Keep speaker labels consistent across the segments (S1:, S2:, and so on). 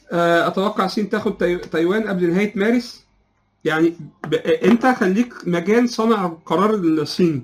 S1: آه، اتوقع الصين تاخد تاي- تايوان قبل نهايه مارس يعني ب... انت خليك مجال صانع القرار الصيني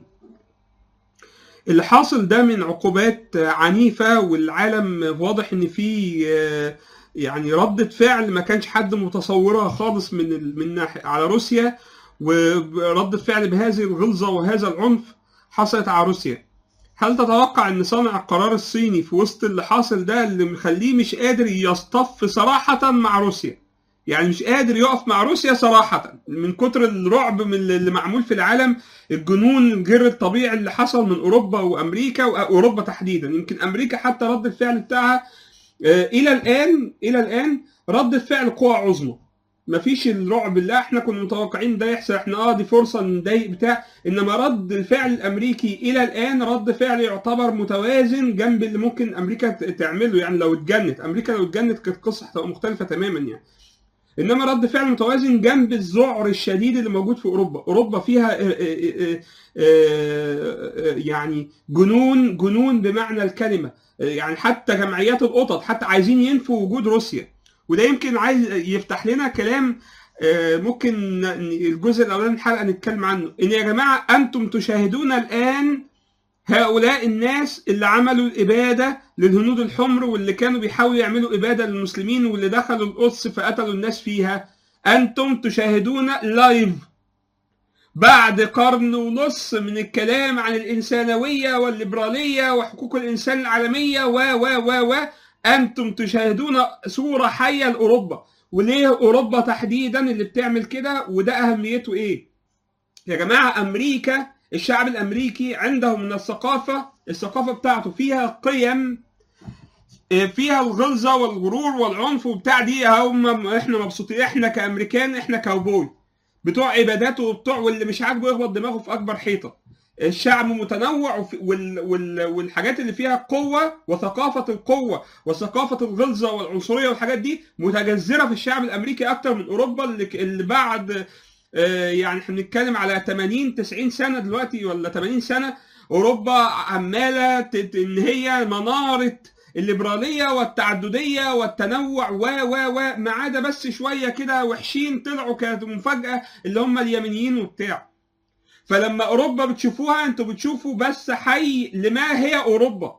S1: اللي حاصل ده من عقوبات عنيفة والعالم واضح ان في آه، يعني ردة فعل ما كانش حد متصورها خالص من ال- من ناحية على روسيا وردة فعل بهذه الغلظة وهذا العنف حصلت على روسيا هل تتوقع ان صانع القرار الصيني في وسط اللي حاصل ده اللي مخليه مش قادر يصطف صراحة مع روسيا يعني مش قادر يقف مع روسيا صراحة من كتر الرعب من اللي معمول في العالم الجنون غير الطبيعي اللي حصل من اوروبا وامريكا واوروبا تحديدا يمكن امريكا حتى رد الفعل بتاعها آه، الى الان الى الان رد الفعل قوى عظمى مفيش الرعب اللي احنا كنا متوقعين ده يحصل احنا اه دي فرصه نضايق بتاع انما رد الفعل الامريكي الى الان رد فعل يعتبر متوازن جنب اللي ممكن امريكا ت- تعمله يعني لو اتجنت امريكا لو اتجنت كانت قصه هتبقى مختلفه تماما يعني انما رد فعل متوازن جنب الذعر الشديد اللي موجود في اوروبا اوروبا فيها آه، آه، آه، آه، يعني جنون جنون بمعنى الكلمه آه، يعني حتى جمعيات القطط حتى عايزين ينفوا وجود روسيا وده يمكن عايز يفتح لنا كلام آه، ممكن ن- الجزء الاولاني من الحلقه نتكلم عنه ان يا جماعه انتم تشاهدون الان هؤلاء الناس اللي عملوا الإبادة للهنود الحمر واللي كانوا بيحاولوا يعملوا إبادة للمسلمين واللي دخلوا القدس فقتلوا الناس فيها أنتم تشاهدون لايف بعد قرن ونص من الكلام عن الإنسانوية والليبرالية وحقوق الإنسان العالمية و و و و أنتم تشاهدون صورة حية لأوروبا وليه أوروبا تحديدا اللي بتعمل كده وده أهميته إيه؟ يا جماعة أمريكا الشعب الأمريكي عنده من الثقافة الثقافة بتاعته فيها قيم آه، فيها الغلظة والغرور والعنف وبتاع دي هم احنا مبسوطين احنا كأمريكان احنا كاوبوي بتوع عبادات وبتوع واللي مش عاجبه يخبط دماغه في أكبر حيطة الشعب متنوع وفي- وال وال والحاجات اللي فيها قوة وثقافة القوة وثقافة الغلظة والعنصرية والحاجات دي متجذرة في الشعب الأمريكي أكتر من أوروبا اللي, اللي بعد آه، يعني احنا بنتكلم على 80 90 سنه دلوقتي ولا 80 سنه اوروبا عماله ت- ت- ان هي مناره الليبراليه والتعدديه والتنوع و و و ما عدا بس شويه كده وحشين طلعوا كانت مفاجاه اللي هم اليمنيين وبتاع فلما اوروبا بتشوفوها انتوا بتشوفوا بس حي لما هي اوروبا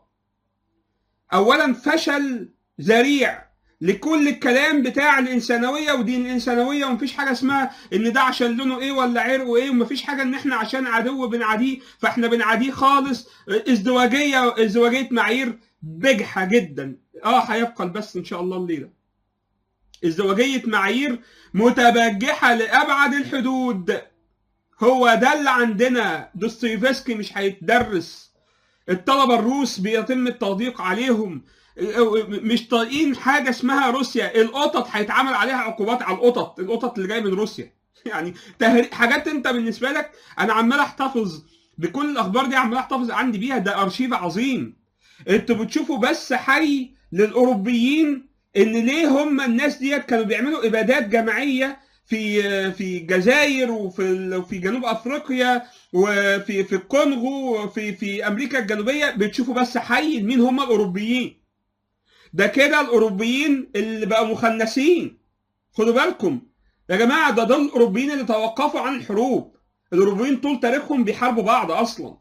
S1: اولا فشل ذريع لكل الكلام بتاع الانسانويه ودين الانسانويه ومفيش حاجه اسمها ان ده عشان لونه ايه ولا عرقه ايه ومفيش حاجه ان احنا عشان عدو بنعاديه فاحنا بنعاديه خالص ازدواجيه ازدواجيه معايير بجحه جدا اه هيبقى بس ان شاء الله الليله ازدواجيه معايير متبجحه لابعد الحدود هو ده اللي عندنا دوستويفسكي مش هيتدرس الطلبه الروس بيتم التضييق عليهم مش طايقين حاجه اسمها روسيا القطط هيتعمل عليها عقوبات على القطط القطط اللي جايه من روسيا يعني تهري... حاجات انت بالنسبه لك انا عمال احتفظ بكل الاخبار دي عمال احتفظ عندي بيها ده ارشيف عظيم انتوا بتشوفوا بس حي للاوروبيين ان ليه هم الناس ديت كانوا بيعملوا ابادات جماعيه في في الجزائر وفي في جنوب افريقيا وفي في الكونغو وفي في امريكا الجنوبيه بتشوفوا بس حي مين هم الاوروبيين ده كده الاوروبيين اللي بقوا مخنثين خدوا بالكم يا جماعه ده دول الاوروبيين اللي توقفوا عن الحروب الاوروبيين طول تاريخهم بيحاربوا بعض اصلا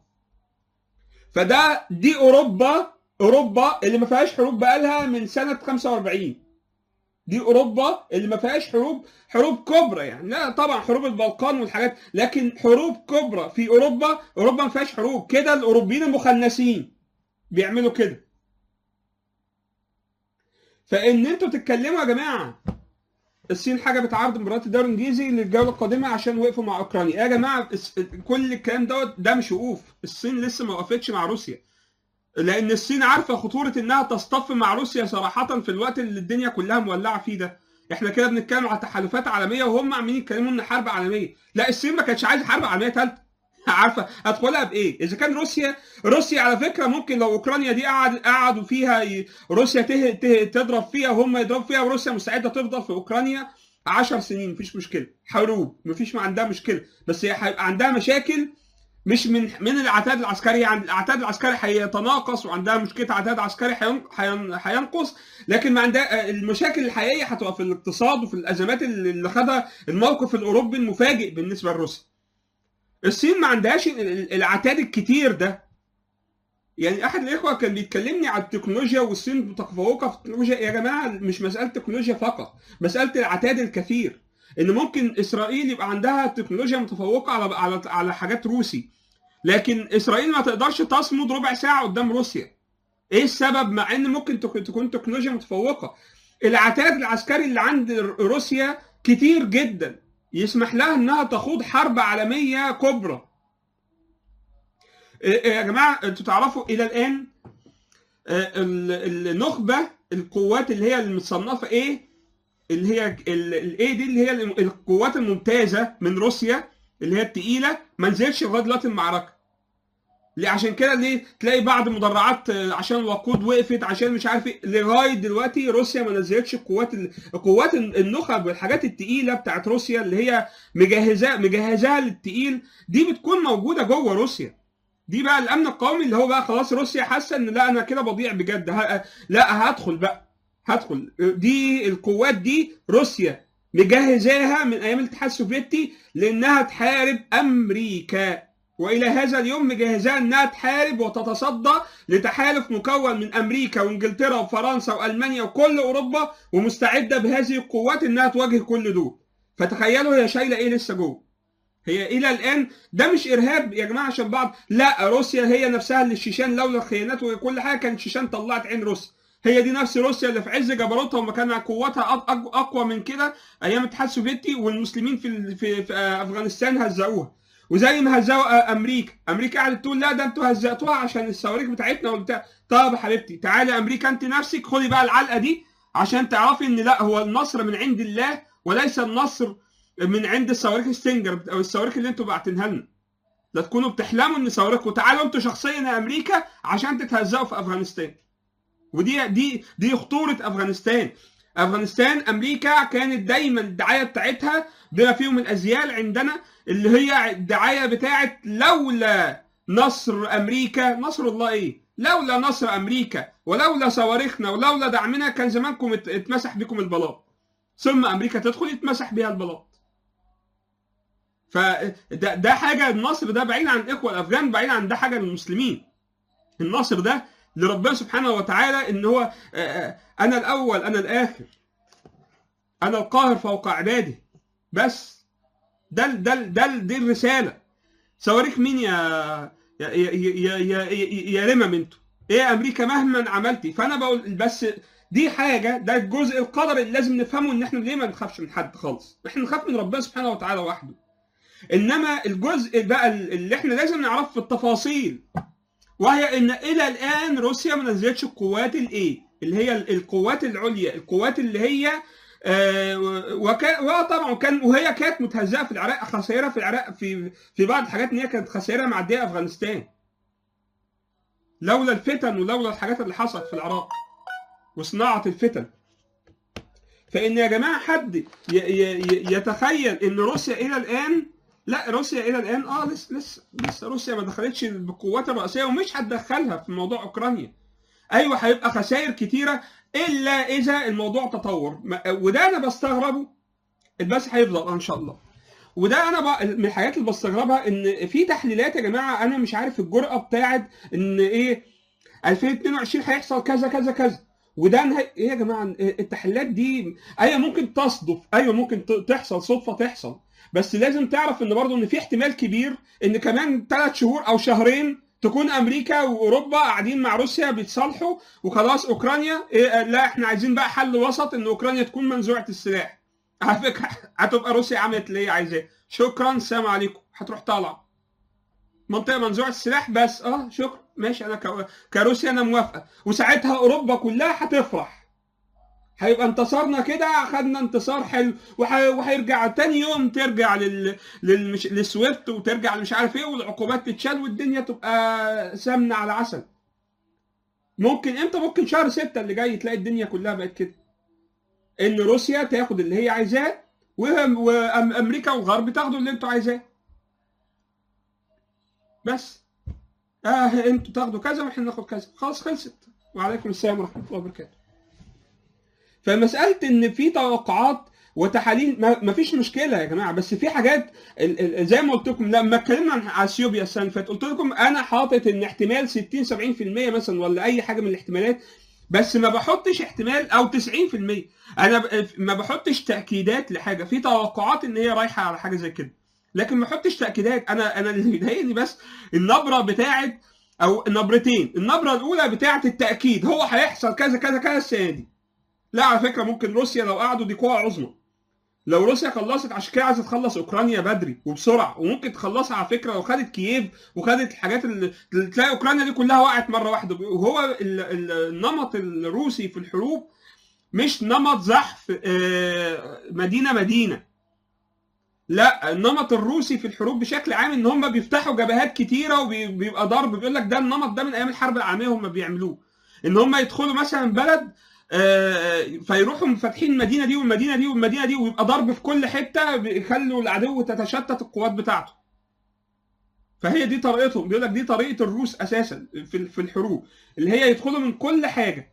S1: فده دي اوروبا اوروبا اللي ما فيهاش حروب بقالها من سنه 45 دي اوروبا اللي ما فيهاش حروب حروب كبرى يعني لا طبعا حروب البلقان والحاجات لكن حروب كبرى في اوروبا اوروبا ما فيهاش حروب كده الاوروبيين المخنثين بيعملوا كده فان انتوا تتكلموا يا جماعه الصين حاجه بتعارض مباريات الدوري الانجليزي للجوله القادمه عشان وقفوا مع اوكرانيا يا جماعه كل الكلام دوت ده مش وقوف الصين لسه ما وقفتش مع روسيا لان الصين عارفه خطوره انها تصطف مع روسيا صراحه في الوقت اللي الدنيا كلها مولعه فيه ده احنا كده بنتكلم على تحالفات عالميه وهم عمالين يتكلموا ان حرب عالميه لا الصين ما كانتش عايزه حرب عالميه ثالثه عارفه هتدخلها بايه اذا كان روسيا روسيا على فكره ممكن لو اوكرانيا دي قعد قعدوا فيها ي... روسيا ته... ته... تضرب فيها وهم يضربوا فيها وروسيا مستعده تفضل في اوكرانيا 10 سنين مفيش مشكله حروب مفيش ما عندها مشكله بس هي هيبقى عندها مشاكل مش من من العتاد العسكري يعني العتاد العسكري هيتناقص وعندها مشكله عتاد عسكري هين- هين- هينقص لكن ما عندها المشاكل الحقيقيه هتبقى في الاقتصاد وفي الازمات اللي اللي خدها الموقف الاوروبي المفاجئ بالنسبه لروسيا. الصين ما عندهاش ال- ال- العتاد الكتير ده. يعني احد الاخوه كان بيتكلمني على التكنولوجيا والصين متفوقه في التكنولوجيا يا جماعه مش مساله تكنولوجيا فقط، مساله العتاد الكثير. ان ممكن اسرائيل يبقى عندها تكنولوجيا متفوقه على على على حاجات روسي لكن اسرائيل ما تقدرش تصمد ربع ساعه قدام روسيا ايه السبب مع ان ممكن تك- تكون تكنولوجيا متفوقه العتاد العسكري اللي عند روسيا كتير جدا يسمح لها انها تخوض حرب عالميه كبرى إيه- إيه يا جماعه انتوا تعرفوا الى الان آه، ال- النخبه القوات اللي هي المتصنفه ايه اللي هي الايه دي اللي هي القوات الممتازه من روسيا اللي هي التقيله ما نزلتش لغايه دلوقتي المعركه ليه عشان كده ليه تلاقي بعض مدرعات آه، عشان الوقود وقفت عشان مش عارف ايه لغايه دلوقتي روسيا ما نزلتش القوات ال- القوات النخب والحاجات التقيله بتاعت روسيا اللي هي مجهزاه مجهزاها للتقيل دي بتكون موجوده جوه روسيا دي بقى الامن القومي اللي هو بقى خلاص روسيا حاسه ان لا انا كده بضيع بجد ه- لا هدخل بقى هدخل دي القوات دي روسيا مجهزاها من ايام الاتحاد السوفيتي لانها تحارب امريكا والى هذا اليوم مجهزاها انها تحارب وتتصدى لتحالف مكون من امريكا وانجلترا وفرنسا والمانيا وكل اوروبا ومستعده بهذه القوات انها تواجه كل دول فتخيلوا هي شايله ايه لسه جوه هي الى الان ده مش ارهاب يا جماعه عشان بعض لا روسيا هي نفسها اللي الشيشان لولا الخيانات وكل حاجه كانت الشيشان طلعت عين روسيا هي دي نفس روسيا اللي في عز جبروتها وما كان قوتها أق- أق- اقوى من كده ايام الاتحاد السوفيتي والمسلمين في ال- في, في آه، افغانستان هزقوها وزي ما هزقوا آه، امريكا امريكا قعدت تقول لا ده انتوا هزقتوها عشان الصواريخ بتاعتنا وبتاع طب يا حبيبتي تعالي يا امريكا انت نفسك خدي بقى العلقه دي عشان تعرفي ان لا هو النصر من عند الله وليس النصر من عند الصواريخ ستينجر او الصواريخ اللي انتوا باعتينها لنا لا تكونوا بتحلموا ان صواريخكم تعالوا انتوا شخصيا يا امريكا عشان تتهزقوا في افغانستان ودي دي دي خطوره افغانستان افغانستان امريكا كانت دايما الدعايه بتاعتها بما فيهم الازيال عندنا اللي هي الدعايه بتاعت لولا نصر امريكا نصر الله ايه لولا نصر امريكا ولولا صواريخنا ولولا دعمنا كان زمانكم ات- اتمسح بكم البلاط ثم امريكا تدخل يتمسح بيها البلاط فده ده حاجه النصر ده بعيد عن الاخوه الافغان بعيد عن ده حاجه للمسلمين النصر ده لربنا سبحانه وتعالى ان هو آه، آه، انا الاول انا الاخر انا القاهر فوق عبادي بس ده ال- ده ال- ده ال- دي الرساله صواريخ مين يا يا يا يا, يا, يا, يا رمم انتوا ايه امريكا مهما عملتي فانا بقول بس دي حاجه ده الجزء القدر اللي لازم نفهمه ان احنا ليه ما نخافش من حد خالص احنا نخاف من ربنا سبحانه وتعالى وحده انما الجزء بقى اللي احنا لازم نعرفه في التفاصيل وهي ان الى الان روسيا ما نزلتش القوات الايه اللي هي القوات العليا القوات اللي هي آه، وكان وطبعا كان وهي كانت متهزئه في العراق خسائرها في العراق في في بعض الحاجات ان هي كانت خسائرها معديه افغانستان لولا الفتن ولولا الحاجات اللي حصلت في العراق وصناعه الفتن فان يا جماعه حد ي- ي- ي- يتخيل ان روسيا الى الان لا روسيا الى الان اه لسه لسه لسه روسيا ما دخلتش بالقوات الرئيسيه ومش هتدخلها في موضوع اوكرانيا ايوه هيبقى خسائر كتيره الا اذا الموضوع تطور ما- وده انا بستغربه البث هيفضل ان شاء الله وده انا بقى من الحاجات اللي بستغربها ان في تحليلات يا جماعه انا مش عارف الجرأه بتاعت ان ايه 2022 هيحصل كذا كذا كذا وده نهاية ايه يا جماعه التحليلات دي ايوه ممكن تصدف ايوه ممكن ت- تحصل صدفه تحصل بس لازم تعرف ان برضه ان في احتمال كبير ان كمان ثلاث شهور او شهرين تكون امريكا واوروبا قاعدين مع روسيا بيتصالحوا وخلاص اوكرانيا إيه لا احنا عايزين بقى حل وسط ان اوكرانيا تكون منزوعه السلاح على فكره هتبقى روسيا عملت اللي هي عايزاه شكرا السلام عليكم هتروح طالعه منطقه منزوعه السلاح بس اه شكرا ماشي انا ك- كروسيا انا موافقه وساعتها اوروبا كلها هتفرح هيبقى انتصرنا كده خدنا انتصار حلو وح- وهيرجع تاني يوم ترجع لل... للمش... للسويفت وترجع مش عارف ايه والعقوبات تتشال والدنيا تبقى سمنه على عسل ممكن امتى ممكن شهر ستة اللي جاي تلاقي الدنيا كلها بقت كده ان روسيا تاخد اللي هي عايزاه وهم- وامريكا والغرب تاخدوا اللي انتوا عايزاه بس اه انتوا تاخدوا كذا واحنا ناخد كذا خلاص خلصت وعليكم السلام ورحمه الله وبركاته فمساله ان في توقعات وتحاليل ما فيش مشكله يا جماعه بس في حاجات ال- ال- زي ما قلت لكم لما اتكلمنا عن اثيوبيا السنه اللي فاتت قلت لكم انا حاطط ان احتمال 60 70% مثلا ولا اي حاجه من الاحتمالات بس ما بحطش احتمال او 90% انا ب- ما بحطش تاكيدات لحاجه في توقعات ان هي رايحه على حاجه زي كده لكن ما بحطش تاكيدات انا انا اللي بيضايقني بس النبره بتاعت او نبرتين النبره الاولى بتاعت التاكيد هو هيحصل كذا كذا كذا السنه دي لا على فكره ممكن روسيا لو قعدوا دي قوه عظمى لو روسيا خلصت عشان كده عايزه تخلص اوكرانيا بدري وبسرعه وممكن تخلصها على فكره لو خدت كييف وخدت الحاجات اللي اللي تلاقي اوكرانيا دي كلها وقعت مره واحده وهو ال- ال- النمط الروسي في الحروب مش نمط زحف آه، مدينه مدينه لا النمط الروسي في الحروب بشكل عام ان هم بيفتحوا جبهات كتيره وبيبقى ضرب بيقول لك ده النمط ده من ايام الحرب العالميه هم بيعملوه ان هم يدخلوا مثلا بلد آه، فيروحوا فاتحين المدينه دي والمدينه دي والمدينه دي ويبقى ضرب في كل حته بيخلوا العدو تتشتت القوات بتاعته فهي دي طريقتهم بيقول لك دي طريقه الروس اساسا في في الحروب اللي هي يدخلوا من كل حاجه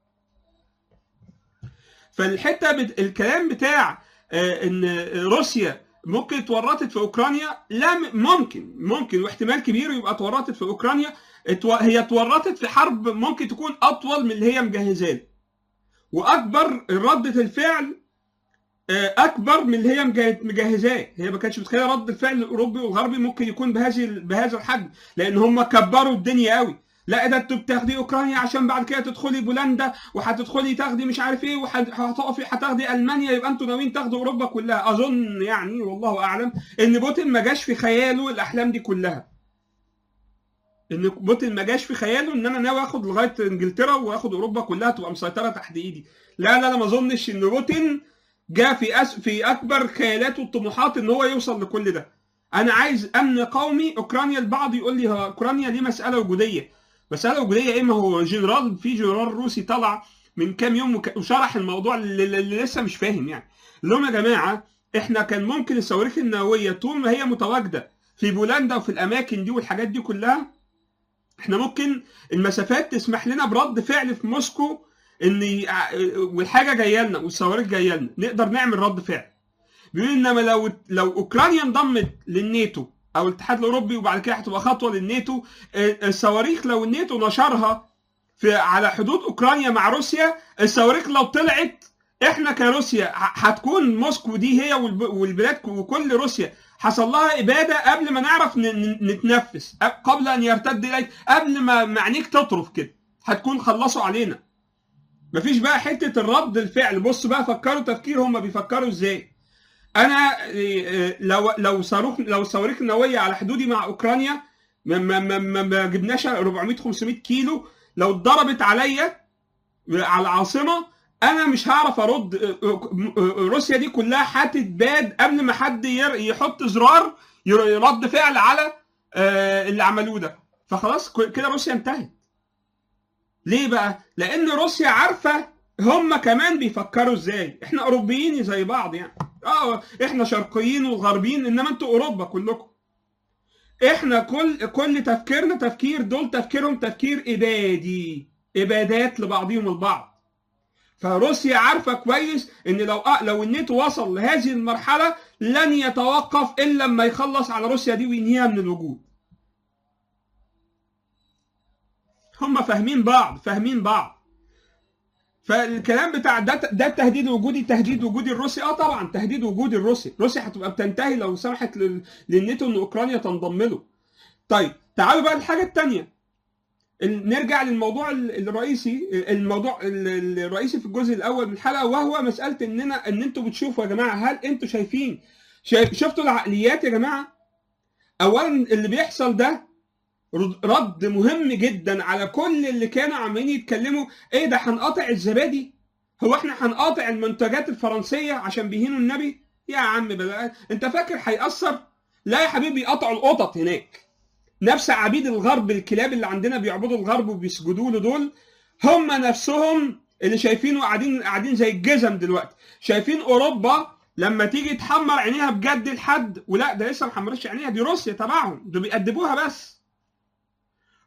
S1: فالحته بت... الكلام بتاع آه، ان روسيا ممكن اتورطت في اوكرانيا لا م- ممكن ممكن واحتمال كبير يبقى اتورطت في اوكرانيا اتو... هي اتورطت في حرب ممكن تكون اطول من اللي هي مجهزاه له. واكبر رده الفعل آه، اكبر من اللي هي مجه- مجهزاه هي ما كانتش متخيله رد الفعل الاوروبي والغربي ممكن يكون بهذه بهذا الحجم لان هم كبروا الدنيا قوي لا ده انتوا بتاخدي اوكرانيا عشان بعد كده تدخلي بولندا وهتدخلي تاخدي مش عارف ايه وهتقفي هتاخدي المانيا يبقى انتوا ناويين تاخدوا اوروبا كلها اظن يعني والله اعلم ان بوتين ما جاش في خياله الاحلام دي كلها ان بوتين ما جاش في خياله ان انا ناوي اخد لغايه انجلترا واخد اوروبا كلها تبقى مسيطره تحت ايدي لا لا لا ما اظنش ان بوتين جاء في أس... في اكبر خيالاته والطموحات ان هو يوصل لكل ده انا عايز امن قومي اوكرانيا البعض يقول لي ها اوكرانيا دي مساله وجوديه مساله وجوديه ايه ما هو جنرال في جنرال روسي طلع من كام يوم وك- وشرح الموضوع اللي, اللي لسه مش فاهم يعني اللي هم يا جماعه احنا كان ممكن الصواريخ النوويه طول ما هي متواجده في بولندا وفي الاماكن دي والحاجات دي كلها احنا ممكن المسافات تسمح لنا برد فعل في موسكو ان ي- والحاجه جايه لنا والصواريخ جايه لنا نقدر نعمل رد فعل بيقول انما لو لو اوكرانيا انضمت للناتو او الاتحاد الاوروبي وبعد كده هتبقى خطوه للناتو اه، الصواريخ لو الناتو نشرها في على حدود اوكرانيا مع روسيا الصواريخ لو طلعت احنا كروسيا ه- هتكون موسكو دي هي والب- والبلاد وكل روسيا حصل لها اباده قبل ما نعرف ن- ن- نتنفس أ- قبل ان يرتد اليك قبل ما ما عينيك تطرف كده هتكون خلصوا علينا مفيش بقى حته الرد الفعل بص بقى فكروا تفكير هم بيفكروا ازاي انا إيه، لو لو صاروخ لو صواريخ نوويه على حدودي مع اوكرانيا ما ما ما, ما, ما جبناش 400 500 كيلو لو اتضربت عليا على العاصمه انا مش هعرف ارد روسيا دي كلها هتتباد قبل ما حد ير- يحط زرار ير- رد فعل على آه، اللي عملوه ده فخلاص ك- كده روسيا انتهت ليه بقى لان روسيا عارفه هم كمان بيفكروا ازاي احنا اوروبيين زي بعض يعني اه احنا شرقيين وغربيين انما انتوا اوروبا كلكم احنا كل كل تفكيرنا تفكير دول تفكيرهم تفكير ابادي ابادات لبعضهم البعض فروسيا عارفه كويس ان لو آه لو الناتو وصل لهذه المرحله لن يتوقف الا لما يخلص على روسيا دي وينهيها من الوجود هم فاهمين بعض فاهمين بعض فالكلام بتاع ده ده التهديد الوجودي تهديد وجودي الروسي اه طبعا تهديد وجودي الروسي روسيا هتبقى بتنتهي لو سمحت لل- للناتو ان اوكرانيا تنضم له طيب تعالوا بقى للحاجه الثانيه نرجع للموضوع ال- الرئيسي الموضوع ال- الرئيسي في الجزء الاول من الحلقه وهو مساله اننا ان انتوا بتشوفوا يا جماعه هل انتوا شايفين شايف شفتوا العقليات يا جماعه اولا اللي بيحصل ده رد- رد مهم جدا على كل اللي كانوا عمالين يتكلموا ايه ده هنقاطع الزبادي هو احنا هنقاطع المنتجات الفرنسيه عشان بيهينوا النبي يا عم بلا انت فاكر هيأثر لا يا حبيبي قطعوا القطط هناك نفس عبيد الغرب الكلاب اللي عندنا بيعبدوا الغرب وبيسجدوا له دول هم نفسهم اللي شايفينه قاعدين قاعدين زي الجزم دلوقتي شايفين اوروبا لما تيجي تحمر عينيها بجد لحد ولا ده لسه ما حمرتش عينيها دي روسيا تبعهم دول بيأدبوها بس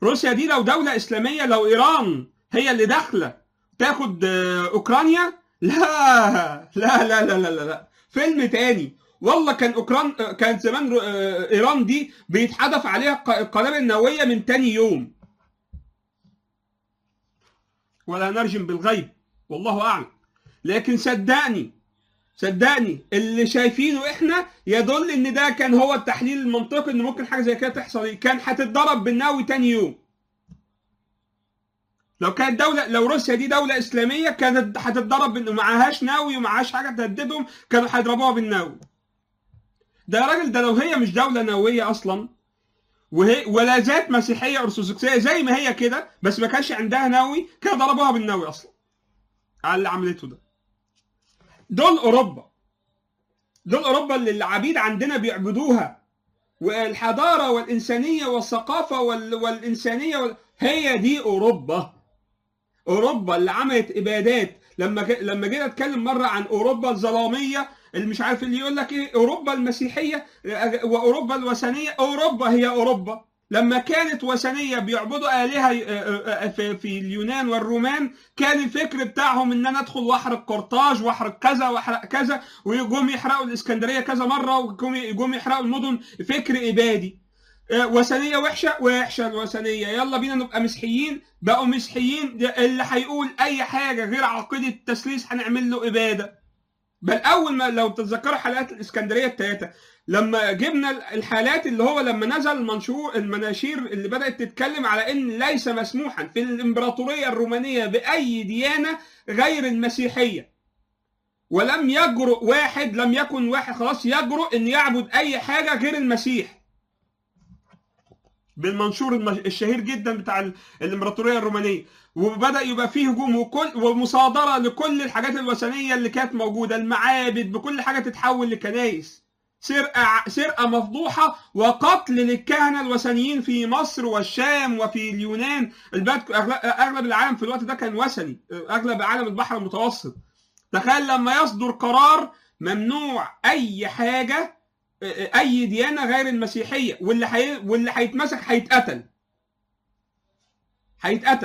S1: روسيا دي لو دوله اسلاميه لو ايران هي اللي داخله تاخد آه، اوكرانيا لا لا لا لا لا لا, لا. فيلم تاني والله كان اوكران آه، كان زمان رو- آه، ايران دي بيتحدف عليها ق- القنابل النوويه من تاني يوم ولا نرجم بالغيب والله اعلم لكن صدقني صدقني اللي شايفينه احنا يدل ان ده كان هو التحليل المنطقي ان ممكن حاجه زي كده تحصل كان هتتضرب بالنووي تاني يوم لو كانت دولة لو روسيا دي دولة إسلامية كانت هتتضرب بإن معهاش ناوي ومعهاش حاجة تهددهم كانوا هيضربوها بالناوي. ده يا راجل ده لو هي مش دولة نووية أصلا وهي ولا ذات مسيحية أرثوذكسية زي ما هي كده بس ما كانش عندها ناوي كانوا ضربوها بالناوي أصلا. على اللي عملته ده. دول أوروبا. دول أوروبا اللي العبيد عندنا بيعبدوها والحضارة والإنسانية والثقافة وال... والإنسانية وال... هي دي أوروبا. اوروبا اللي عملت ابادات لما ج... لما جينا اتكلم مره عن اوروبا الظلاميه اللي مش عارف اللي يقول لك ايه اوروبا المسيحيه واوروبا الوثنيه اوروبا هي اوروبا لما كانت وثنيه بيعبدوا الهه في في اليونان والرومان كان الفكر بتاعهم ان انا ادخل واحرق قرطاج واحرق كذا واحرق كذا ويقوم يحرقوا الاسكندريه كذا مره ويقوم يحرقوا المدن فكر ابادي وثنيه وحشه وحشه الوثنيه يلا بينا نبقى مسيحيين بقوا مسيحيين اللي هيقول اي حاجه غير عقيده التثليث هنعمل له اباده بل اول ما لو تتذكروا حلقات الاسكندريه الثلاثه لما جبنا الحالات اللي هو لما نزل المنشور المناشير اللي بدات تتكلم على ان ليس مسموحا في الامبراطوريه الرومانيه باي ديانه غير المسيحيه ولم يجرؤ واحد لم يكن واحد خلاص يجرؤ ان يعبد اي حاجه غير المسيح بالمنشور الشهير جدا بتاع الامبراطوريه الرومانيه وبدا يبقى فيه هجوم وكل ومصادره لكل الحاجات الوثنيه اللي كانت موجوده المعابد بكل حاجه تتحول لكنائس سرقه سرقه مفضوحه وقتل للكهنه الوثنيين في مصر والشام وفي اليونان البلد اغلب العالم في الوقت ده كان وثني اغلب عالم البحر المتوسط تخيل لما يصدر قرار ممنوع اي حاجه اي ديانه غير المسيحيه واللي حي... واللي هيتمسك هيتقتل هيتقتل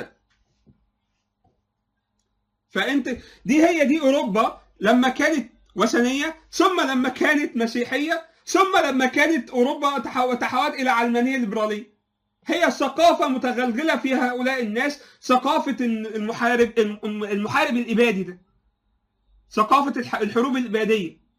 S1: فانت دي هي دي اوروبا لما كانت وثنيه ثم لما كانت مسيحيه ثم لما كانت اوروبا تحولت الى علمانيه ليبراليه هي ثقافه متغلغله في هؤلاء الناس ثقافه المحارب المحارب الابادي ده ثقافه الحروب الاباديه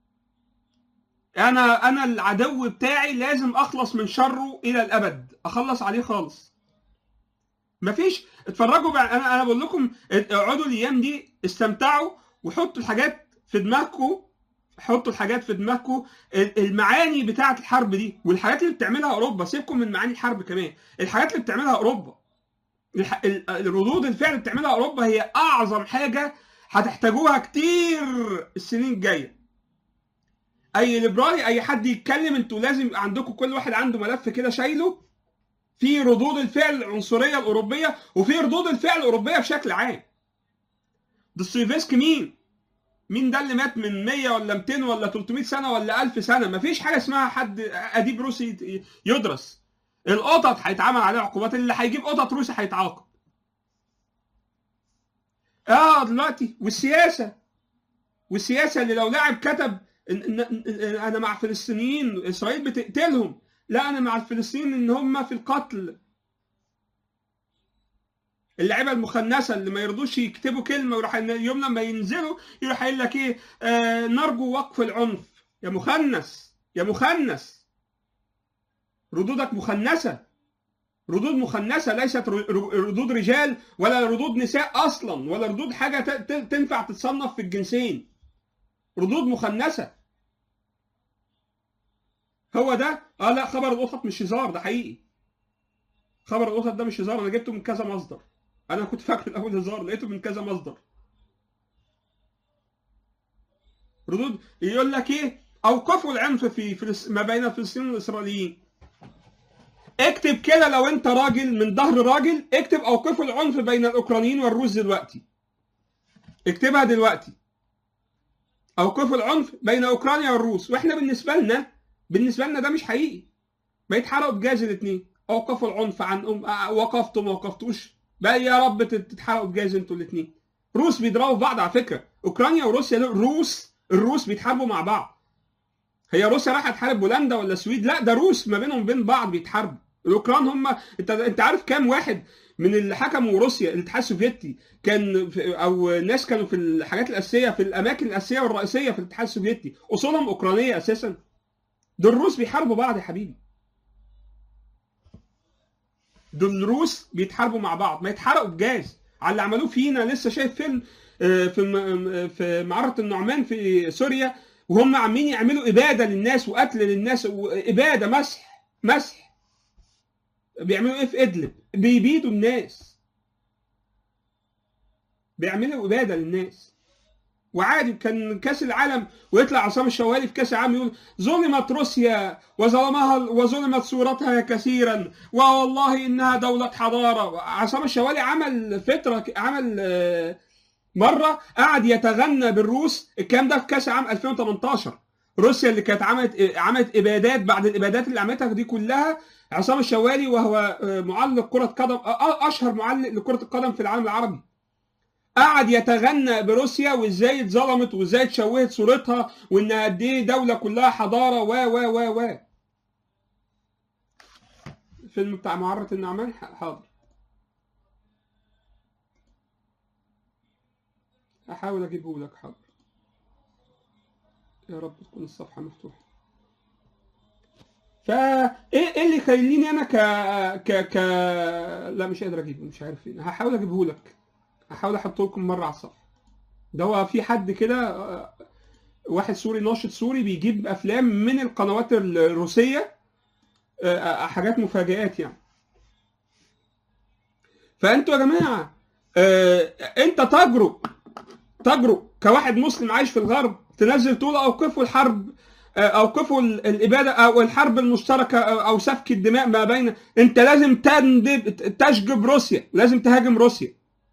S1: انا انا العدو بتاعي لازم اخلص من شره الى الابد اخلص عليه خالص مفيش اتفرجوا بقى انا انا بقول لكم اقعدوا الايام دي استمتعوا وحطوا الحاجات في دماغكم حطوا الحاجات في دماغكم المعاني بتاعه الحرب دي والحاجات اللي بتعملها اوروبا سيبكم من معاني الحرب كمان الحاجات اللي بتعملها اوروبا الردود الفعل اللي بتعملها اوروبا هي اعظم حاجه هتحتاجوها كتير السنين الجايه اي ليبرالي اي حد يتكلم انتوا لازم عندكم كل واحد عنده ملف كده شايله في ردود الفعل العنصريه الاوروبيه وفي ردود الفعل الاوروبيه بشكل عام دوستويفسكي مين مين ده اللي مات من 100 ولا 200 ولا 300 سنه ولا 1000 سنه مفيش حاجه اسمها حد اديب روسي يدرس القطط هيتعمل عليه عقوبات اللي هيجيب قطط روسي هيتعاقب اه دلوقتي والسياسه والسياسه اللي لو لاعب كتب انا مع فلسطينيين اسرائيل بتقتلهم لا انا مع الفلسطينيين ان هم في القتل اللعيبه المخنثه اللي ما يرضوش يكتبوا كلمه ويروح يوم لما ينزلوا يروح قايل لك ايه آه نرجو وقف العنف يا مخنث يا مخنث ردودك مخنثه ردود مخنثه ليست ردود رجال ولا ردود نساء اصلا ولا ردود حاجه تنفع تتصنف في الجنسين ردود مخنثه هو ده اه لا خبر القطط مش هزار ده حقيقي خبر القطط ده مش هزار انا جبته من كذا مصدر انا كنت فاكر الاول هزار لقيته من كذا مصدر ردود يقول لك ايه اوقفوا العنف في فلس... ما بين الفلسطينيين والاسرائيليين اكتب كده لو انت راجل من ظهر راجل اكتب اوقفوا العنف بين الاوكرانيين والروس دلوقتي اكتبها دلوقتي اوقفوا العنف بين اوكرانيا والروس واحنا بالنسبه لنا بالنسبه لنا ده مش حقيقي ما يتحرقوا بجاز الاثنين اوقفوا العنف عن أم... وقفتوا ما وقفتوش بقى يا رب تتحرقوا بجاز انتوا الاثنين روس بيضربوا في بعض على فكره اوكرانيا وروسيا الروس الروس بيتحاربوا مع بعض هي روسيا رايحه تحارب بولندا ولا السويد لا ده روس ما بينهم وبين بعض بيتحاربوا الاوكران هم انت انت عارف كام واحد من اللي حكموا روسيا الاتحاد السوفيتي كان في او ناس كانوا في الحاجات الاساسيه في الاماكن الاساسيه والرئيسيه في الاتحاد السوفيتي اصولهم اوكرانيه اساسا دول الروس بيحاربوا بعض يا حبيبي دول الروس بيتحاربوا مع بعض ما يتحرقوا بجاز على اللي عملوه فينا لسه شايف فيلم في في معرة النعمان في سوريا وهم عاملين يعملوا اباده للناس وقتل للناس واباده مسح مسح بيعملوا ايه في ادلب بيبيدوا الناس بيعملوا اباده للناس وعادي كان كاس العالم ويطلع عصام الشوالي في كاس العالم يقول ظلمت روسيا وظلمها وظلمت صورتها كثيرا والله انها دوله حضاره عصام الشوالي عمل فتره عمل مره قعد يتغنى بالروس الكلام ده في كاس العالم 2018 روسيا اللي كانت عملت عملت ابادات بعد الابادات اللي عملتها دي كلها عصام الشوالي وهو معلق كره قدم اشهر معلق لكره القدم في العالم العربي قعد يتغنى بروسيا وازاي اتظلمت وازاي اتشوهت صورتها وان قد ايه دوله كلها حضاره و و و و الفيلم بتاع معرة النعمان حاضر احاول اجيبه لك حاضر يا رب تكون الصفحه مفتوحه فا ايه اللي يخليني انا ك ك ك لا مش قادر اجيبه مش عارف فين هحاول اجيبه لك هحاول احطه لكم مره على الصفحه ده هو في حد كده واحد سوري ناشط سوري بيجيب افلام من القنوات الروسيه حاجات مفاجآت يعني فانتوا يا جماعه انت تجرؤ تجرؤ كواحد مسلم عايش في الغرب تنزل تقول اوقفوا الحرب اوقفوا الاباده او الحرب المشتركه او سفك الدماء ما بين انت لازم تندب تشجب روسيا لازم تهاجم روسيا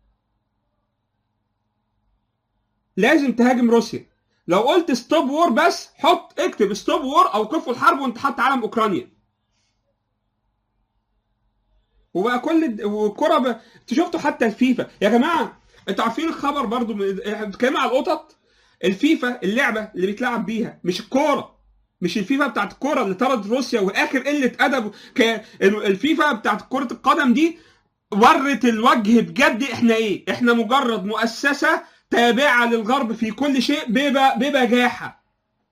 S1: لازم تهاجم روسيا لو قلت ستوب وور بس حط اكتب ستوب وور اوقفوا الحرب وانت حط علم اوكرانيا وبقى كل الكره ب... انتوا شفتوا حتى الفيفا يا جماعه انتوا عارفين الخبر برضو احنا بنتكلم على القطط الفيفا اللعبه اللي بيتلعب بيها مش الكوره مش الفيفا بتاعت الكوره اللي طردت روسيا واخر قله ادب ك... الفيفا بتاعت كره القدم دي ورت الوجه بجد احنا ايه احنا مجرد مؤسسه تابعه للغرب في كل شيء ببجاحه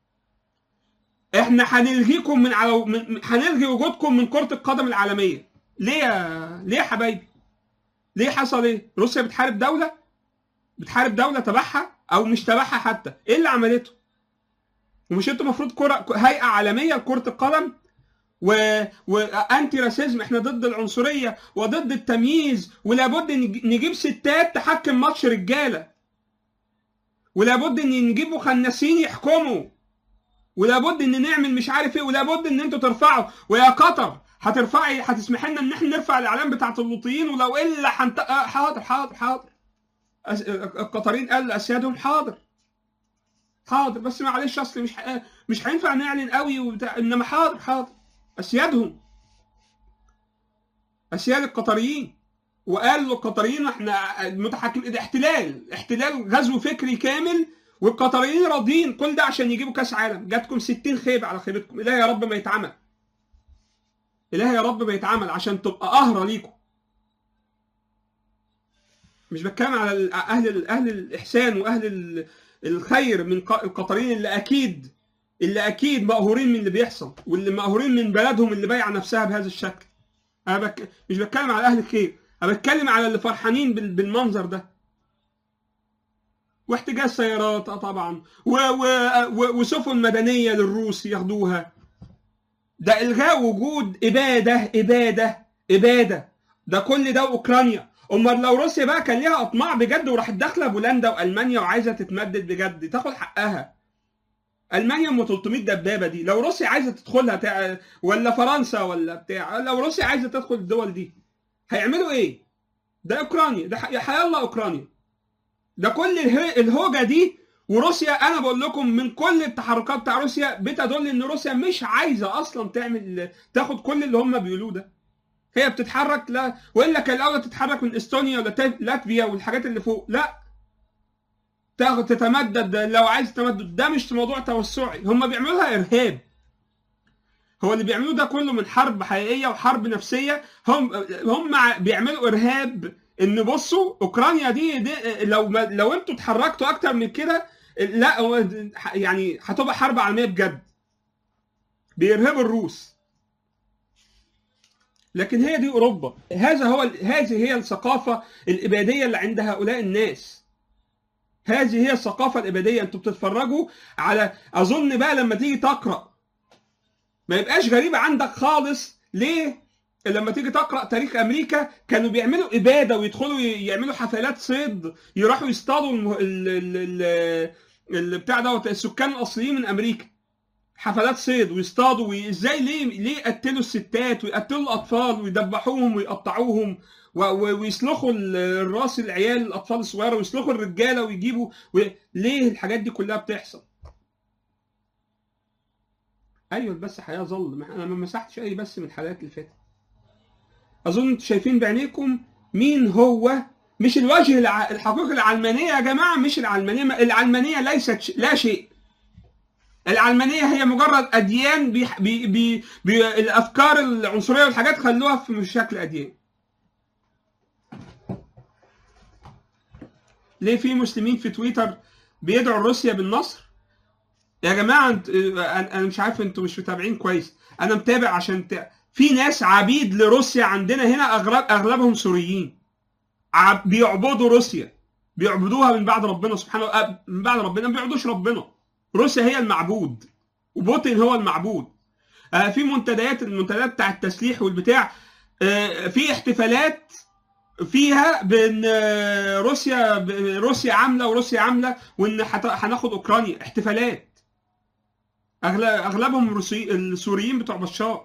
S1: احنا هنلغيكم من على من... هنلغي وجودكم من كره القدم العالميه ليه يا ليه يا حبايبي ليه حصل ايه روسيا بتحارب دوله بتحارب دوله تبعها او مش تبعها حتى ايه اللي عملته ومش انتوا المفروض كره هيئه عالميه لكره القدم و... وانتي راسيزم احنا ضد العنصريه وضد التمييز ولابد ان نجيب ستات تحكم ماتش رجاله ولابد ان نجيب مخنثين يحكموا ولابد ان نعمل مش عارف ايه ولابد ان انتوا ترفعوا ويا قطر هترفعي هتسمح لنا ان احنا نرفع الاعلام بتاعت اللوطيين ولو الا حنت... حاضر حاضر حاضر أس... القطريين قال لاسيادهم حاضر حاضر بس معلش اصل مش ح... مش هينفع نعلن قوي وبتاع انما حاضر حاضر اسيادهم اسياد القطريين وقال للقطريين احنا متحكم ده احتلال احتلال غزو فكري كامل والقطريين راضيين كل ده عشان يجيبوا كاس عالم جاتكم 60 خيبه على خيبتكم الهي يا رب ما يتعمل الهي يا رب ما يتعمل عشان تبقى قهره ليكم مش بتكلم على اهل اهل الاحسان واهل الخير من القطريين اللي اكيد اللي اكيد مقهورين من اللي بيحصل واللي مقهورين من بلدهم اللي بايعه نفسها بهذا الشكل انا بك... مش بتكلم على اهل الخير انا بتكلم على اللي فرحانين بالمنظر ده واحتجاز سيارات اه طبعا و... و... و... وسفن مدنيه للروس ياخدوها ده الغاء وجود اباده اباده اباده ده كل ده اوكرانيا امال لو روسيا بقى كان ليها اطماع بجد وراحت داخله بولندا والمانيا وعايزه تتمدد بجد تاخد حقها المانيا ام 300 دبابه دي لو روسيا عايزه تدخلها تع... ولا فرنسا ولا بتاع لو روسيا عايزه تدخل الدول دي هيعملوا ايه ده اوكرانيا ده يا الله اوكرانيا ده كل الهوجه دي وروسيا انا بقول لكم من كل التحركات بتاع روسيا بتدل ان روسيا مش عايزه اصلا تعمل تاخد كل اللي هم بيقولوه ده هي بتتحرك لا والا كان الاول تتحرك من استونيا ولا تا- لاتفيا والحاجات اللي فوق لا تاخد تتمدد لو عايز تمدد ده مش موضوع توسعي هم بيعملوها ارهاب هو اللي بيعملوه ده كله من حرب حقيقيه وحرب نفسيه هم هم ع- بيعملوا ارهاب ان بصوا اوكرانيا دي, دي لو ما لو انتوا اتحركتوا اكتر من كده لا هو يعني هتبقى حرب عالميه بجد بيرهبوا الروس لكن هي دي اوروبا هذا هو هذه هي الثقافه الاباديه اللي عند هؤلاء الناس هذه هي الثقافه الاباديه انتوا بتتفرجوا على اظن بقى لما تيجي تقرا ما يبقاش غريب عندك خالص ليه لما تيجي تقرا تاريخ امريكا كانوا بيعملوا اباده ويدخلوا ي- يعملوا حفلات صيد يروحوا يصطادوا الم- ال- ال- ال- ال- بتاع دوت السكان الاصليين من امريكا حفلات صيد ويصطادوا وازاي ليه ليه يقتلوا الستات ويقتلوا الاطفال ويدبحوهم ويقطعوهم و- و- ويسلخوا ال- الراس العيال الاطفال الصغيره ويسلخوا الرجاله ويجيبوا و... ليه الحاجات دي كلها بتحصل؟ ايوه البث هيظل ما- انا ما مسحتش اي بث من الحلقات اللي فاتت اظن انتوا شايفين بعينيكم مين هو مش الوجه الع... الحقيقي العلمانيه يا جماعه مش العلمانيه العلمانيه ليست ش... لا شيء العلمانيه هي مجرد اديان بي... بي... بي... بي... الافكار العنصريه والحاجات خلوها في شكل اديان ليه في مسلمين في تويتر بيدعوا روسيا بالنصر يا جماعه انت... انا أنا مش عارف انتوا مش متابعين كويس انا متابع عشان ت... في ناس عبيد لروسيا عندنا هنا اغلب اغلبهم سوريين عب... بيعبدوا روسيا بيعبدوها من بعد ربنا سبحانه وتعالى من بعد ربنا ما بيعبدوش ربنا روسيا هي المعبود وبوتين هو المعبود آه في منتديات المنتديات بتاع التسليح والبتاع آه في احتفالات فيها بان آه، روسيا ب- روسيا عامله وروسيا عامله وان هت- هناخد اوكرانيا احتفالات أغل- اغلبهم الروسي السوريين بتوع بشار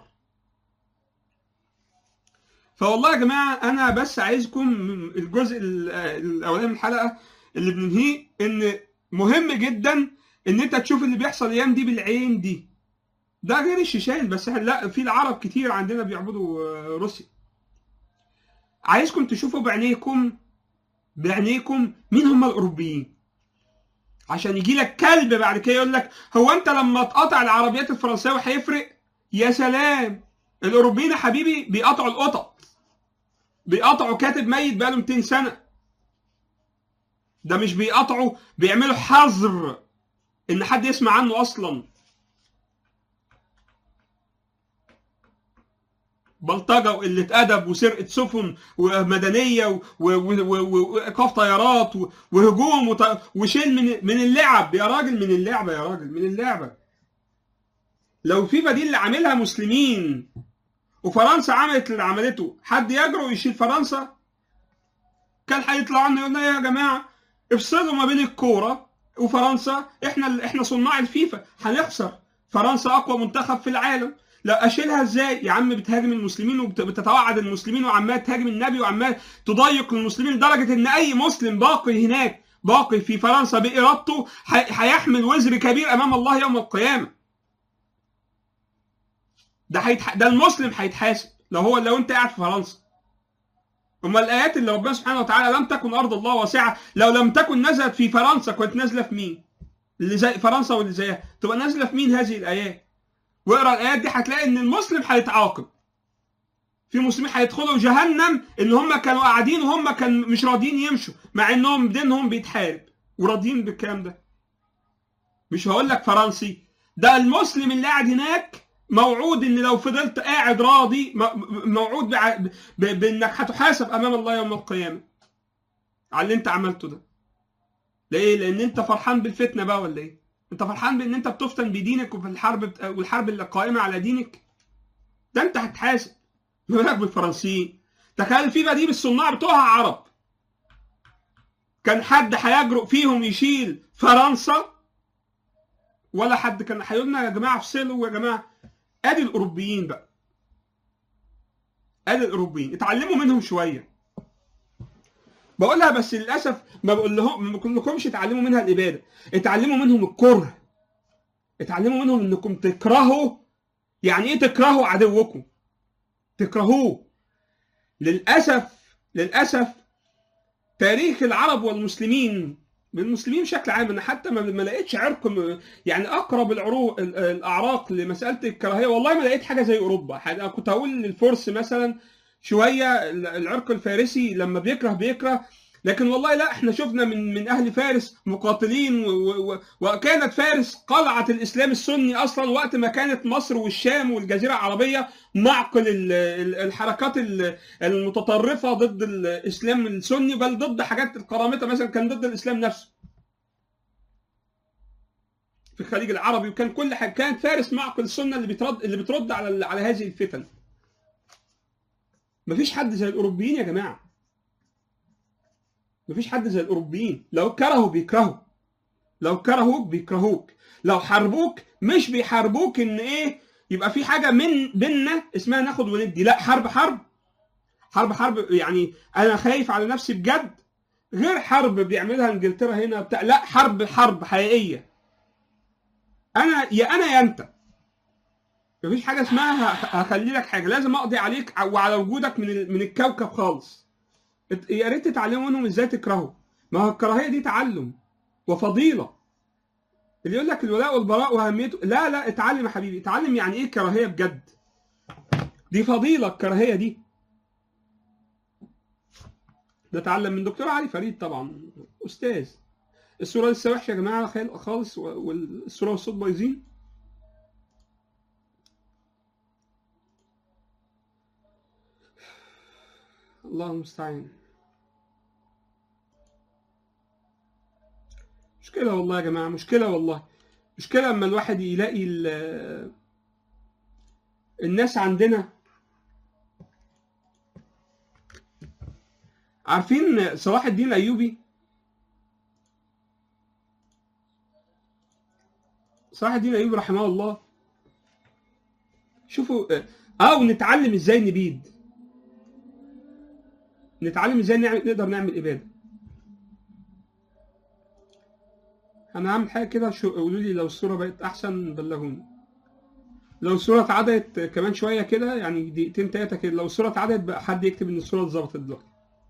S1: فوالله يا جماعه انا بس عايزكم الجزء ال- الاولاني من الحلقه اللي بننهيه ان مهم جدا ان انت تشوف اللي بيحصل الايام دي بالعين دي ده غير الشيشان بس إحنا- لا في العرب كتير عندنا بيعبدوا آه، روسيا عايزكم تشوفوا بعينيكم بعينيكم مين هم الاوروبيين عشان يجي لك كلب بعد كده يقول لك هو انت لما تقطع العربيات الفرنساوي هيفرق يا سلام الاوروبيين يا حبيبي بيقطعوا القطط بيقطعوا كاتب ميت بقاله 200 سنه ده مش بيقطعوا بيعملوا حظر ان حد يسمع عنه اصلا بلطجه وقله ادب وسرقه سفن ومدنيه و- و- و- و- وايقاف طيارات و- وهجوم وط- وشيل من من اللعب يا راجل من اللعبه يا راجل من اللعبه لو في بديل اللي عاملها مسلمين وفرنسا عملت اللي عملته حد يجرؤ يشيل فرنسا كان هيطلع عنه يقول لنا يا جماعه افصلوا ما بين الكوره وفرنسا احنا احنا صناع الفيفا هنخسر فرنسا اقوى منتخب في العالم لا اشيلها ازاي يا عم بتهاجم المسلمين وبتتوعد المسلمين وعمال تهاجم النبي وعمال تضيق المسلمين لدرجه ان اي مسلم باقي هناك باقي في فرنسا بارادته هي- هيحمل وزر كبير امام الله يوم القيامه ده هيتح... ده المسلم هيتحاسب لو هو لو انت قاعد في فرنسا اما الايات اللي ربنا سبحانه وتعالى لم تكن ارض الله واسعه لو لم تكن نزلت في فرنسا كنت نازله في مين اللي زي فرنسا واللي زيها تبقى نازله في مين هذه الايات واقرا الايات دي هتلاقي ان المسلم هيتعاقب في مسلمين هيدخلوا جهنم ان هم كانوا قاعدين وهم كان مش راضيين يمشوا مع انهم دينهم بيتحارب وراضيين بالكلام ده مش هقول لك فرنسي ده المسلم اللي قاعد هناك موعود ان لو فضلت قاعد راضي م- موعود بع- ب- بانك هتحاسب امام الله يوم القيامه على اللي انت عملته ده ليه لان انت فرحان بالفتنه بقى ولا ايه انت فرحان بان انت بتفتن بدينك وفي الحرب بت... والحرب اللي قائمه على دينك ده انت هتحاسب ما بالك بالفرنسيين تخيل في بديل الصناع بتوعها عرب كان حد هيجرؤ فيهم يشيل فرنسا ولا حد كان هيقول لنا يا جماعه افصلوا يا جماعه ادي الاوروبيين بقى ادي الاوروبيين اتعلموا منهم شويه بقولها بس للاسف ما بقول لهم ما بقول لكمش اتعلموا منها الاباده اتعلموا منهم الكره اتعلموا منهم انكم تكرهوا يعني ايه تكرهوا عدوكم تكرهوه للاسف للاسف تاريخ العرب والمسلمين بالمسلمين بشكل عام انا حتى ما ما لقيتش عرق م- يعني اقرب العروق ال- الاعراق لمساله الكراهيه والله ما لقيت حاجه زي اوروبا حاجة- أنا كنت هقول للفرس مثلا شويه ال- العرق الفارسي لما بيكره بيكره لكن والله لا احنا شفنا من من اهل فارس مقاتلين و و و وكانت فارس قلعه الاسلام السني اصلا وقت ما كانت مصر والشام والجزيره العربيه معقل ال- ال- الحركات ال- المتطرفه ضد الاسلام السني بل ضد حاجات القرامطه مثلا كان ضد الاسلام نفسه في الخليج العربي وكان كل حاجه كانت فارس معقل السنه اللي بترد اللي بترد على على هذه الفتن مفيش حد زي الاوروبيين يا جماعه مفيش حد زي الاوروبيين لو كرهوا بيكرهوا لو كرهوك بيكرهوك لو حاربوك مش بيحاربوك ان ايه يبقى في حاجه من بينا اسمها ناخد وندي لا حرب حرب حرب حرب يعني انا خايف على نفسي بجد غير حرب بيعملها انجلترا هنا بتاع لا حرب حرب حقيقيه انا يا انا يا انت مفيش حاجه اسمها ه- هخلي لك حاجه لازم اقضي عليك وعلى وجودك من ال- من الكوكب خالص ات- يا ريت تتعلموا منهم ازاي تكرهوا ما هو الكراهيه دي تعلم وفضيله اللي يقول لك الولاء والبراء واهميته لا لا اتعلم يا حبيبي اتعلم يعني ايه كراهيه بجد دي فضيله الكراهيه دي نتعلم من دكتور علي فريد طبعا استاذ الصوره لسه وحشه يا جماعه خيال خالص و- والصوره والصوت بايظين الله المستعان مشكلة والله يا جماعة مشكلة والله مشكلة لما الواحد يلاقي ال- الناس عندنا عارفين صلاح الدين الأيوبي صلاح الدين الأيوبي رحمه الله شوفوا اه ونتعلم ازاي نبيد نتعلم ازاي نعمل نقدر نعمل اباده انا هعمل حاجه كده شو- قولوا لي لو الصوره بقت احسن بلغوني لو الصوره اتعدت كمان شويه كده يعني دقيقتين تلاته كده لو الصوره اتعدت بقى حد يكتب ان الصوره اتظبطت دلوقتي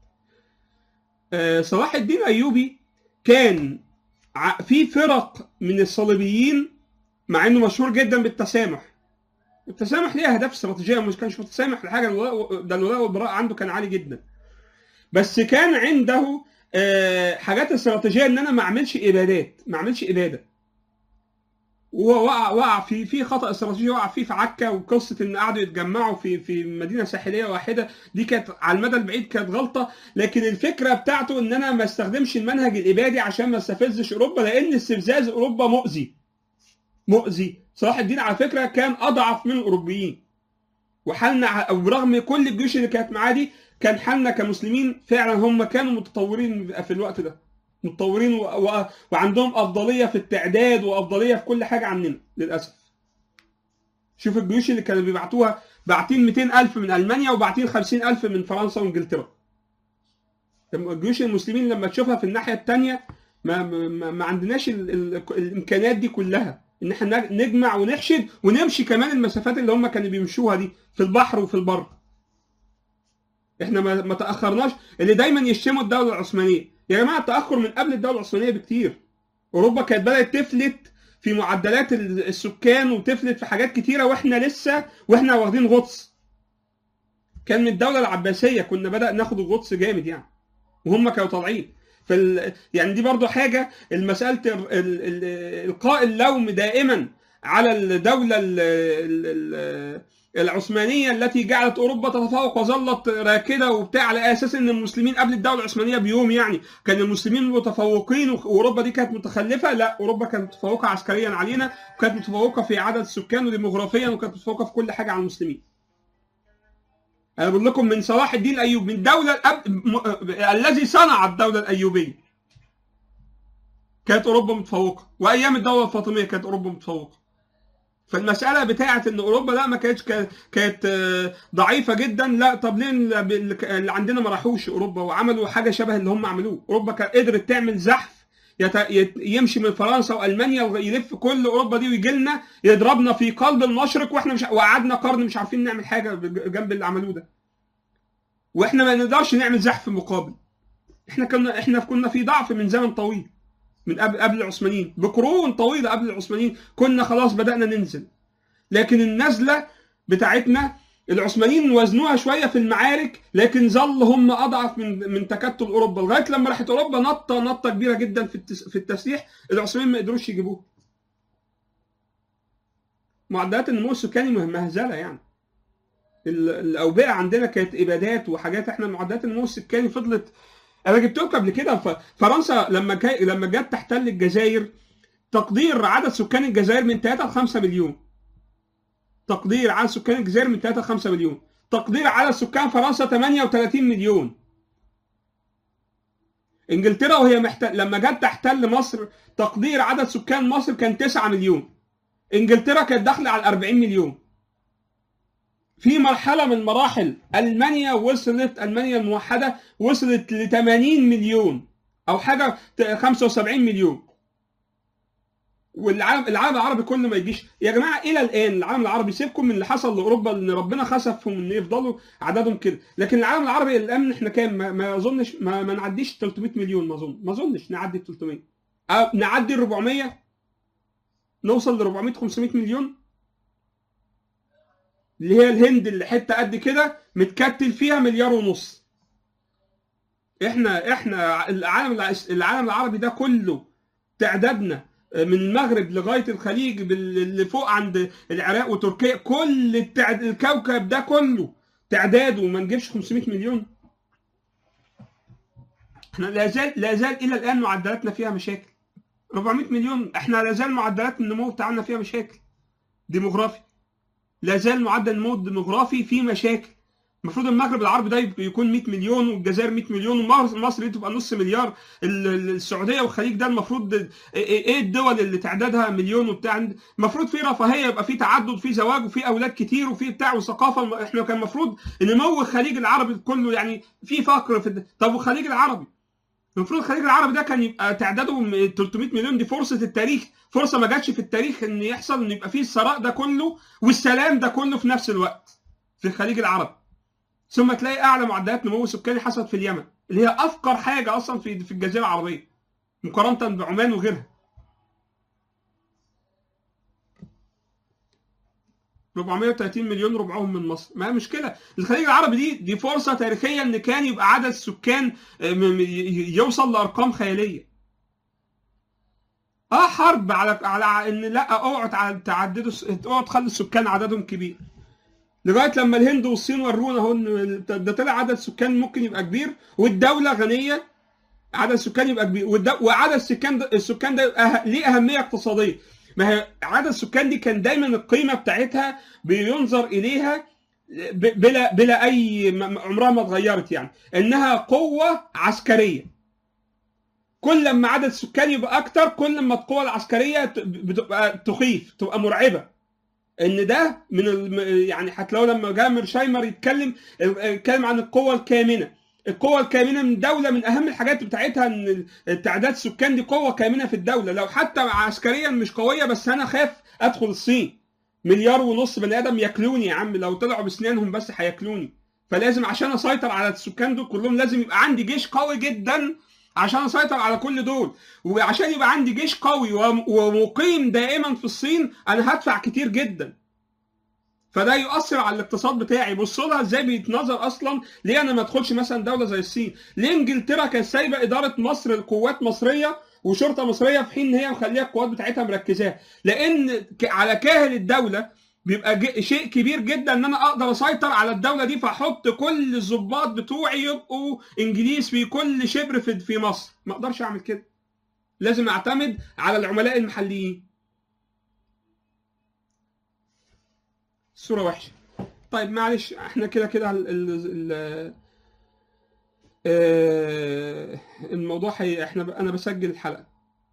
S1: آه، صلاح الدين ايوبي كان ع- في فرق من الصليبيين مع انه مشهور جدا بالتسامح التسامح ليه اهداف استراتيجيه مش كانش متسامح لحاجه الولاء ده الولاء والبراء عنده كان عالي جدا بس كان عنده آه، حاجات استراتيجيه ان انا ما اعملش ابادات ما اعملش اباده وهو وقع وقع في في خطا استراتيجي وقع فيه في عكا وقصه ان قعدوا يتجمعوا في في مدينه ساحليه واحده دي كانت على المدى البعيد كانت غلطه لكن الفكره بتاعته ان انا ما استخدمش المنهج الابادي عشان ما استفزش اوروبا لان استفزاز اوروبا مؤذي مؤذي صلاح الدين على فكره كان اضعف من الاوروبيين وحالنا ع- برغم كل الجيوش اللي كانت معاه دي كان حالنا كمسلمين فعلا هم كانوا متطورين في الوقت ده متطورين و... و... وعندهم افضليه في التعداد وافضليه في كل حاجه عننا للاسف شوف الجيوش اللي كانوا بيبعتوها باعتين 200000 من المانيا وباعتين 50000 من فرنسا وانجلترا لما الجيوش المسلمين لما تشوفها في الناحيه الثانيه ما ما, ما عندناش ال... ال... الامكانيات دي كلها ان احنا نج- نجمع ونحشد ونمشي كمان المسافات اللي هم كانوا بيمشوها دي في البحر وفي البر احنا ما, ما تاخرناش اللي دايما يشتموا الدوله العثمانيه يا جماعه التاخر من قبل الدوله العثمانيه بكتير اوروبا كانت بدات تفلت في معدلات ال- السكان وتفلت في حاجات كتيره واحنا لسه واحنا واخدين غطس كان من الدوله العباسيه كنا بدا ناخد الغطس جامد يعني وهم كانوا طالعين فال... يعني دي برضو حاجه المساله ال... ال... ال... القاء اللوم دائما على الدوله ال... ال... ال... العثمانيه التي جعلت اوروبا تتفوق وظلت راكده وبتاع على اساس ان المسلمين قبل الدوله العثمانيه بيوم يعني كان المسلمين متفوقين واوروبا دي كانت متخلفه لا اوروبا كانت متفوقه عسكريا علينا وكانت متفوقه في عدد السكان وديموغرافيا وكانت متفوقه في كل حاجه على المسلمين انا بقول لكم من صلاح الدين الايوبي من دوله الأب... م... الذي صنع الدوله الايوبيه كانت اوروبا متفوقه وايام الدوله الفاطميه كانت اوروبا متفوقه فالمساله بتاعه ان اوروبا لا ما كانتش كا- كانت آه، ضعيفه جدا لا طب ليه اللي اللي عندنا ما راحوش اوروبا وعملوا حاجه شبه اللي هم عملوه اوروبا كانت قدرت تعمل زحف يت... يت... يمشي من فرنسا والمانيا يلف كل اوروبا دي ويجي لنا يضربنا في قلب المشرق واحنا مش وقعدنا قرن مش عارفين نعمل حاجه بج- جنب اللي عملوه ده واحنا ما نقدرش نعمل زحف مقابل احنا كنا احنا كنا في ضعف من زمن طويل من قبل قبل العثمانيين بقرون طويله قبل العثمانيين كنا خلاص بدانا ننزل لكن النزله بتاعتنا العثمانيين وزنوها شويه في المعارك لكن ظل هم اضعف من من تكتل اوروبا لغايه لما راحت اوروبا نطه نطه كبيره جدا في التس- في التسليح العثمانيين ما قدروش يجيبوها معدلات النمو السكاني مهزله يعني ال- الاوبئه عندنا كانت ابادات وحاجات احنا معدلات النمو السكاني فضلت انا جبت لكم قبل كده ف- فرنسا لما كي... لما جت تحتل الجزائر تقدير عدد سكان الجزائر من 3 ل 5 مليون تقدير عدد سكان الجزائر من 3 ل 5 مليون تقدير عدد سكان فرنسا 38 مليون انجلترا وهي محتل لما جت تحتل مصر تقدير عدد سكان مصر كان 9 مليون انجلترا كانت داخله على 40 مليون في مرحله من مراحل المانيا وصلت المانيا الموحده وصلت ل 80 مليون او حاجه ت- 75 مليون والعالم العالم العربي كله ما يجيش يا جماعه الى الان العالم العربي سيبكم من اللي حصل لاوروبا ان ربنا خسفهم ان يفضلوا عددهم كده لكن العالم العربي الان احنا كام ما, ما اظنش ما, ما نعديش 300 مليون ما اظن ما اظنش نعدي 300 أو نعدي ال 400 نوصل ل 400 500 مليون اللي هي الهند اللي حته قد كده متكتل فيها مليار ونص احنا احنا العالم الع- العالم العربي ده كله تعدادنا من المغرب لغايه الخليج بال- اللي فوق عند العراق وتركيا كل التعد... الكوكب ده كله تعداده ما نجيبش 500 مليون احنا لا زال لا زال الى الان معدلاتنا فيها مشاكل 400 مليون احنا لا زال معدلات النمو بتاعنا فيها مشاكل ديموغرافي لا زال معدل النمو الديموغرافي فيه مشاكل المفروض المغرب العربي ده يكون 100 مليون والجزائر 100 مليون ومصر دي تبقى نص مليار ال- ال- السعوديه والخليج ده المفروض ايه إيه الدول اللي تعدادها مليون وبتاع المفروض في رفاهيه يبقى في تعدد في زواج وفي اولاد كتير وفي بتاع وثقافه احنا كان المفروض نمو الخليج العربي كله يعني في فقر في الد- طب والخليج العربي المفروض الخليج العربي ده كان يبقى تعداده م- 300 مليون دي فرصه التاريخ فرصه ما جاتش في التاريخ ان يحصل ان يبقى فيه الثراء ده كله والسلام ده كله في نفس الوقت في الخليج العربي ثم تلاقي اعلى معدلات نمو سكاني حصلت في اليمن اللي هي افقر حاجه اصلا في في الجزيره العربيه مقارنه بعمان وغيرها 430 مليون ربعهم من مصر ما هي مشكله الخليج العربي دي دي فرصه تاريخيه ان كان يبقى عدد السكان آه، م- م- ي- يوصل لارقام خياليه اه حرب على على ان لا اقعد على تعددوا الس- اقعد خلي السكان عددهم كبير لغايه لما الهند والصين ورونا اهو ان ده طلع عدد سكان ممكن يبقى كبير والدوله غنيه عدد السكان يبقى كبير والد- وعدد السكان ده السكان ده يبقى أه- ليه اهميه اقتصاديه ما هي عدد السكان دي كان دايما القيمه بتاعتها بينظر اليها ب- بلا بلا اي م- م- عمرها ما اتغيرت يعني انها قوه عسكريه كل ما عدد السكان يبقى اكتر كل ما القوه العسكريه ت- بتبقى تخيف تبقى مرعبه ان ده من الم... يعني هتلاقوا لما جاء ميرشايمر يتكلم يتكلم عن القوه الكامنه القوة الكامنة من دولة من أهم الحاجات بتاعتها إن تعداد السكان دي قوة كامنة في الدولة لو حتى عسكريا مش قوية بس أنا خاف أدخل الصين مليار ونص بني آدم ياكلوني يا عم لو طلعوا بسنانهم بس هياكلوني فلازم عشان أسيطر على السكان دول كلهم لازم يبقى عندي جيش قوي جدا عشان أسيطر على كل دول وعشان يبقى عندي جيش قوي وم- ومقيم دائما في الصين أنا هدفع كتير جدا فده يؤثر على الاقتصاد بتاعي بص لها ازاي بيتنظر اصلا ليه انا ما ادخلش مثلا دوله زي الصين ليه انجلترا كانت سايبه اداره مصر القوات مصريه وشرطه مصريه في حين ان هي مخليه القوات بتاعتها مركزاها لان ك- على كاهل الدوله بيبقى ج- شيء كبير جدا ان انا اقدر اسيطر على الدوله دي فاحط كل الضباط بتوعي يبقوا انجليز في كل شبر في في مصر ما اقدرش اعمل كده لازم اعتمد على العملاء المحليين الصورة وحشة طيب معلش احنا كده كده ال ال ال آه، الموضوع حي... احنا ب... انا بسجل الحلقة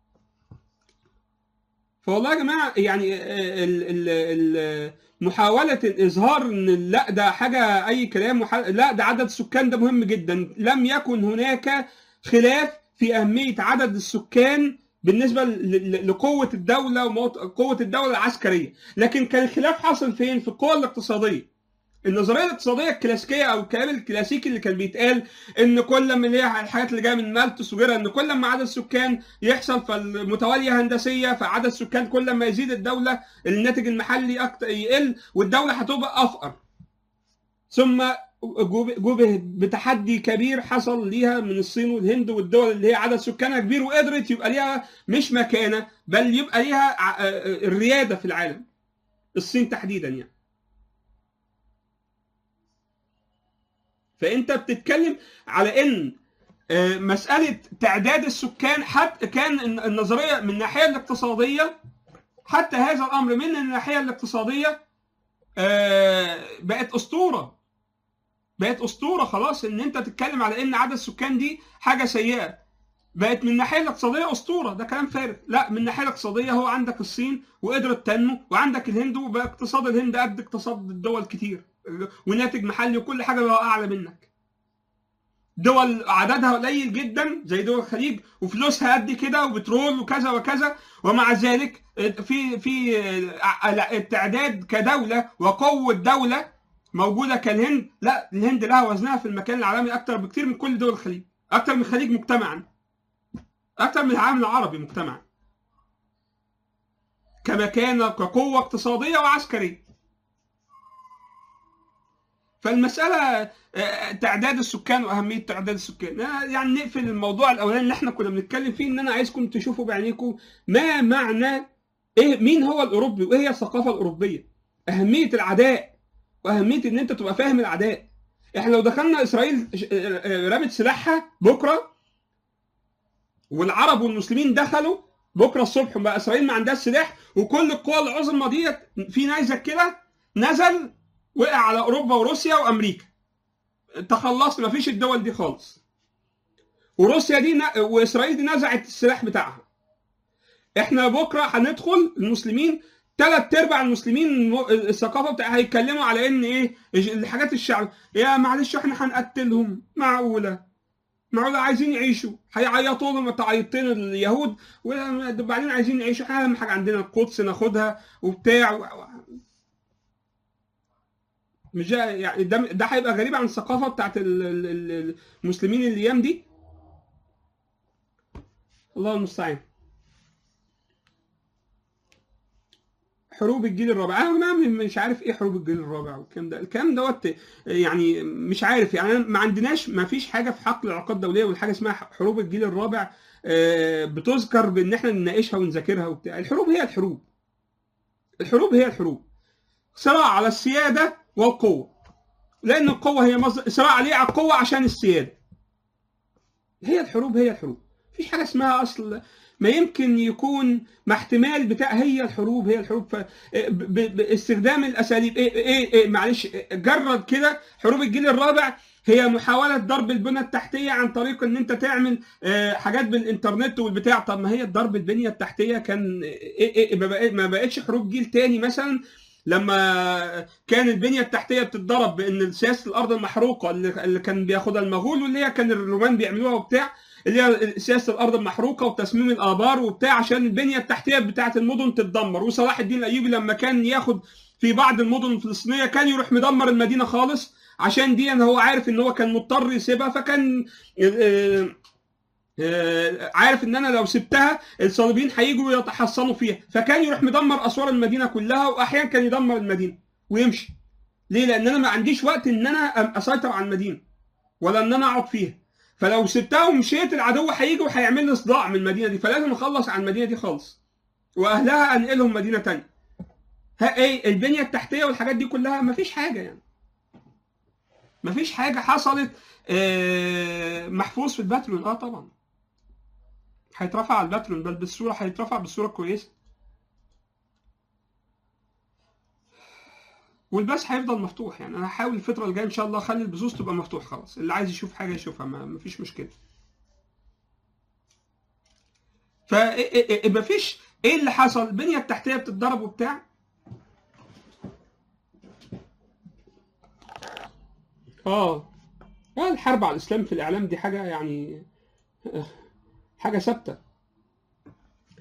S1: فوالله يا جماعة يعني آه، ال ال ال محاولة إظهار إن لا ده حاجة أي كلام وح... لا ده عدد السكان ده مهم جدا لم يكن هناك خلاف في أهمية عدد السكان بالنسبة ل- ل- لقوة الدولة وقوة الدولة العسكرية لكن كان الخلاف حاصل فين؟ في القوة الاقتصادية النظريه الاقتصاديه الكلاسيكيه او الكلام الكلاسيكي اللي كان بيتقال ان كل ما اللي هي الحاجات اللي جايه من مالتوس وغيرها ان كل ما عدد السكان يحصل فالمتواليه هندسيه فعدد السكان كل ما يزيد الدوله الناتج المحلي اكتر يقل والدوله هتبقى افقر ثم جوبه بتحدي كبير حصل ليها من الصين والهند والدول اللي هي عدد سكانها كبير وقدرت يبقى ليها مش مكانه بل يبقى ليها الرياده في العالم الصين تحديدا يعني فانت بتتكلم على ان مساله تعداد السكان حتى كان النظريه من الناحيه الاقتصاديه حتى هذا الامر من الناحيه الاقتصاديه بقت اسطوره بقت اسطوره خلاص ان انت تتكلم على ان عدد السكان دي حاجه سيئه بقت من الناحيه الاقتصاديه اسطوره ده كلام فارغ لا من الناحيه الاقتصاديه هو عندك الصين وقدرت تنمو وعندك الهند وبقى اقتصاد الهند قد اقتصاد الدول كتير وناتج محلي وكل حاجه بقى اعلى منك دول عددها قليل جدا زي دول الخليج وفلوسها قد كده وبترول وكذا وكذا ومع ذلك في في التعداد كدوله وقوه دوله موجوده كالهند لا الهند لها وزنها في المكان العالمي اكتر بكتير من كل دول الخليج اكتر من الخليج مجتمعا اكتر من العالم العربي مجتمعا كمكانه كقوه اقتصاديه وعسكريه فالمساله تعداد السكان واهميه تعداد السكان يعني نقفل الموضوع الاولاني اللي احنا كنا بنتكلم فيه ان انا عايزكم تشوفوا بعينيكم ما معنى ايه مين هو الاوروبي وايه هي الثقافه الاوروبيه اهميه العداء واهميه ان انت تبقى فاهم العداء احنا لو دخلنا اسرائيل رمت سلاحها بكره والعرب والمسلمين دخلوا بكره الصبح بقى اسرائيل ما عندهاش سلاح وكل القوى العظمى ديت في نيزك كده نزل وقع على اوروبا وروسيا وامريكا تخلصت ما فيش الدول دي خالص وروسيا دي ن... واسرائيل دي نزعت السلاح بتاعها احنا بكره هندخل المسلمين ثلاث ارباع المسلمين الثقافه بتاعها هيتكلموا على ان ايه الحاجات الشعب يا معلش احنا هنقتلهم معقوله معقوله عايزين يعيشوا هيعيطوا لهم تعيطين اليهود وبعدين عايزين يعيشوا اهم حاجه عندنا القدس ناخدها وبتاع مش يعني ده ده هيبقى غريب عن الثقافه بتاعت المسلمين الايام دي الله المستعان حروب الجيل الرابع انا مش عارف ايه حروب الجيل الرابع والكلام ده الكلام دوت يعني مش عارف يعني ما عندناش ما فيش حاجه في حقل العلاقات الدوليه والحاجه اسمها حروب الجيل الرابع بتذكر بان احنا نناقشها ونذاكرها وبتاع الحروب هي الحروب الحروب هي الحروب صراع على السياده والقوه لان القوه هي مصدر صراع عليه على القوه عشان السياده هي الحروب هي الحروب مفيش حاجه اسمها اصل ما يمكن يكون مع احتمال بتاع هي الحروب هي الحروب ف... باستخدام الاساليب ايه ايه, إيه معلش جرد كده حروب الجيل الرابع هي محاولة ضرب البنى التحتية عن طريق ان انت تعمل حاجات بالانترنت والبتاع طب ما هي ضرب البنية التحتية كان إيه إيه ما بقتش حروب جيل تاني مثلا لما كان البنية التحتية بتتضرب بان سياسة الارض المحروقة اللي كان بياخدها المغول واللي هي كان الرومان بيعملوها وبتاع اللي هي سياسه الارض المحروقه وتصميم الابار وبتاع عشان البنيه التحتيه بتاعه المدن تتدمر وصلاح الدين الايوبي لما كان ياخد في بعض المدن الفلسطينيه كان يروح مدمر المدينه خالص عشان دي هو عارف ان هو كان مضطر يسيبها فكان عارف ان انا لو سبتها الصليبيين هيجوا يتحصنوا فيها فكان يروح مدمر اسوار المدينه كلها واحيانا كان يدمر المدينه ويمشي ليه لان انا ما عنديش وقت ان انا اسيطر على المدينه ولا ان انا اقعد فيها فلو سبتها ومشيت العدو هيجي وهيعمل لي صداع من المدينه دي فلازم اخلص على المدينه دي خالص واهلها انقلهم مدينه تانية ها ايه البنيه التحتيه والحاجات دي كلها مفيش حاجه يعني مفيش حاجه حصلت آه محفوظ في الباترون اه طبعا هيترفع على الباترون بل بالصوره هيترفع بالصوره كويسه والبث هيفضل مفتوح يعني انا هحاول الفتره الجايه ان شاء الله اخلي البثوث تبقى مفتوح خلاص اللي عايز يشوف حاجه يشوفها ما فيش مشكله فما فيش ايه اللي حصل البنيه التحتيه بتتضرب وبتاع اه اه الحرب على الاسلام في الاعلام دي حاجه يعني حاجه ثابته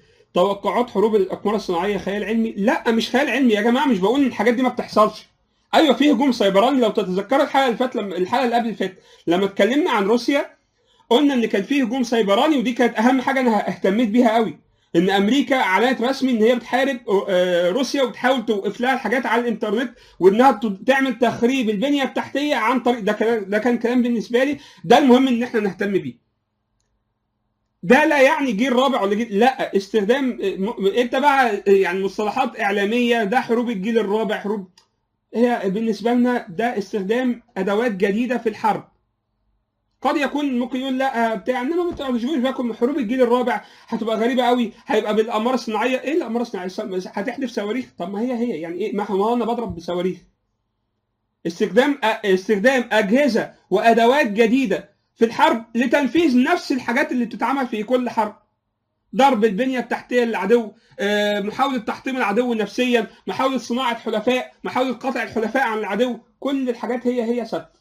S1: توقعات حروب الاقمار الصناعيه خيال علمي لا مش خيال علمي يا جماعه مش بقول ان الحاجات دي ما بتحصلش ايوه في هجوم سيبراني لو تتذكروا الحلقه اللي فاتت لما الحلقه اللي قبل اللي فاتت لما اتكلمنا عن روسيا قلنا ان كان في هجوم سيبراني ودي كانت اهم حاجه انا اهتميت بيها قوي ان امريكا اعلنت رسمي ان هي بتحارب آه، روسيا وبتحاول توقف لها الحاجات على الانترنت وانها ت- تعمل تخريب البنيه التحتيه عن طريق ده كلام ده كان كلام بالنسبه لي ده المهم ان احنا نهتم بيه ده لا يعني جيل رابع ولا جيل لا استخدام م- انت بقى يعني مصطلحات اعلاميه ده حروب الجيل الرابع حروب هي بالنسبه لنا ده استخدام ادوات جديده في الحرب قد يكون ممكن يقول لا بتاع انما ما تشوفوش بالكم من حروب الجيل الرابع هتبقى غريبه قوي هيبقى بالاقمار الصناعيه ايه الاقمار الصناعيه هتحدف صواريخ طب ما هي هي يعني ايه ما هو انا بضرب بصواريخ استخدام استخدام اجهزه وادوات جديده في الحرب لتنفيذ نفس الحاجات اللي بتتعمل في كل حرب ضرب البنيه التحتيه للعدو آه، محاوله تحطيم العدو نفسيا محاوله صناعه حلفاء محاوله قطع الحلفاء عن العدو كل الحاجات هي هي ثابته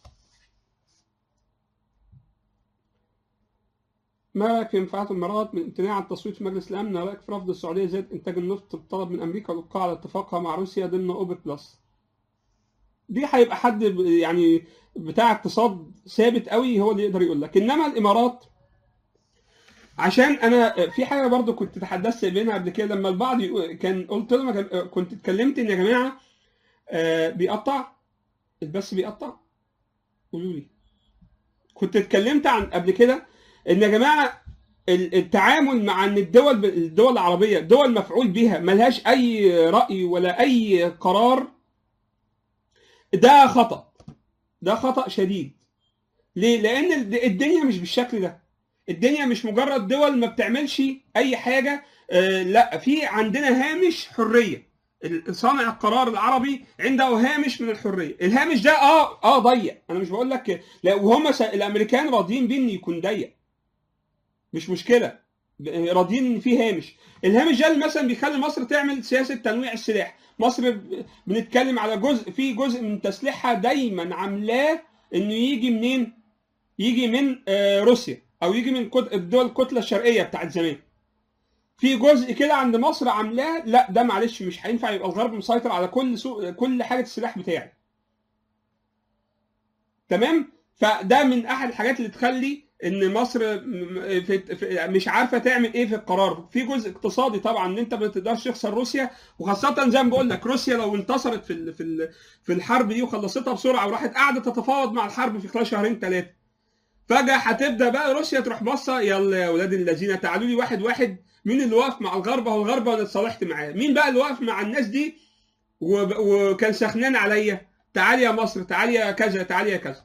S1: ما رايك في انفعالات الامارات من امتناع عن التصويت في مجلس الامن؟ ما رايك في رفض السعوديه زياده انتاج النفط بطلب من امريكا والوقوع على اتفاقها مع روسيا ضمن اوبك بلس؟ دي هيبقى حد ب- يعني بتاع اقتصاد ثابت قوي هو اللي يقدر يقول لك انما الامارات عشان انا في حاجه برضو كنت تحدثت بينها قبل كده لما البعض يقول- كان قلت لهم يا جم- كنت اتكلمت ان يا جماعه آه، بيقطع البث بيقطع قولوا لي كنت اتكلمت عن قبل كده ان يا جماعه ال- التعامل مع ان الدول الدول العربيه دول مفعول بها ملهاش اي راي ولا اي قرار ده خطا ده خطا شديد ليه لان الد- الدنيا مش بالشكل ده الدنيا مش مجرد دول ما بتعملش اي حاجه آه لا في عندنا هامش حريه ال- صانع القرار العربي عنده هامش من الحريه الهامش ده اه اه ضيق انا مش بقول لك لا وهم س- الامريكان راضيين بيه ان يكون ضيق مش مشكله ب- راضيين ان في هامش الهامش ده اللي مثلا بيخلي مصر تعمل سياسه تنويع السلاح مصر ب- بنتكلم على جزء في جزء من تسليحها دايما عاملاه انه يجي منين يجي من آه، روسيا او يجي من كت- الدول الكتله الشرقيه بتاعت زمان في جزء كده عند مصر عاملاه لا ده معلش مش هينفع يبقى الغرب مسيطر على كل سوق كل حاجه السلاح بتاعي تمام فده من احد الحاجات اللي تخلي ان مصر م- م- في في مش عارفه تعمل ايه في القرار في جزء اقتصادي طبعا ان انت ما تقدرش تخسر روسيا وخاصه زي ما بقول لك روسيا لو انتصرت في ال- في ال- في الحرب دي وخلصتها بسرعه وراحت قاعده تتفاوض مع الحرب في خلال شهرين ثلاثه فجاه هتبدا بقى روسيا تروح باصه يلا يا اولاد الذين تعالوا لي واحد واحد مين اللي واقف مع الغرب هو الغرب وانا اتصالحت معاه مين بقى اللي واقف مع الناس دي وب- وكان سخنان عليا تعالي يا مصر تعالي يا كذا تعالي يا كذا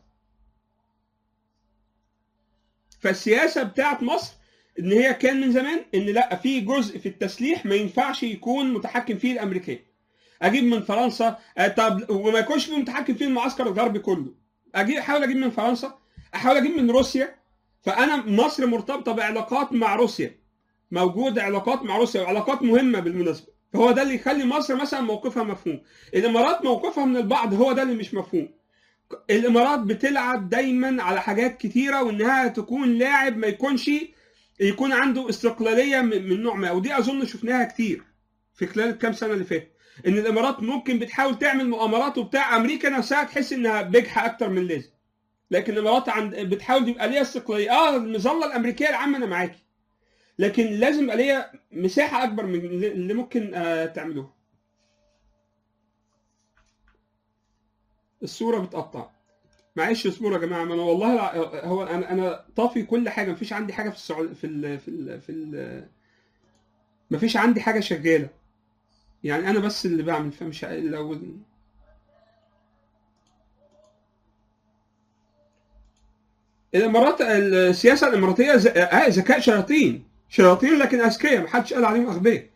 S1: فالسياسه بتاعت مصر ان هي كان من زمان ان لا في جزء في التسليح ما ينفعش يكون متحكم فيه الامريكان اجيب من فرنسا آه، طب وما يكونش فيه متحكم فيه المعسكر الغربي كله اجيب احاول اجيب من فرنسا احاول اجيب من روسيا فانا مصر مرتبطه بعلاقات مع روسيا موجود علاقات مع روسيا وعلاقات مهمه بالمناسبه فهو ده اللي يخلي مصر مثلا موقفها مفهوم الامارات موقفها من البعض هو ده اللي مش مفهوم الامارات بتلعب دايما على حاجات كتيره وانها تكون لاعب ما يكونش يكون عنده استقلاليه من من نوع ما ودي اظن شفناها كتير في خلال الكام سنه اللي فاتت ان الامارات ممكن بتحاول تعمل مؤامرات وبتاع امريكا نفسها تحس انها بجحه اكتر من اللازم لكن الامارات عند بتحاول يبقى ليها استقلاليه اه المظله الامريكيه العامه انا معاكي لكن لازم يبقى ليها مساحه اكبر من اللي اللي ممكن آه تعملوها الصوره بتقطع معلش اصبروا يا جماعه ما انا والله الع- هو انا انا طافي كل حاجه مفيش عندي حاجه في السعود في ال في ال في ال مفيش عندي حاجه شغاله يعني انا بس اللي بعمل فمش ع- لو الامارات السياسه الاماراتيه ز- آه، ذكاء شياطين شياطين لكن اذكياء محدش قال عليهم اغبياء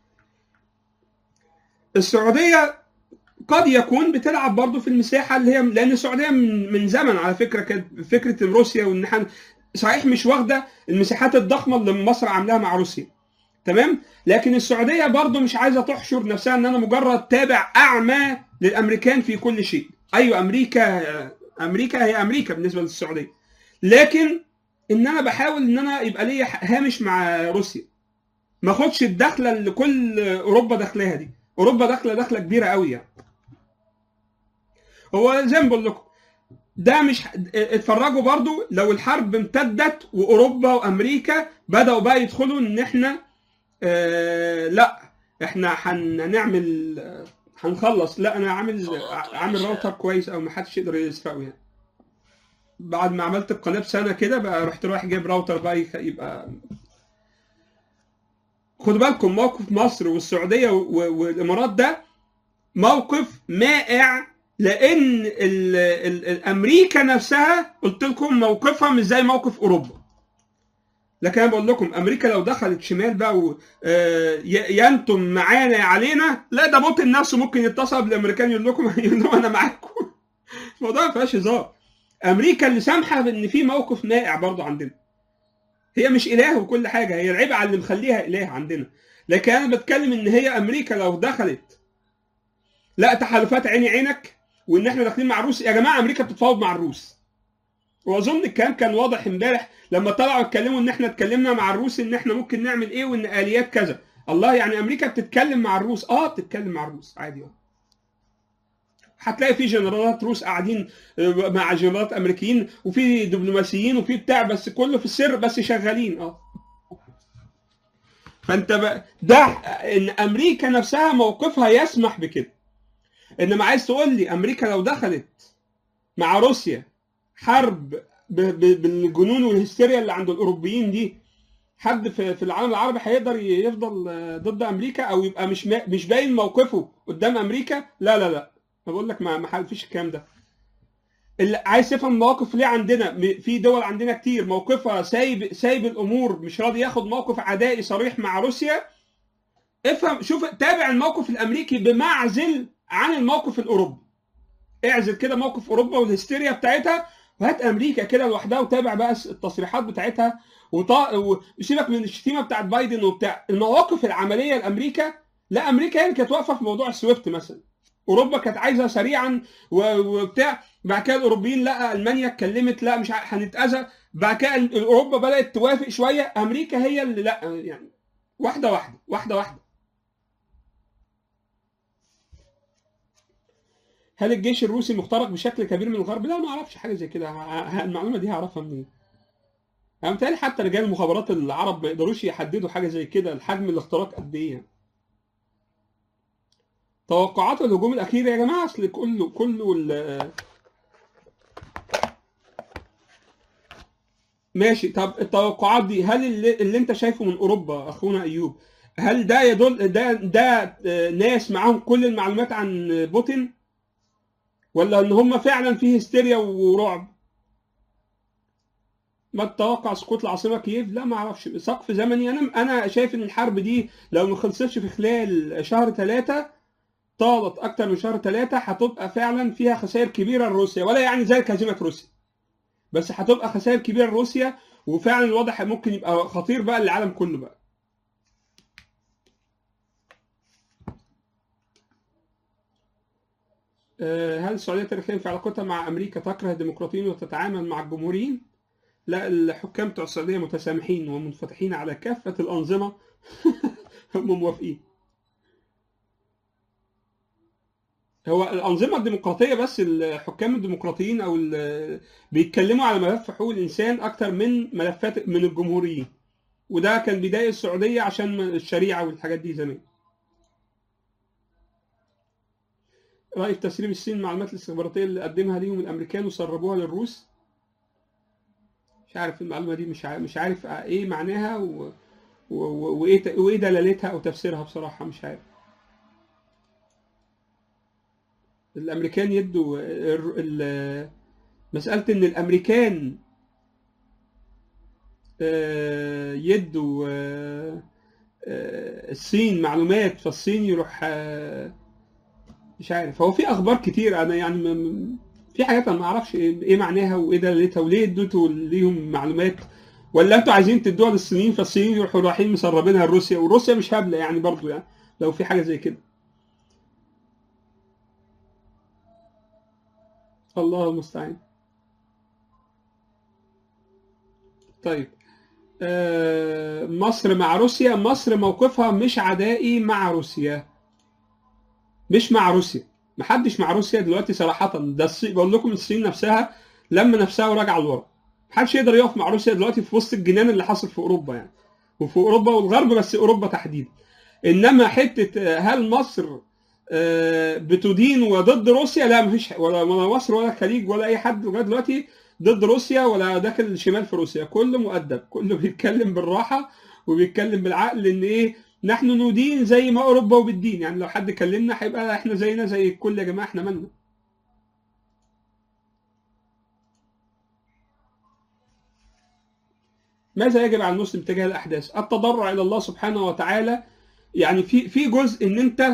S1: السعوديه قد يكون بتلعب برضه في المساحه اللي هي لان السعوديه من, من زمن على فكره كانت فكره روسيا وان احنا صحيح مش واخده المساحات الضخمه اللي مصر عاملاها مع روسيا تمام لكن السعوديه برضه مش عايزه تحشر نفسها ان انا مجرد تابع اعمى للامريكان في كل شيء ايوه امريكا امريكا هي امريكا بالنسبه للسعوديه لكن ان انا بحاول ان انا يبقى ليا هامش مع روسيا ما اخدش الدخله اللي كل اوروبا داخلاها دي اوروبا داخله دخله كبيره قوي يعني هو زي ما بقول لكم ده مش اتفرجوا برضو لو الحرب امتدت واوروبا وامريكا بداوا بقى يدخلوا ان احنا آه لا احنا هنعمل هنخلص لا انا عامل عامل راوتر كويس او ما حدش يقدر يسرقه يعني بعد ما عملت القناه بسنه كده بقى رحت رايح جايب راوتر بقى يبقى خدوا بالكم موقف مصر والسعوديه والامارات ده موقف مائع لان ال ال الامريكا نفسها قلت لكم موقفها مش زي موقف اوروبا لكن انا بقول لكم امريكا لو دخلت شمال بقى ينتم معانا علينا لا ده بوتين نفسه ممكن يتصل بالامريكان يقول لكم يقول لهم انا معاكم الموضوع ما فيهاش هزار امريكا اللي سامحه بان في موقف مائع برضه عندنا هي مش اله وكل حاجه هي العيب على اللي مخليها اله عندنا لكن انا بتكلم ان هي امريكا لو دخلت لا تحالفات عيني عينك وان احنا داخلين مع الروس يا جماعه امريكا بتتفاوض مع الروس واظن الكلام كان واضح امبارح لما طلعوا اتكلموا ان احنا اتكلمنا مع الروس ان احنا ممكن نعمل ايه وان اليات كذا الله يعني امريكا بتتكلم مع الروس اه بتتكلم مع الروس عادي اه هتلاقي في جنرالات روس قاعدين مع جنرالات امريكيين وفي دبلوماسيين وفي بتاع بس كله في السر بس شغالين اه فانت بقى ده ان امريكا نفسها موقفها يسمح بكده انما عايز تقول لي امريكا لو دخلت مع روسيا حرب بالجنون والهستيريا اللي عند الاوروبيين دي حد في, في العالم العربي هيقدر يفضل ضد امريكا او يبقى مش مش باين موقفه قدام امريكا لا لا لا انا بقول لك ما ما فيش الكلام ده اللي عايز تفهم المواقف ليه عندنا في دول عندنا كتير موقفها سايب سايب الامور مش راضي ياخد موقف عدائي صريح مع روسيا افهم شوف تابع الموقف الامريكي بمعزل عن الموقف الاوروبي اعزل كده موقف اوروبا والهستيريا بتاعتها وهات امريكا كده لوحدها وتابع بقى التصريحات بتاعتها وطا... وسيبك من الشتيمه بتاعت بايدن وبتاع المواقف العمليه لامريكا لا امريكا هي كانت واقفه في موضوع السويفت مثلا اوروبا كانت عايزه سريعا وبتاع بعد كده الاوروبيين لا المانيا اتكلمت لا مش هنتاذى بعد كده اوروبا بدات توافق شويه امريكا هي اللي لا يعني واحده واحده واحده واحده هل الجيش الروسي مخترق بشكل كبير من الغرب؟ لا ما اعرفش حاجه زي كده المعلومه دي هعرفها منين؟ انا متهيألي حتى رجال المخابرات العرب ما يقدروش يحددوا حاجه زي كده الحجم الاختراق قد ايه توقعات الهجوم الاخير يا جماعه اصل كله كله ماشي طب التوقعات دي هل اللي, اللي انت شايفه من اوروبا اخونا ايوب هل ده يدل ده ده ناس معاهم كل المعلومات عن بوتين ولا ان هم فعلا في هستيريا ورعب ما تتوقع سقوط العاصمه كييف لا ما اعرفش سقف زمني انا انا شايف ان الحرب دي لو ما خلصتش في خلال شهر ثلاثة طالت اكتر من شهر ثلاثة هتبقى فعلا فيها خسائر كبيره لروسيا ولا يعني ذلك هزيمه روسيا بس هتبقى خسائر كبيره لروسيا وفعلا الوضع ممكن يبقى خطير بقى للعالم كله بقى هل السعوديه تاريخيا في علاقتها مع امريكا تكره الديمقراطيين وتتعامل مع الجمهوريين؟ لا الحكام بتوع السعوديه متسامحين ومنفتحين على كافه الانظمه هم موافقين. هو الانظمه الديمقراطيه بس الحكام الديمقراطيين او بيتكلموا على ملف حقوق الانسان اكتر من ملفات من الجمهوريين. وده كان بدايه السعوديه عشان الشريعه والحاجات دي زمان. رأي في تسريب الصين المعلومات الاستخباراتية اللي قدمها ليهم الأمريكان وسربوها للروس مش عارف المعلومة دي مش عارف, مش عارف إيه معناها و... و... وإيه وإيه دلالتها أو تفسيرها بصراحة مش عارف الأمريكان يدوا ال... مسألة إن الأمريكان يدوا الصين معلومات فالصين يروح مش عارف هو في اخبار كتير انا يعني م... في حاجات انا ما اعرفش ايه معناها وايه دلالتها وليه اديتوا ليهم معلومات ولا انتوا عايزين تدوها للصينيين فالصينيين يروحوا رايحين مسربينها لروسيا وروسيا مش هبله يعني برضو يعني لو في حاجه زي كده الله المستعان طيب آه مصر مع روسيا مصر موقفها مش عدائي مع روسيا مش مع روسيا محدش مع روسيا دلوقتي صراحه ده الصين بقول لكم الصين نفسها لما نفسها وراجعه لورا محدش يقدر يقف مع روسيا دلوقتي في وسط الجنان اللي حاصل في اوروبا يعني وفي اوروبا والغرب بس اوروبا تحديدا انما حته هل مصر بتدين وضد روسيا لا مفيش ولا ولا مصر ولا الخليج ولا اي حد لغايه دلوقتي ضد روسيا ولا داخل الشمال في روسيا كله مؤدب كله بيتكلم بالراحه وبيتكلم بالعقل ان ايه نحن ندين زي ما اوروبا وبالدين يعني لو حد كلمنا هيبقى احنا زينا زي الكل يا جماعه احنا مالنا ماذا يجب على المسلم تجاه الاحداث؟ التضرع الى الله سبحانه وتعالى يعني في في جزء ان انت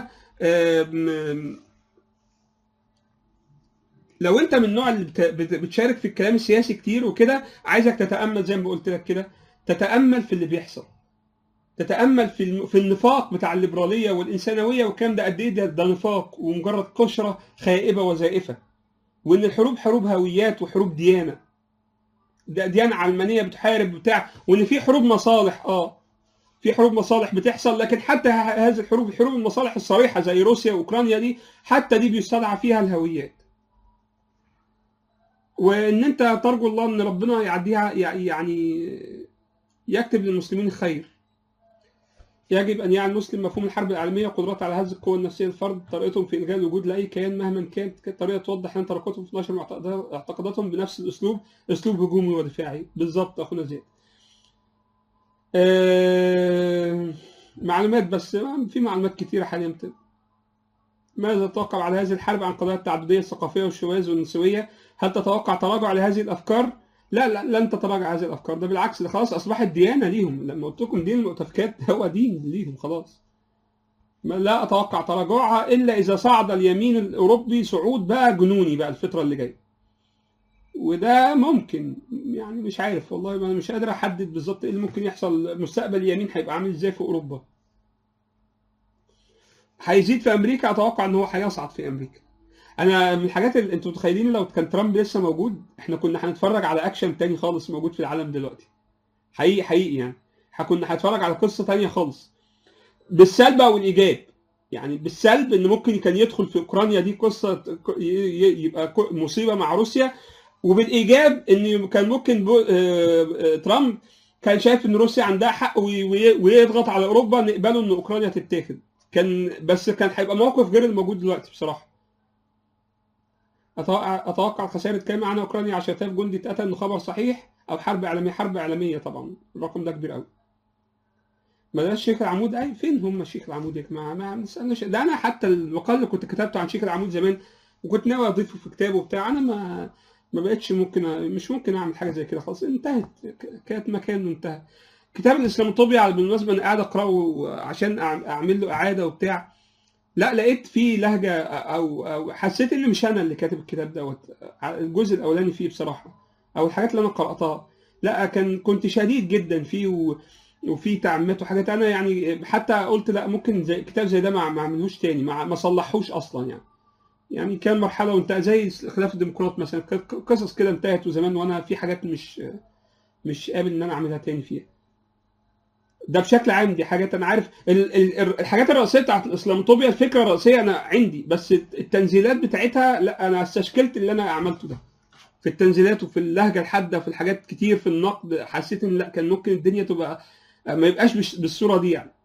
S1: لو انت من النوع اللي بتشارك في الكلام السياسي كتير وكده عايزك تتامل زي ما قلت لك كده تتامل في اللي بيحصل تتامل في في النفاق بتاع الليبراليه والانسانويه والكلام ده قد ايه ده, ده نفاق ومجرد قشره خائبه وزائفه وان الحروب حروب هويات وحروب ديانه ده ديانه علمانيه بتحارب بتاع وان في حروب مصالح اه في حروب مصالح بتحصل لكن حتى هذه الحروب حروب المصالح الصريحه زي روسيا واوكرانيا دي حتى دي بيستدعى فيها الهويات وان انت ترجو الله ان ربنا يعديها يعني يكتب للمسلمين الخير يجب ان يعي المسلم مفهوم الحرب العالميه وقدرته على هز القوى النفسيه للفرد طريقتهم في الغاء الوجود لاي كيان مهما كانت طريقه توضح ان تركتهم في نشر اعتقاداتهم بنفس الاسلوب اسلوب هجومي ودفاعي بالظبط اخونا زياد آه معلومات بس في معلومات كثيره حاليا ماذا تتوقع على هذه الحرب عن قضايا التعدديه الثقافيه والشواذ والنسويه هل تتوقع تراجع لهذه الافكار لا لا لن تتراجع هذه الافكار ده بالعكس ده خلاص اصبحت ديانه ليهم لما قلت لكم دين المؤتفكات هو دين ليهم خلاص لا اتوقع تراجعها الا اذا صعد اليمين الاوروبي صعود بقى جنوني بقى الفتره اللي جايه وده ممكن يعني مش عارف والله انا مش قادر احدد بالظبط ايه اللي ممكن يحصل مستقبل اليمين هيبقى عامل ازاي في اوروبا هيزيد في امريكا اتوقع ان هو هيصعد في امريكا انا من الحاجات اللي انتوا متخيلين لو كان ترامب لسه موجود احنا كنا هنتفرج على اكشن تاني خالص موجود في العالم دلوقتي حقيقي حقيقي يعني كنا هنتفرج على قصه تانية خالص بالسلب او الايجاب يعني بالسلب ان ممكن كان يدخل في اوكرانيا دي قصه يبقى مصيبه مع روسيا وبالايجاب ان كان ممكن ترامب كان شايف ان روسيا عندها حق ويضغط على اوروبا نقبله ان اوكرانيا تتاخد كان بس كان هيبقى موقف غير الموجود دلوقتي بصراحه اتوقع الخسائر كام عن اوكرانيا 10000 جندي اتقتل انه خبر صحيح او حرب اعلاميه حرب اعلاميه طبعا الرقم ده كبير قوي مدرسة شيخ العمود اي فين هم شيخ العمود يا جماعه ما نسالناش ده انا حتى المقال اللي كنت كتبته عن شيخ العمود زمان وكنت ناوي اضيفه في كتاب وبتاع انا ما ما بقتش ممكن مش ممكن اعمل حاجه زي كده خلاص انتهت كانت مكانه انتهى كتاب الاسلاموطوبيا بالمناسبه انا قاعد اقراه عشان اعمل له اعاده وبتاع لا لقيت فيه لهجه او او حسيت ان مش انا اللي كاتب الكتاب دوت الجزء الاولاني فيه بصراحه او الحاجات اللي انا قراتها لا كان كنت شديد جدا فيه و... وفي تعميمات وحاجات انا يعني حتى قلت لا ممكن زي كتاب زي ده ما اعملهوش تاني ما, ما صلحوش اصلا يعني يعني كان مرحله وانتهى زي خلاف الديمقراط مثلا قصص كده انتهت وزمان وانا في حاجات مش مش قابل ان انا اعملها تاني فيها ده بشكل عام دي حاجات انا عارف الحاجات الرئيسيه بتاعت الاسلاموطوبيا الفكره الرئيسيه انا عندي بس التنزيلات بتاعتها لا انا استشكلت اللي انا عملته ده في التنزيلات وفي اللهجه الحاده وفي الحاجات كتير في النقد حسيت ان لا كان ممكن الدنيا تبقى ما يبقاش بالصوره دي يعني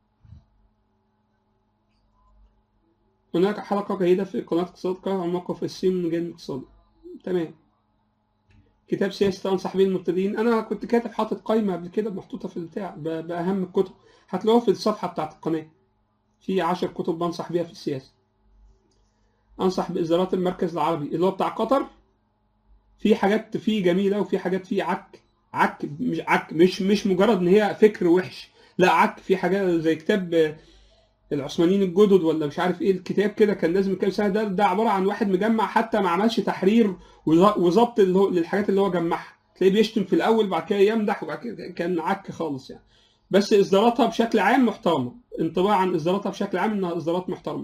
S1: هناك حلقه جيده في قناه اقتصاد قهوه عن موقف الصين من الجانب الاقتصادي تمام كتاب سياسي تنصح به المبتدئين انا كنت كاتب حاطط قائمه قبل كده محطوطه في البتاع باهم الكتب هتلاقوها في الصفحه بتاعت القناه في 10 كتب بنصح بيها في السياسه انصح باصدارات المركز العربي اللي هو بتاع قطر في حاجات فيه جميله وفي حاجات فيه عك عك مش عك مش مش مجرد ان هي فكر وحش لا عك في حاجات زي كتاب العثمانيين الجدد ولا مش عارف ايه الكتاب كده كان لازم الكتاب سهل ده ده عباره عن واحد مجمع حتى ما عملش تحرير وظبط للحاجات اللي هو جمعها تلاقيه بيشتم في الاول بعد كده يمدح وبعد كده كان عك خالص يعني بس اصداراتها بشكل عام محترمه انطباع عن اصداراتها بشكل عام انها اصدارات محترمه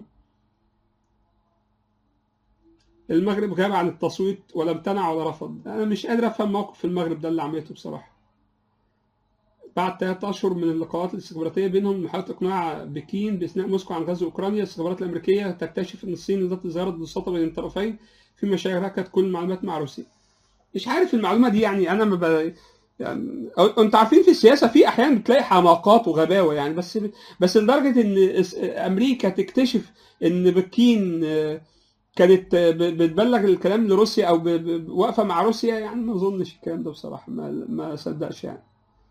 S1: المغرب غاب عن التصويت ولا امتنع ولا رفض انا مش قادر افهم موقف المغرب ده اللي عملته بصراحه بعد ثلاث اشهر من اللقاءات الاستخباراتيه بينهم محاوله اقناع بكين باثناء موسكو عن غزو اوكرانيا الاستخبارات الامريكيه تكتشف ان الصين ذات زياره الوساطه بين الطرفين فيما شاركت كل المعلومات مع روسيا مش عارف المعلومه دي يعني انا ما ب... يعني أو- انتوا عارفين في السياسه في احيانا بتلاقي حماقات وغباوه يعني بس بس لدرجه ان إس- امريكا تكتشف ان بكين آه، كانت آه، ب- بتبلغ الكلام لروسيا او ب- ب- واقفه مع روسيا يعني ما اظنش الكلام ده بصراحه ما ما صدقش يعني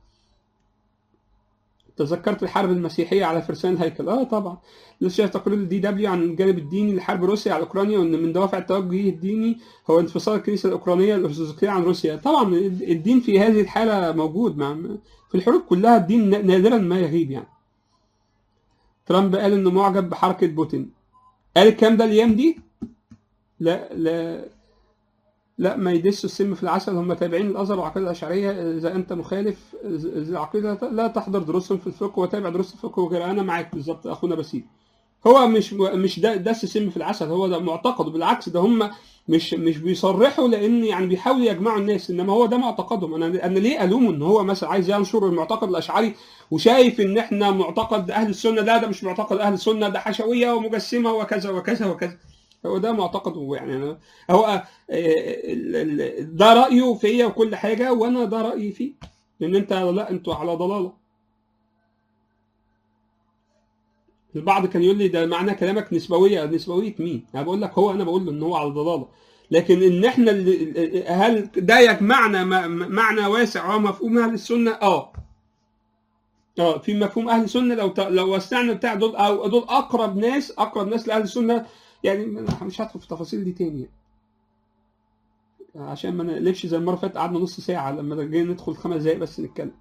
S1: تذكرت الحرب المسيحيه على فرسان الهيكل اه طبعا لسه شايف تقرير الدي دبليو عن الجانب الديني لحرب روسيا على اوكرانيا وان من دوافع التوجه الديني هو انفصال الكنيسه الاوكرانيه الارثوذكسيه عن روسيا طبعا الدين في هذه الحاله موجود مع في الحروب كلها الدين نادرا ما يغيب يعني ترامب قال انه معجب بحركه بوتين قال الكلام ده الايام دي لا لا لا ما يدسوا السم في العسل هم تابعين الازهر والعقيده الاشعريه اذا انت مخالف إذا العقيده لا تحضر دروسهم في الفقه وتابع دروس الفقه وغيرها انا معاك بالظبط اخونا بسيط هو مش مش ده دس سم في العسل هو ده معتقده بالعكس ده هم مش مش بيصرحوا لان يعني بيحاولوا يجمعوا الناس انما هو ده معتقدهم انا انا ليه الومه ان هو مثلا عايز ينشر المعتقد الاشعري وشايف ان احنا معتقد اهل السنه لا ده مش معتقد اهل السنه ده حشويه ومجسمه وكذا وكذا وكذا هو ده معتقده يعني أنا هو آه، ال- ال- ده رايه فيا وكل حاجه وانا ده رايي فيه لان انت لا انتوا على ضلاله البعض كان يقول لي ده معنى كلامك نسبويه نسبويه مين؟ انا بقول لك هو انا بقول له ان هو على ضلاله لكن ان احنا اللي هل ده يجمعنا م- معنى واسع وهو مفهوم اهل السنه؟ اه اه في مفهوم اهل السنه لو ت- لو وسعنا بتاع دول او دول اقرب ناس اقرب ناس لاهل السنه يعني مش هدخل في التفاصيل دي تاني عشان ما نقلبش زي المره اللي فاتت قعدنا نص ساعه لما جينا ندخل خمس دقايق بس نتكلم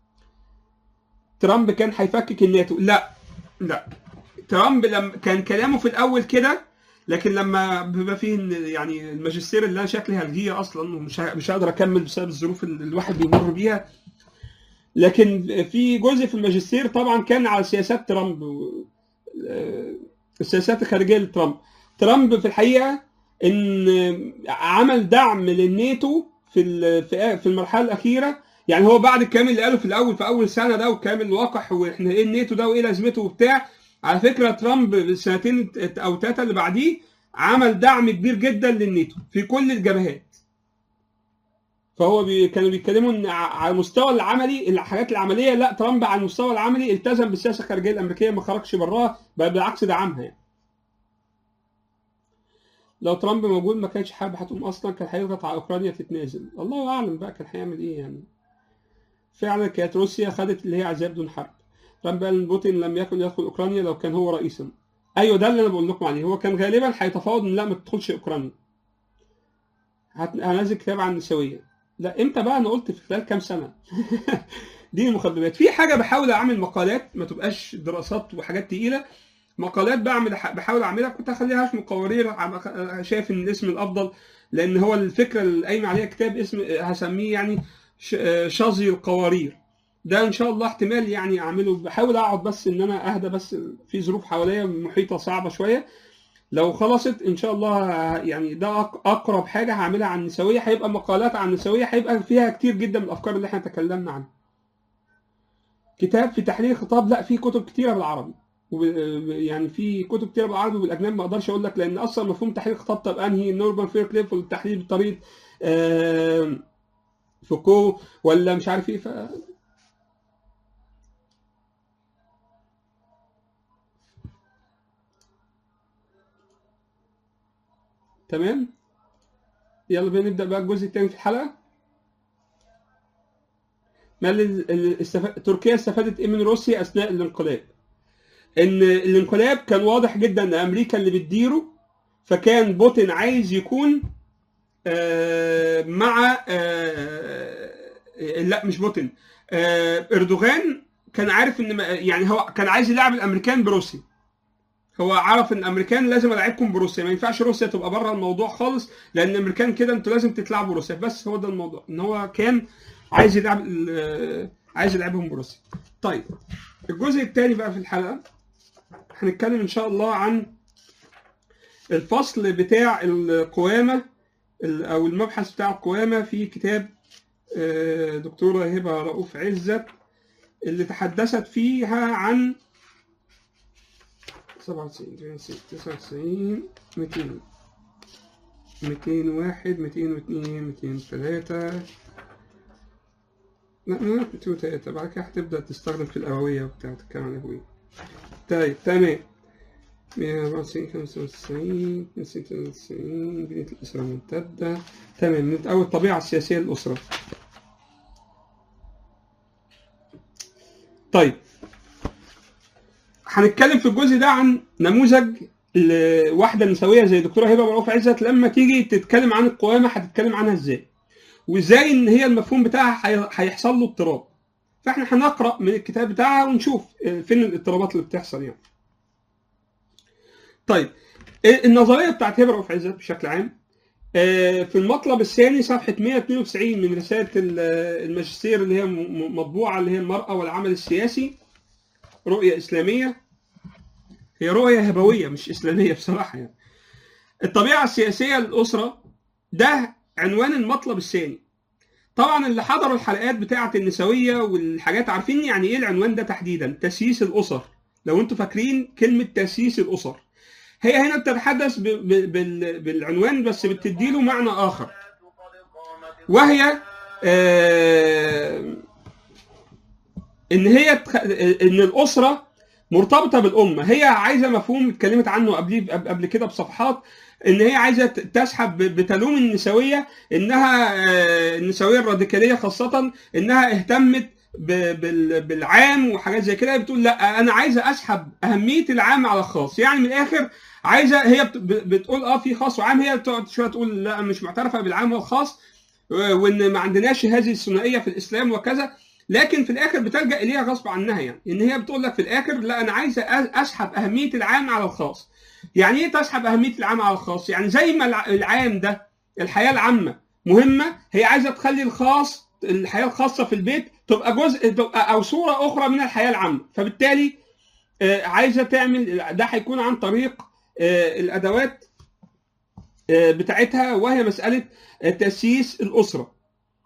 S1: ترامب كان هيفكك الناتو لا لا ترامب لما كان كلامه في الاول كده لكن لما بيبقى فيه إن يعني الماجستير اللي انا شكلي هلغيه اصلا ومش ه- مش هقدر اكمل بسبب الظروف اللي الواحد بيمر بيها لكن في جزء في الماجستير طبعا كان على سياسات ترامب و- آه، السياسات الخارجيه لترامب ترامب في الحقيقه ان عمل دعم للناتو في ال- في في المرحله الاخيره يعني هو بعد الكلام اللي قاله في الاول في اول سنه ده والكلام الوقح واحنا ايه الناتو ده وايه لازمته وبتاع على فكره ترامب السنتين او ثلاثه اللي بعديه عمل دعم كبير جدا للناتو في كل الجبهات فهو بي كانوا بيتكلموا ان ع- على المستوى العملي الحاجات العمليه لا ترامب على المستوى العملي التزم بالسياسه الخارجيه الامريكيه ما خرجش براها بل بالعكس دعمها يعني. لو ترامب موجود ما كانش حرب هتقوم اصلا كان هيضغط على اوكرانيا تتنازل الله اعلم بقى كان هيعمل ايه يعني فعلا كانت روسيا خدت اللي هي عايزاه بدون حرب ترامب قال ان بوتين لم يكن يدخل اوكرانيا لو كان هو رئيسا ايوه ده اللي انا بقول لكم عليه هو كان غالبا هيتفاوض ان لا ما تدخلش اوكرانيا هت- هنزل كتاب عن النسويه لا امتى بقى انا قلت في خلال كام سنه دي المخبرات في حاجه بحاول اعمل مقالات ما تبقاش دراسات وحاجات تقيله مقالات بعمل بحاول اعملها كنت اخليها اسم قوارير عم- شايف ان الاسم الافضل لان هو الفكره اللي قايم عليها كتاب اسم هسميه يعني ش- شظي القوارير ده ان شاء الله احتمال يعني اعمله بحاول اقعد بس ان انا اهدى بس في ظروف حواليا محيطه صعبه شويه لو خلصت ان شاء الله يعني ده أق- اقرب حاجه هعملها عن النسويه هيبقى مقالات عن النسويه هيبقى فيها كتير جدا من الافكار اللي احنا تكلمنا عنها كتاب في تحليل الخطاب لا في كتب كتيره بالعربي وب- يعني في كتب كتيره بالعربي والاجنبي ما اقدرش اقول لك لان اصلا مفهوم تحليل الخطاب طب انهي نورمان فيركليف ولا التحليل بطريقه آه، فوكو ولا مش عارف ايه ف تمام يلا بينا نبدا بقى الجزء الثاني في الحلقه ما اللي اللي استف... تركيا استفادت ايه من روسيا اثناء الانقلاب ان الانقلاب كان واضح جدا ان امريكا اللي بتديره فكان بوتين عايز يكون آه، مع آه، لا مش بوتين آه، اردوغان كان عارف ان ما- يعني هو كان عايز يلعب الامريكان بروسيا هو عرف ان الامريكان لازم العبكم بروسيا ما ينفعش روسيا تبقى بره الموضوع خالص لان الامريكان كده انتوا لازم تتلعبوا روسيا بس هو ده الموضوع ان هو كان عايز يلعب ال- عايز يلعبهم بروسيا طيب الجزء الثاني بقى في الحلقه هنتكلم ان شاء الله عن الفصل بتاع القوامه ال- او المبحث بتاع القوامه في كتاب آه، دكتوره هبه رؤوف عزت اللي تحدثت فيها عن 97 99 200 201 202 203 لا ما 203 بعد كده هتبدأ تستخدم في الأبوية وبتاع تتكلم عن الأبوية طيب تمام 194 95 296 بنية الأسرة الممتدة تمام من أول الطبيعة السياسية للأسرة طيب هنتكلم في الجزء ده عن نموذج لواحدة نسوية زي الدكتورة هبة مرؤوف عزت لما تيجي تتكلم عن القوامة هتتكلم عنها ازاي وازاي ان هي المفهوم بتاعها هي- هيحصل له اضطراب فاحنا هنقرا من الكتاب بتاعها ونشوف فين الاضطرابات اللي بتحصل يعني طيب النظريه بتاعت هبه رؤوف عزت بشكل عام آه، في المطلب الثاني صفحه 192 من رساله ال- الماجستير اللي هي م- مطبوعه اللي هي المراه والعمل السياسي رؤيه اسلاميه هي رؤيه هبويه مش اسلاميه بصراحه يعني الطبيعه السياسيه للاسره ده عنوان المطلب الثاني طبعا اللي حضروا الحلقات بتاعه النسويه والحاجات عارفين يعني ايه العنوان ده تحديدا تسييس الاسر لو انتوا فاكرين كلمه تسييس الاسر هي هنا بتتحدث ب- ب- بال- بالعنوان بس بتديله معنى اخر وهي آه، ان هي تخ... ان الاسره مرتبطه بالامه هي عايزه مفهوم اتكلمت عنه قبل قبل كده بصفحات ان هي عايزه ت- تسحب ب- بتلوم النسويه انها آه، النسويه الراديكاليه خاصه انها اهتمت ب- بال- بالعام وحاجات زي كده بتقول لا انا عايزه اسحب اهميه العام على الخاص يعني من الاخر عايزه هي بت- ب- بتقول اه في خاص وعام هي بتقعد شويه تقول لا أنا مش معترفه بالعام والخاص و- وان ما عندناش هذه الثنائيه في الاسلام وكذا لكن في الاخر بتلجا اليها غصب عنها يعني ان هي بتقول لك في الاخر لا انا عايزه أ- اسحب اهميه العام على الخاص يعني ايه تسحب اهميه العام على الخاص يعني زي ما الع- العام ده الحياه العامه مهمه هي عايزه تخلي الخاص الحياه الخاصه في البيت تبقى جزء تبقى او صوره اخرى من الحياه العامه فبالتالي آه، عايزه تعمل ده هيكون عن طريق آه، الادوات آه، بتاعتها وهي مساله آه، تاسيس الاسره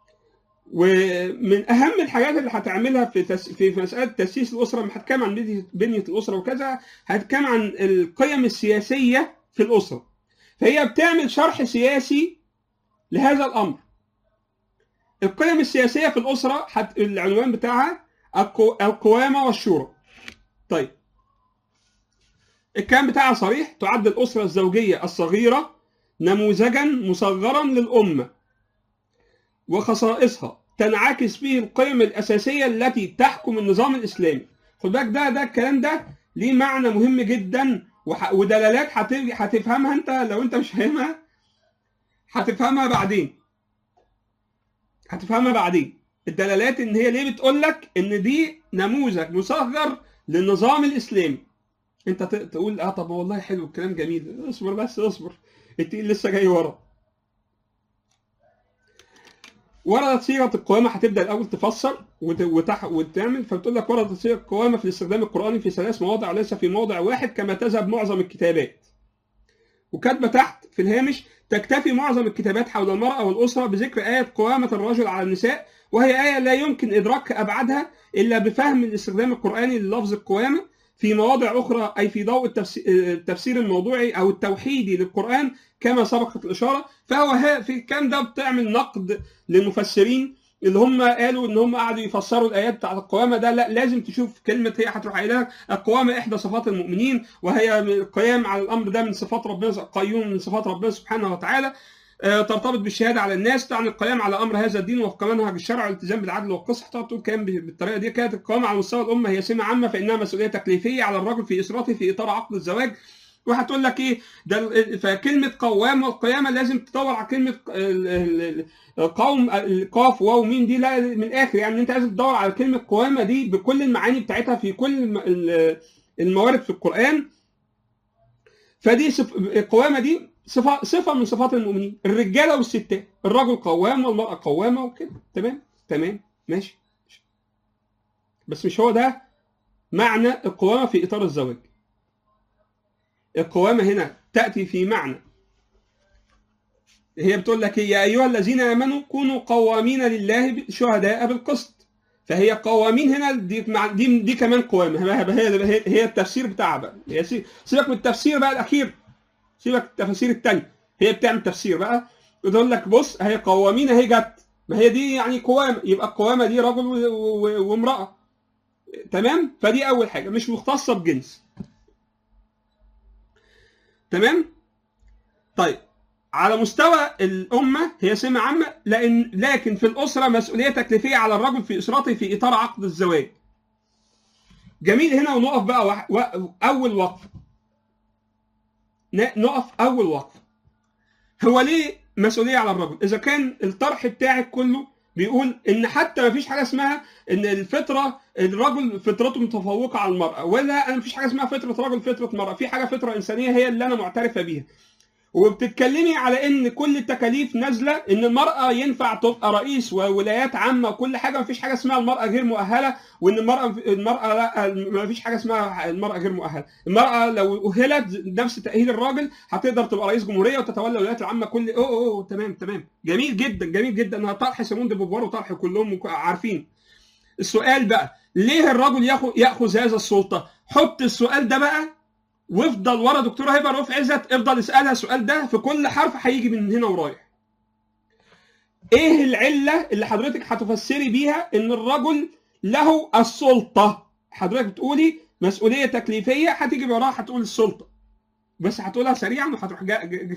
S1: ومن اهم الحاجات اللي هتعملها في تس... في في مساله تاسيس الاسره لما هتكلم عن بنية- بنيه الاسره وكذا هتكلم عن القيم السياسيه في الاسره فهي بتعمل شرح سياسي لهذا الامر القيم السياسيه في الاسره هت... العنوان بتاعها القو... القوامه والشورى طيب الكلام بتاعها صريح تعد الاسره الزوجيه الصغيره نموذجا مصغرا للامه وخصائصها تنعكس به القيم الأساسية التي تحكم النظام الإسلامي خد بالك ده ده الكلام ده ليه معنى مهم جدا وح- ودلالات هت- هتفهمها انت لو انت مش فاهمها هتفهمها بعدين هتفهمها بعدين الدلالات ان هي ليه بتقول لك ان دي نموذج مصغر للنظام الاسلامي انت ت- تقول اه طب والله حلو الكلام جميل اصبر بس اصبر التقيل لسه جاي ورا وردت صيغه القوامه هتبدا الاول تفسر وت- وتح وتعمل فبتقول لك وردت صيغه القوامه في الاستخدام القراني في ثلاث مواضع وليس في موضع واحد كما تذهب معظم الكتابات. وكاتبه تحت في الهامش تكتفي معظم الكتابات حول المراه والاسره بذكر ايه قوامه الرجل على النساء وهي ايه لا يمكن ادراك ابعادها الا بفهم الاستخدام القراني للفظ القوامه في مواضع اخرى اي في ضوء التفسي- التفسير الموضوعي او التوحيدي للقران كما سبقت الاشاره فهو ها- في الكلام ده بتعمل نقد للمفسرين اللي هم قالوا ان هم قعدوا يفسروا الايات بتاعت القوامه ده لا لازم تشوف كلمه هي هتروح قايله لك القوامه احدى صفات المؤمنين وهي القيام على الامر ده من صفات ربنا قيوم من صفات ربنا سبحانه وتعالى آه، ترتبط بالشهاده على الناس تعني القيام على امر هذا الدين وفق منهج الشرع والالتزام بالعدل والقسط تقعد تقول كلام بالطريقه دي كانت القوامه على مستوى الامه هي سمه عامه فانها مسؤوليه تكليفيه على الرجل في اسرته في اطار عقد الزواج وهتقول لك ايه ده ال- فكلمه قوام والقيامه لازم تدور على كلمه ال- ال- ال- قوم القاف واو مين دي لا من الاخر يعني انت لازم تدور على كلمه قوامه دي بكل المعاني بتاعتها في كل الم- ال- الموارد في القران فدي صف... القوامه دي صفه صفه من صفات المؤمنين الرجاله والستات الرجل قوام والمراه قوامه وكده تمام تمام ماشي بس مش هو ده معنى القوامه في اطار الزواج القوامه هنا تاتي في معنى هي بتقول لك يا ايها الذين امنوا كونوا قوامين لله شهداء بالقسط فهي قوامين هنا دي مع دي دي كمان قوامه هي هي, هي التفسير بتاعها بقى هي سيبك من التفسير بقى الاخير سيبك التفاسير الثانيه هي بتعمل تفسير بقى بتقول لك بص هي قوامين اهي جت ما هي دي يعني قوامه يبقى القوامه دي رجل وامراه تمام فدي اول حاجه مش مختصه بجنس تمام طيب على مستوى الأمة هي سمة عامة لأن لكن في الأسرة مسؤولية تكليفية على الرجل في أسرته في إطار عقد الزواج. جميل هنا ونقف بقى وح... و... أول وقف. نقف أول وقف. هو ليه مسؤولية على الرجل؟ إذا كان الطرح بتاعك كله بيقول إن حتى ما فيش حاجة اسمها إن الفطرة الرجل فطرته متفوقة على المرأة ولا أنا ما فيش حاجة اسمها فطرة رجل فطرة مرأة، في حاجة فطرة إنسانية هي اللي أنا معترفة بيها. وبتتكلمي على ان كل التكاليف نازله ان المراه ينفع تبقى رئيس وولايات عامه وكل حاجه مفيش حاجه اسمها المراه غير مؤهله وان المراه المراه لا مفيش حاجه اسمها المراه غير مؤهله، المراه لو اهلت نفس تاهيل الراجل هتقدر تبقى رئيس جمهوريه وتتولى الولايات العامه كل اوه اوه تمام تمام جميل جدا جميل جدا انها طرح سيمون دي بوفوار وطرح كلهم عارفين. السؤال بقى ليه الرجل ياخذ ياخذ هذا السلطه؟ حط السؤال ده بقى وافضل ورا دكتوره هبه رؤوف عزت افضل اسالها السؤال ده في كل حرف هيجي من هنا ورايح. ايه العله اللي حضرتك هتفسري بيها ان الرجل له السلطه؟ حضرتك بتقولي مسؤوليه تكليفيه هتيجي وراها هتقول السلطه. بس هتقولها سريعا وهتروح جا... جا...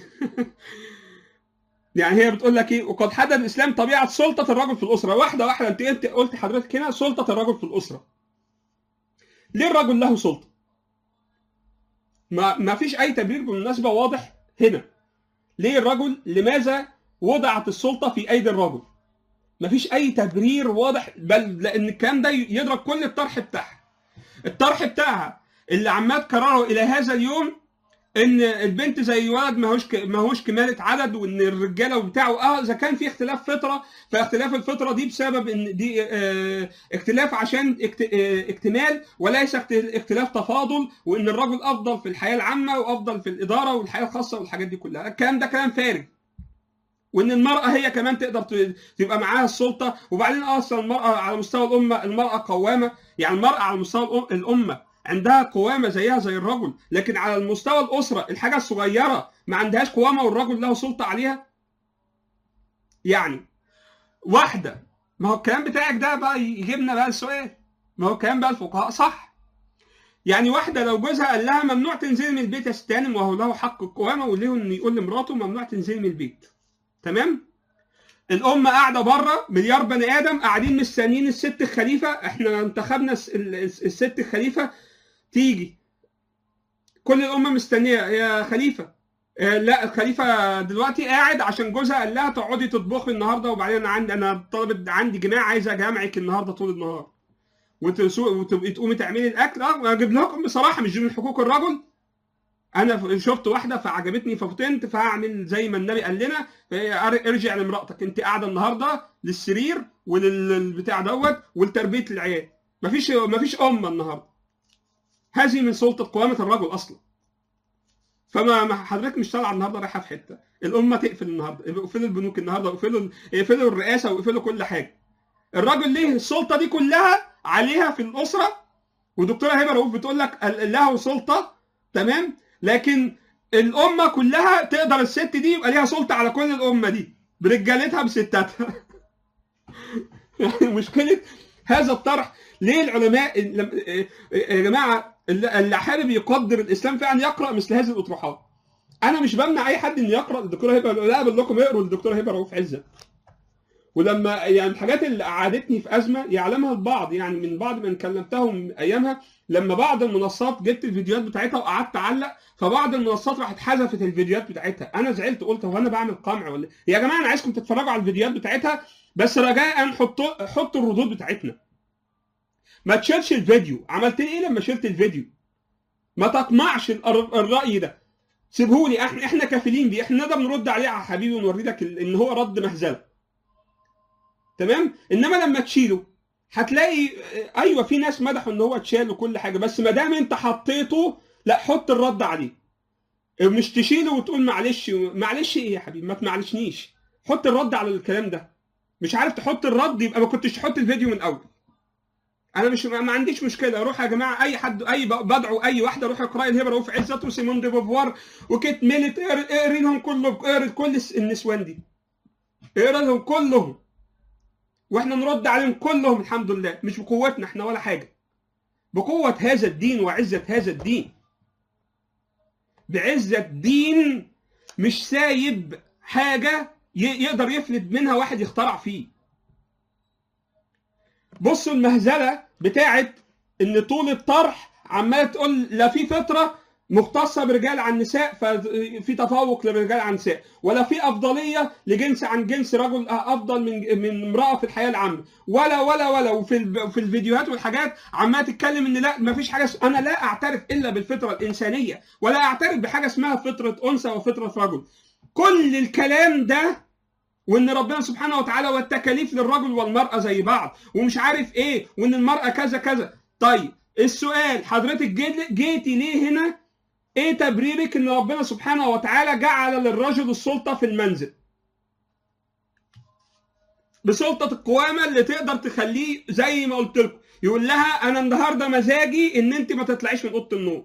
S1: يعني هي بتقول لك ايه وقد حدد الاسلام طبيعه سلطه الرجل في الاسره واحده واحده انت انت قلت حضرتك هنا سلطه الرجل في الاسره. ليه الرجل له سلطه؟ ما ما فيش اي تبرير بالمناسبه واضح هنا ليه الرجل لماذا وضعت السلطه في ايدي الرجل ما فيش اي تبرير واضح بل لان الكلام ده يضرب كل الطرح بتاعها الطرح بتاعها اللي عمال تكرره الى هذا اليوم ان البنت زي ولد ماهوش ك... ماهوش كماله عدد وان الرجاله وبتاعه اه اذا كان في اختلاف فطره فاختلاف الفطره دي بسبب ان دي اه اختلاف عشان اكت... اه اكتمال وليس اختلاف تفاضل وان الرجل افضل في الحياه العامه وافضل في الاداره والحياه الخاصه والحاجات دي كلها الكلام ده كلام فارغ وان المراه هي كمان تقدر تبقى معاها السلطه وبعدين اصلا المراه على مستوى الامه المراه قوامه يعني المراه على مستوى الامه عندها قوامه زيها زي الرجل لكن على المستوى الاسره الحاجه الصغيره ما عندهاش قوامه والرجل له سلطه عليها يعني واحده ما هو الكلام بتاعك ده بقى يجيبنا بقى السؤال ما هو الكلام بقى الفقهاء صح يعني واحده لو جوزها قال لها ممنوع تنزلي من البيت يا ستانم وهو له حق القوامه وله انه يقول لمراته ممنوع تنزلي من البيت تمام الأمة قاعدة بره مليار بني آدم قاعدين مستنيين الست الخليفة احنا انتخبنا الست الخليفة تيجي كل الأمة مستنية يا خليفة لا الخليفة دلوقتي قاعد عشان جوزها قال لها تقعدي تطبخي النهارده وبعدين انا عندي انا طلبت عندي جماعة عايزة اجامعك النهارده طول النهار وتبقي تقومي تعملي الاكل اه اجيب لكم بصراحة مش دي من حقوق الرجل انا شفت واحده فعجبتني ففتنت فهعمل زي ما النبي قال لنا ارجع لمراتك انت قاعده النهارده للسرير وللبتاع دوت ولتربيه العيال مفيش مفيش امه النهارده هذه من سلطه قوامه الرجل اصلا فما حضرتك مش طالعه النهارده رايحه في حته الامه تقفل النهارده اقفلوا البنوك النهارده اقفلوا اقفلوا الرئاسه واقفلوا كل حاجه الراجل ليه السلطه دي كلها عليها في الاسره ودكتوره هبه رؤوف بتقول لك له سلطه تمام لكن الامه كلها تقدر الست دي يبقى ليها سلطه على كل الامه دي برجالتها بستاتها يعني مشكله هذا الطرح ليه العلماء يا جماعه اللي حابب يقدر الاسلام فعلا يقرا مثل هذه الاطروحات انا مش بمنع اي حد ان يقرا الدكتوره هبه لا بقول لكم اقروا الدكتوره هبه رؤوف عزت ولما يعني الحاجات اللي قعدتني في ازمه يعلمها البعض يعني من بعض من كلمتهم ايامها لما بعض المنصات جبت الفيديوهات بتاعتها وقعدت اعلق فبعض المنصات راحت حذفت الفيديوهات بتاعتها انا زعلت قلت هو انا بعمل قمع ولا يا جماعه انا عايزكم تتفرجوا على الفيديوهات بتاعتها بس رجاء حطوا حطوا الردود بتاعتنا ما تشيلش الفيديو عملت لي ايه لما شلت الفيديو ما تطمعش الراي ده سيبهولي احنا احنا كافلين بيه احنا نقدر نرد عليه يا حبيبي ونوري لك ان هو رد مهزله تمام انما لما تشيله هتلاقي ايوه في ناس مدحوا ان هو اتشال وكل حاجه بس ما دام انت حطيته لا حط الرد عليه مش تشيله وتقول معلش معلش ايه يا حبيبي ما تمعلشنيش حط الرد على الكلام ده مش عارف تحط الرد يبقى ما كنتش تحط الفيديو من الاول انا مش ما عنديش مشكله اروح يا جماعه اي حد اي بدعو اي واحده روح اقراي الهبه رؤوف عزت وسيمون دي بوفوار وكيت ميلت اقري لهم كله اقري كل النسوان دي اقري لهم كلهم واحنا نرد عليهم كلهم الحمد لله مش بقوتنا احنا ولا حاجه بقوه هذا الدين وعزه هذا الدين بعزه دين مش سايب حاجه يقدر يفلت منها واحد يخترع فيه بصوا المهزله بتاعت ان طول الطرح عماله تقول لا في فطره مختصه برجال عن نساء ففي تفوق للرجال عن نساء ولا في افضليه لجنس عن جنس رجل افضل من من امراه في الحياه العامه ولا ولا ولا وفي في الفيديوهات والحاجات عماله تتكلم ان لا ما فيش حاجه انا لا اعترف الا بالفطره الانسانيه ولا اعترف بحاجه اسمها فطره انثى وفطره رجل كل الكلام ده وان ربنا سبحانه وتعالى والتكاليف للرجل والمراه زي بعض ومش عارف ايه وان المراه كذا كذا طيب السؤال حضرتك جيتي ليه هنا ايه تبريرك ان ربنا سبحانه وتعالى جعل للرجل السلطه في المنزل بسلطه القوامه اللي تقدر تخليه زي ما قلت لكم يقول لها انا النهارده مزاجي ان انت ما تطلعيش من اوضه النوم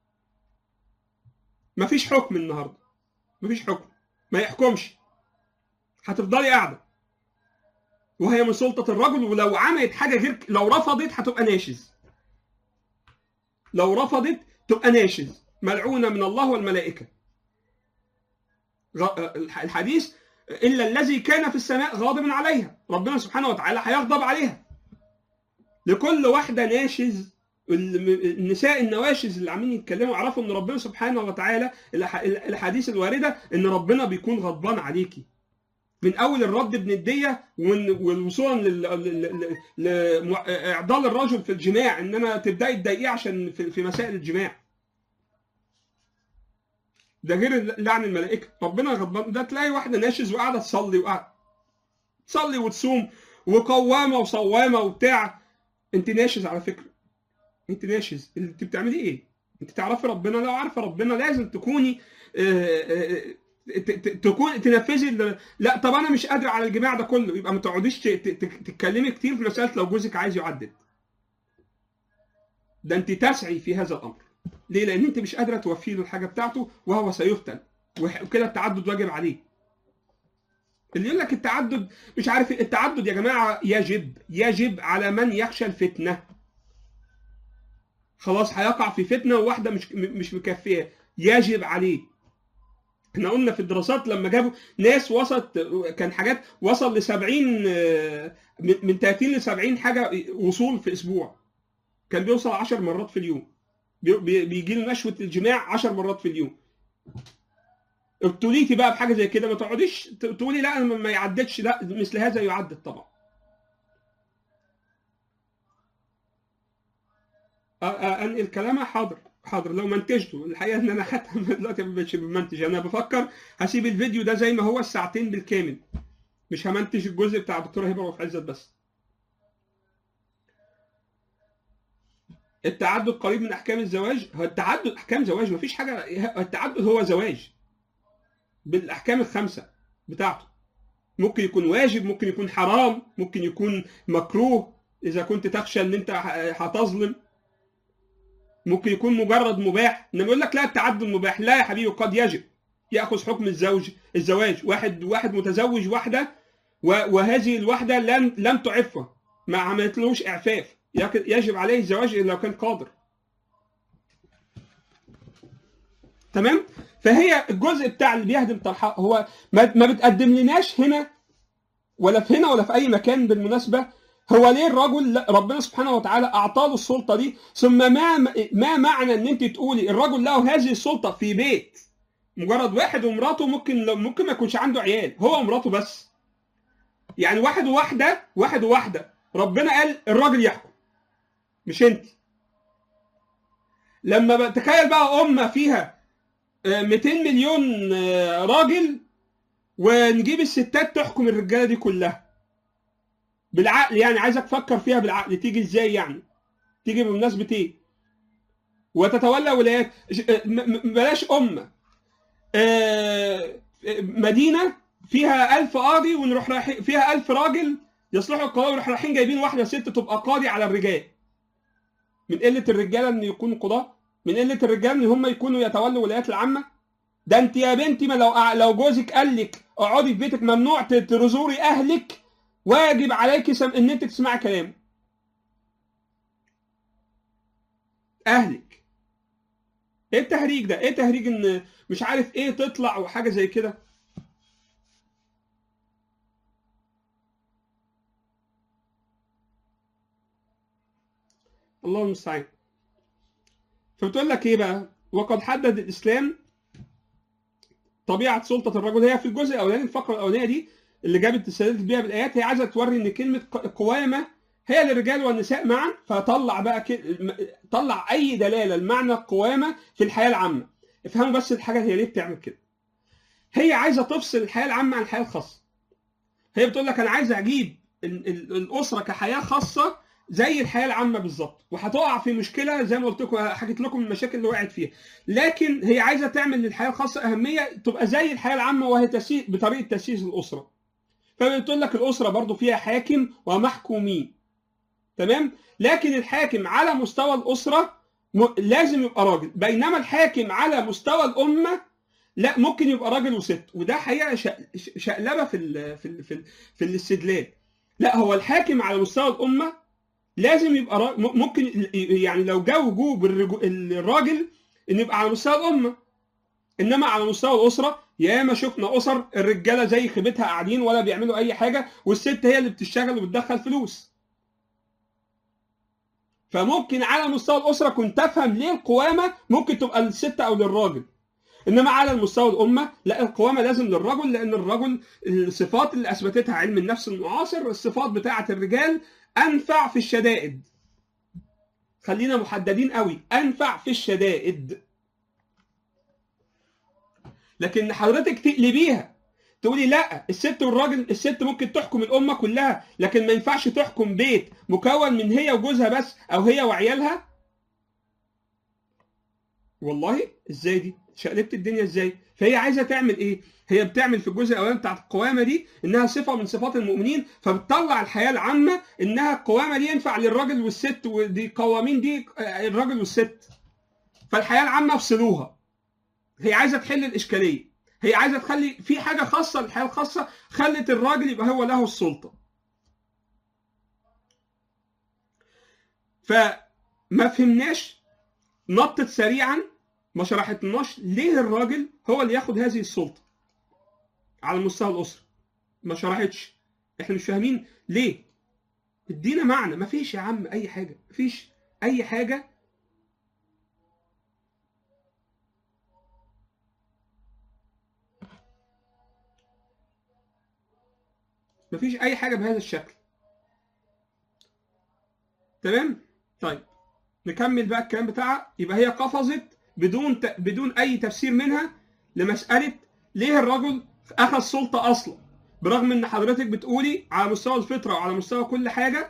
S1: مفيش حكم النهارده مفيش حكم ما يحكمش هتفضلي قاعده وهي من سلطه الرجل ولو عملت حاجه غير لو رفضت هتبقى ناشز لو رفضت تبقى ناشز ملعونه من الله والملائكه الحديث الا الذي كان في السماء غاضبا عليها ربنا سبحانه وتعالى هيغضب عليها لكل واحده ناشز النساء النواشز اللي عاملين يتكلموا اعرفوا ان ربنا سبحانه وتعالى الاحاديث الوارده ان ربنا بيكون غضبان عليكي من اول الرد بنديه والوصولا لاعضال الرجل في الجماع ان انا تبداي تضايقيه عشان في مسائل الجماع ده غير لعن الملائكه ربنا غضبان ده تلاقي واحده ناشز وقاعده تصلي وقاعده تصلي وتصوم وقوامه وصوامه وبتاع انت ناشز على فكره انت ناشز انت بتعملي ايه انت تعرفي ربنا لو عارفه ربنا لازم تكوني تكون تنفذي لا طب انا مش قادر على الجماع ده كله يبقى ما تقعديش تتكلمي كتير في مساله لو جوزك عايز يعدد ده انت تسعي في هذا الامر ليه لان انت مش قادره توفي له الحاجه بتاعته وهو سيفتن وكده التعدد واجب عليه اللي يقول لك التعدد مش عارف التعدد يا جماعه يجب يجب على من يخشى الفتنه خلاص هيقع في فتنه وواحده مش مش مكفيه يجب عليه احنا قلنا في الدراسات لما جابوا ناس وصلت كان حاجات وصل ل 70 من 30 ل 70 حاجه وصول في اسبوع كان بيوصل 10 مرات في اليوم بيجي له نشوه الجماع 10 مرات في اليوم ابتليتي بقى بحاجه زي كده ما تقعديش تقولي لا ما يعددش لا مثل هذا يعدد طبعا انقل كلامها حاضر حاضر لو منتجته الحقيقه ان انا حتى دلوقتي ما بقتش بمنتج انا بفكر هسيب الفيديو ده زي ما هو الساعتين بالكامل مش همنتج الجزء بتاع الدكتوره هبه وفي عزت بس التعدد قريب من احكام الزواج هو التعدد احكام زواج ما فيش حاجه التعدد هو زواج بالاحكام الخمسه بتاعته ممكن يكون واجب ممكن يكون حرام ممكن يكون مكروه اذا كنت تخشى ان انت هتظلم ممكن يكون مجرد مباح انما يقول لك لا التعدد مباح لا يا حبيبي قد يجب ياخذ حكم الزوج الزواج واحد واحد متزوج واحده وهذه الواحده لم لم تعفه ما عملتلوش اعفاف يجب عليه الزواج لو كان قادر تمام فهي الجزء بتاع اللي بيهدم طرحه هو ما بتقدم لناش هنا ولا في هنا ولا في اي مكان بالمناسبه هو ليه الرجل ربنا سبحانه وتعالى اعطى له السلطه دي ثم ما ما معنى ان انت تقولي الرجل له هذه السلطه في بيت مجرد واحد ومراته ممكن ممكن ما يكونش عنده عيال هو ومراته بس يعني واحد وواحده واحد وواحده ربنا قال الراجل يحكم مش انت لما تخيل بقى امه فيها 200 مليون راجل ونجيب الستات تحكم الرجاله دي كلها بالعقل يعني عايزك تفكر فيها بالعقل تيجي ازاي يعني تيجي بمناسبه ايه وتتولى ولايات بلاش امه مدينه فيها ألف قاضي ونروح رايحين فيها ألف راجل يصلحوا القضاء ونروح رايحين جايبين واحده ست تبقى قاضي على الرجال من قله الرجاله ان يكونوا قضاه من قله الرجاله ان هم يكونوا يتولوا الولايات العامه ده انت يا بنتي ما لو لو جوزك قال لك اقعدي في بيتك ممنوع تزوري اهلك واجب عليك سم... ان انت تسمعي كلامه اهلك ايه التهريج ده ايه تهريج ان مش عارف ايه تطلع وحاجه زي كده الله المستعان فبتقول لك ايه بقى وقد حدد الاسلام طبيعه سلطه الرجل هي في الجزء الاولاني الفقره الاولانيه دي اللي جابت استدلت بيها بالايات هي عايزه توري ان كلمه قوامه هي للرجال والنساء معا فطلع بقى ك... طلع اي دلاله لمعنى القوامه في الحياه العامه افهموا بس الحاجه هي ليه بتعمل كده هي عايزه تفصل الحياه العامه عن الحياه الخاصه هي بتقول لك انا عايزه اجيب الاسره كحياه خاصه زي الحياه العامه بالظبط وهتقع في مشكله زي ما قلت لكم حكيت لكم المشاكل اللي وقعت فيها لكن هي عايزه تعمل للحياه الخاصه اهميه تبقى زي الحياه العامه وهي تسيس بطريقه تاسيس الاسره فبتقول لك الاسره برضو فيها حاكم ومحكومين تمام لكن الحاكم على مستوى الاسره م... لازم يبقى راجل بينما الحاكم على مستوى الامه لا ممكن يبقى راجل وست وده حقيقه شقلبه في ال... في ال... في, ال... في الاستدلال لا هو الحاكم على مستوى الامه لازم يبقى راجل ممكن يعني لو جا وجوب الراجل ان يبقى على مستوى الامه انما على مستوى الاسره ياما شفنا اسر الرجاله زي خيبتها قاعدين ولا بيعملوا اي حاجه والست هي اللي بتشتغل وبتدخل فلوس فممكن على مستوى الاسره كنت افهم ليه القوامه ممكن تبقى للست او للراجل انما على المستوى الامه لا القوامه لازم للرجل لان الرجل الصفات اللي اثبتتها علم النفس المعاصر الصفات بتاعه الرجال انفع في الشدائد خلينا محددين قوي انفع في الشدائد لكن حضرتك تقلبيها تقولي لا الست والراجل الست ممكن تحكم الامه كلها لكن ما ينفعش تحكم بيت مكون من هي وجوزها بس او هي وعيالها والله ازاي دي شقلبت الدنيا ازاي فهي عايزه تعمل ايه هي بتعمل في الجزء الاولاني بتاعت القوامه دي انها صفه من صفات المؤمنين فبتطلع الحياه العامه انها القوامه دي ينفع للراجل والست ودي قوامين دي الراجل والست فالحياه العامه افصلوها هي عايزه تحل الاشكاليه هي عايزه تخلي في حاجه خاصه للحياه الخاصه خلت الراجل يبقى هو له السلطه فما فهمناش نطت سريعا ما شرحتلناش ليه الراجل هو اللي ياخد هذه السلطه على مستوى الاسره ما شرحتش احنا مش فاهمين ليه ادينا معنى ما فيش يا عم اي حاجه ما فيش اي حاجه ما فيش اي حاجه بهذا الشكل تمام طيب نكمل بقى الكلام بتاعها يبقى هي قفزت بدون ت... بدون اي تفسير منها لمساله ليه الرجل اخذ سلطه اصلا برغم ان حضرتك بتقولي على مستوى الفطره وعلى مستوى كل حاجه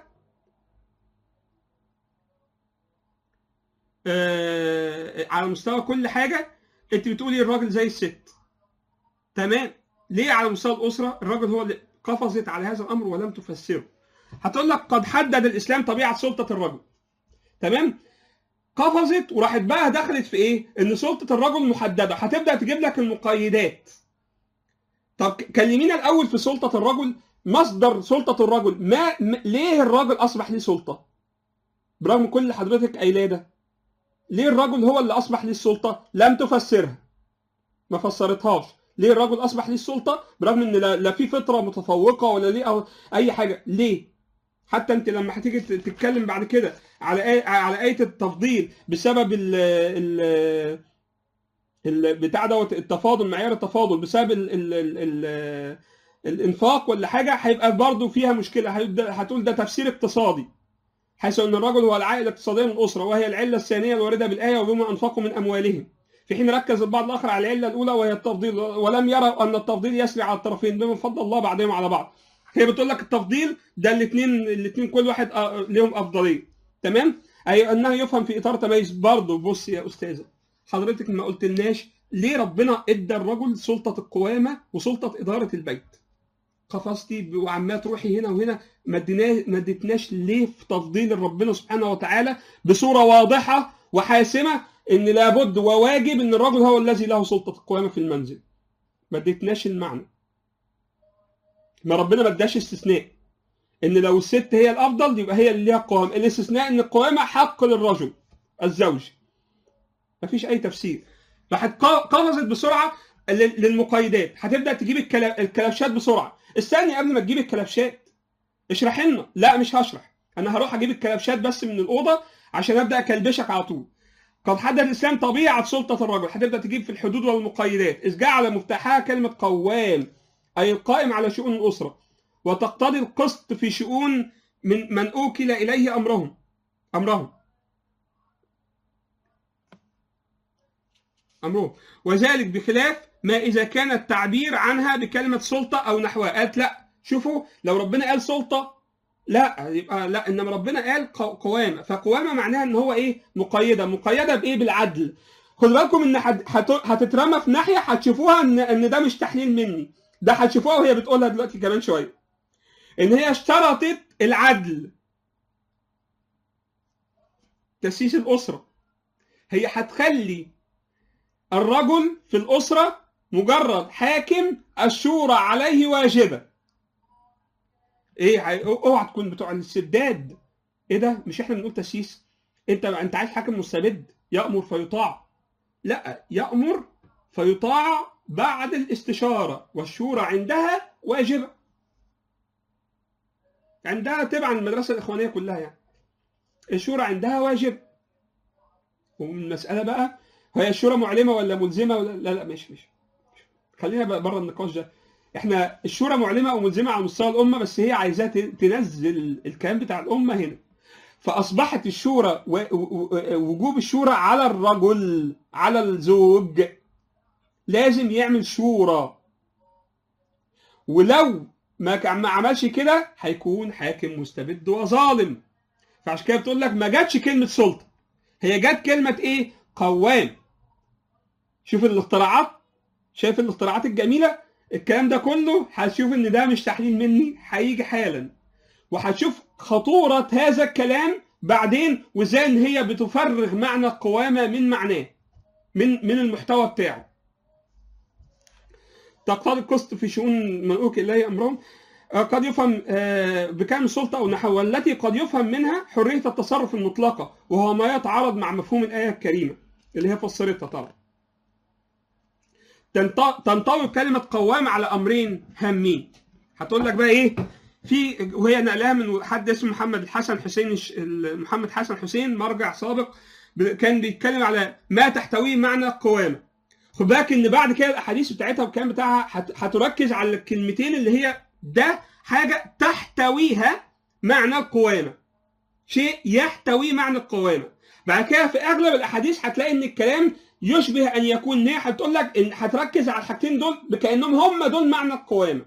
S1: آه على مستوى كل حاجه انت بتقولي الراجل زي الست تمام ليه على مستوى الاسره الراجل هو اللي قفزت على هذا الامر ولم تفسره هتقول لك قد حدد الاسلام طبيعه سلطه الرجل تمام قفزت وراحت بقى دخلت في ايه ان سلطه الرجل محدده هتبدا تجيب لك المقيدات طب كلمينا الاول في سلطه الرجل مصدر سلطه الرجل ما م... ليه الراجل اصبح ليه سلطه برغم كل اللي حضرتك قايلاه ده ليه الرجل هو اللي اصبح ليه السلطه لم تفسرها ما فسرتهاش ليه الرجل اصبح ليه السلطه برغم ان لا, لا في فطره متفوقه ولا ليه أو اي حاجه ليه حتى انت لما هتيجي تتكلم بعد كده على آية على آية التفضيل بسبب ال ال ال بتاع دوت التفاضل معيار التفاضل بسبب ال ال ال ال الانفاق ولا حاجه هيبقى برضه فيها مشكله هتقول ده تفسير اقتصادي حيث ان الرجل هو العائله الاقتصاديه من الاسره وهي العله الثانيه الوارده بالايه وبما انفقوا من اموالهم في حين ركز البعض الاخر على العله الاولى وهي التفضيل ولم يرى ان التفضيل يسري على الطرفين بما فضل الله بعضهم على بعض هي بتقول لك التفضيل ده الاثنين الاثنين كل واحد لهم افضليه تمام اي انها يفهم في اطار تميز برضه بص يا استاذه حضرتك ما قلتلناش ليه ربنا ادى الرجل سلطه القوامه وسلطه اداره البيت قفزتي وعمال تروحي هنا وهنا ما ادينا- ما اديتناش ليه في تفضيل ربنا سبحانه وتعالى بصوره واضحه وحاسمه ان لابد وواجب ان الرجل هو الذي له سلطه القوامه في المنزل ما اديتناش المعنى ما ربنا ما اداش استثناء ان لو الست هي الافضل يبقى هي اللي ليها القوام الاستثناء ان القوامه حق للرجل الزوج مفيش اي تفسير راحت ق- قفزت بسرعه لل- للمقيدات هتبدا تجيب الكلا- الكلبشات بسرعه استني قبل ما تجيب الكلبشات اشرح لنا لا مش هشرح انا هروح اجيب الكلبشات بس من الاوضه عشان ابدا اكلبشك على طول قد حدد الاسلام طبيعه سلطه الرجل هتبدا تجيب في الحدود والمقيدات اذ جعل مفتاحها كلمه قوام اي القائم على شؤون الاسره وتقتضي القسط في شؤون من من اوكل اليه امرهم امرهم امرهم وذلك بخلاف ما اذا كان التعبير عنها بكلمه سلطه او نحوها قالت لا شوفوا لو ربنا قال سلطه لا يبقى لا انما ربنا قال قو- قوامه فقوامه معناها ان هو ايه مقيده مقيده بايه بالعدل خدوا بالكم ان هت- هت- هتترمى في ناحيه هتشوفوها ان ان ده مش تحليل مني ده هتشوفوها وهي بتقولها دلوقتي كمان شويه ان هي اشترطت العدل تاسيس الاسره هي هتخلي الرجل في الاسره مجرد حاكم الشورى عليه واجبه ايه هي- اوعى تكون بتوع السداد ايه ده مش احنا بنقول تاسيس انت انت عايز حاكم مستبد يامر فيطاع لا يامر فيطاع بعد الاستشاره والشورى عندها واجبه عندها تبع المدرسه الاخوانيه كلها يعني الشورى عندها واجب والمساله بقى هي الشورى معلمه ولا ملزمه ولا لا لا مش مش خلينا بقى بره النقاش ده احنا الشورى معلمه وملزمه على مستوى الامه بس هي عايزاه ت- تنزل الكلام بتاع الامه هنا فاصبحت الشورى و- و- و- وجوب الشورى على الرجل على الزوج لازم يعمل شورى ولو ما ك- ما عملش كده هيكون حاكم مستبد وظالم فعشان كده بتقول لك ما جاتش كلمه سلطه هي جت كلمه ايه قوام شوف الاختراعات شايف الاختراعات الجميله الكلام ده كله هتشوف ان ده مش تحليل مني هيجي حالا وهتشوف خطوره هذا الكلام بعدين وازاي ان هي بتفرغ معنى القوامه من معناه من من المحتوى بتاعه تقتضي القسط في شؤون من اوكل اليه امرهم آه، قد يفهم آه، بكامل السلطه او نحوها التي قد يفهم منها حريه التصرف المطلقه وهو ما يتعارض مع مفهوم الايه الكريمه اللي هي فسرتها طبعا تنط- تنطوي كلمه قوام على امرين هامين هتقول لك بقى ايه في وهي نقلها من حد اسمه محمد الحسن حسين الش- ال- محمد حسن حسين مرجع سابق ب- كان بيتكلم على ما تحتويه معنى القوامه خد بالك ان بعد كده الاحاديث بتاعتها والكلام بتاعها هت- هتركز على الكلمتين اللي هي ده حاجه تحتويها معنى القوامه شيء يحتوي معنى القوامه بعد كده في اغلب الاحاديث هتلاقي ان الكلام يشبه ان يكون ان هي هتقول لك ان هتركز على الحاجتين دول كانهم هم دول معنى القوامه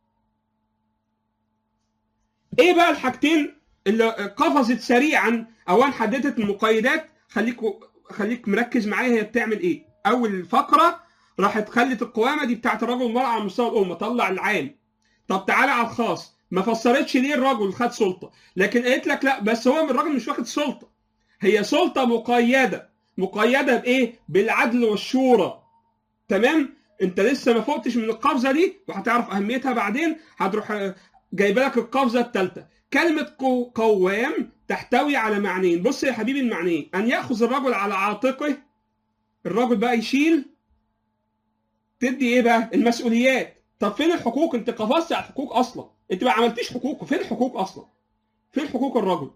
S1: ايه بقى الحاجتين اللي قفزت سريعا اولا حددت المقيدات خليك خليك مركز معايا هي بتعمل ايه اول فقره راحت خلت القوامه دي بتاعت الرجل والمراه على مستوى الامه طلع العام طب تعالى على الخاص ما فسرتش ليه الرجل خد سلطه لكن قالت لك لا بس هو الراجل مش واخد سلطه هي سلطه مقيده مقيده بايه بالعدل والشورى تمام انت لسه ما فقتش من القفزه دي وهتعرف اهميتها بعدين هتروح جايبه لك القفزه الثالثه كلمه قو- قوام تحتوي على معنيين بص يا حبيبي المعنيين ان ياخذ الرجل على عاتقه الرجل بقى يشيل تدي ايه بقى المسؤوليات طب فين الحقوق انت قفزت على الحقوق اصلا انت ما عملتيش حقوق فين الحقوق اصلا فين حقوق الرجل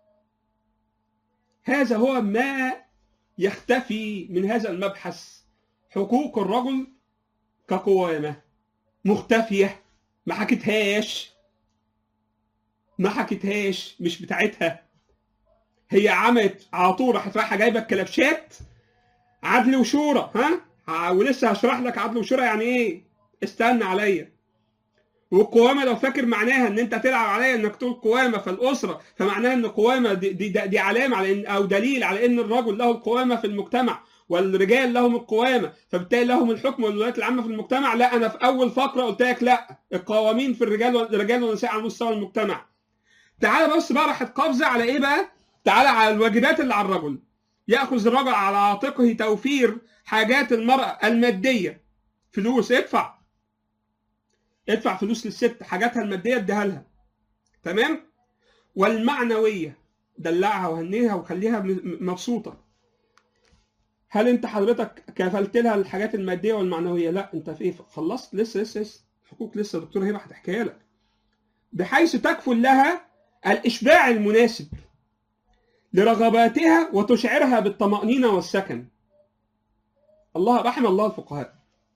S1: هذا هو ما يختفي من هذا المبحث حقوق الرجل كقوامة مختفية ما حكتهاش ما حكتهاش مش بتاعتها هي عملت على طول راحت رايحه جايبه الكلبشات عدل وشورى ها ه- ولسه هشرح لك عدل وشورى يعني ايه استنى عليا والقوامه لو فاكر معناها ان انت تلعب عليا انك تقول قوامه في الاسره فمعناها ان قوامه دي, دي, دي علامه على ان او دليل على ان الرجل له القوامه في المجتمع والرجال لهم القوامه فبالتالي لهم الحكم والولايات العامه في المجتمع لا انا في اول فقره قلت لك لا القوامين في الرجال والرجال والنساء على مستوى المجتمع تعالى بص بقى راحت قابضه على ايه بقى تعالى على الواجبات اللي على الرجل ياخذ الرجل على عاتقه توفير حاجات المراه الماديه فلوس ادفع ادفع فلوس للست حاجاتها الماديه اديها لها تمام والمعنويه دلعها وهنيها وخليها مبسوطه هل انت حضرتك كفلت لها الحاجات الماديه والمعنويه لا انت في ايه خلصت لسه لسه لسه حقوق لسه دكتور هبه هتحكيها لك بحيث تكفل لها الاشباع المناسب لرغباتها وتشعرها بالطمأنينة والسكن الله رحم الله الفقهاء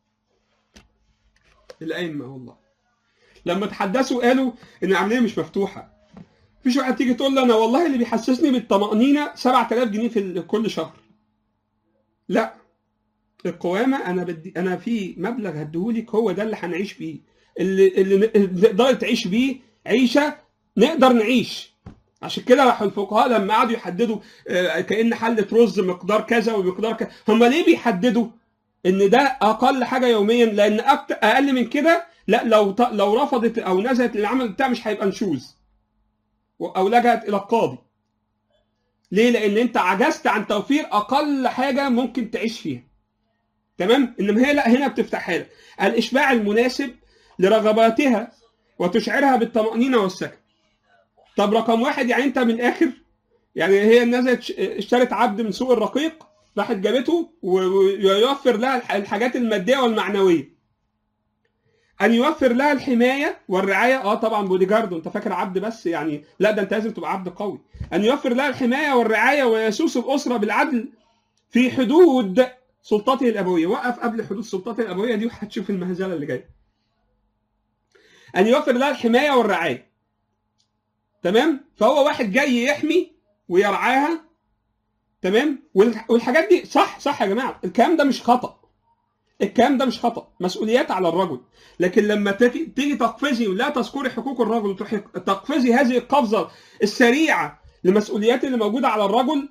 S1: الأئمة والله لما تحدثوا قالوا إن العملية مش مفتوحة مفيش واحد تيجي تقول له أنا والله اللي بيحسسني بالطمأنينة 7000 جنيه في كل شهر لا القوامة أنا بدي أنا في مبلغ هديهولك هو ده اللي هنعيش بيه اللي اللي تقدر تعيش بيه عيشة نقدر نعيش عشان كده راحوا الفقهاء لما قعدوا يحددوا كأن حلة رز مقدار كذا ومقدار كذا هم ليه بيحددوا ان ده اقل حاجه يوميا لان أكتر اقل من كده لا لو لو رفضت او نزلت العمل بتاع مش هيبقى نشوز او لجأت الى القاضي ليه لان انت عجزت عن توفير اقل حاجه ممكن تعيش فيها تمام انما هي لا هنا بتفتحها لك الاشباع المناسب لرغباتها وتشعرها بالطمأنينة والسكن طب رقم واحد يعني انت من الاخر يعني هي نزلت اشترت عبد من سوق الرقيق راحت جابته ويوفر لها الحاجات الماديه والمعنويه ان يوفر لها الحمايه والرعايه اه طبعا بودي جارد انت فاكر عبد بس يعني لا ده انت لازم تبقى عبد قوي ان يوفر لها الحمايه والرعايه ويسوس الاسره بالعدل في حدود سلطته الابويه وقف قبل حدود سلطته الابويه دي وهتشوف المهزله اللي جايه ان يوفر لها الحمايه والرعايه تمام فهو واحد جاي يحمي ويرعاها تمام والحاجات دي صح صح يا جماعه الكلام ده مش خطا الكلام ده مش خطا مسؤوليات على الرجل لكن لما تيجي تقفزي ولا تذكري حقوق الرجل وتروحي تقفزي هذه القفزه السريعه للمسؤوليات اللي موجوده على الرجل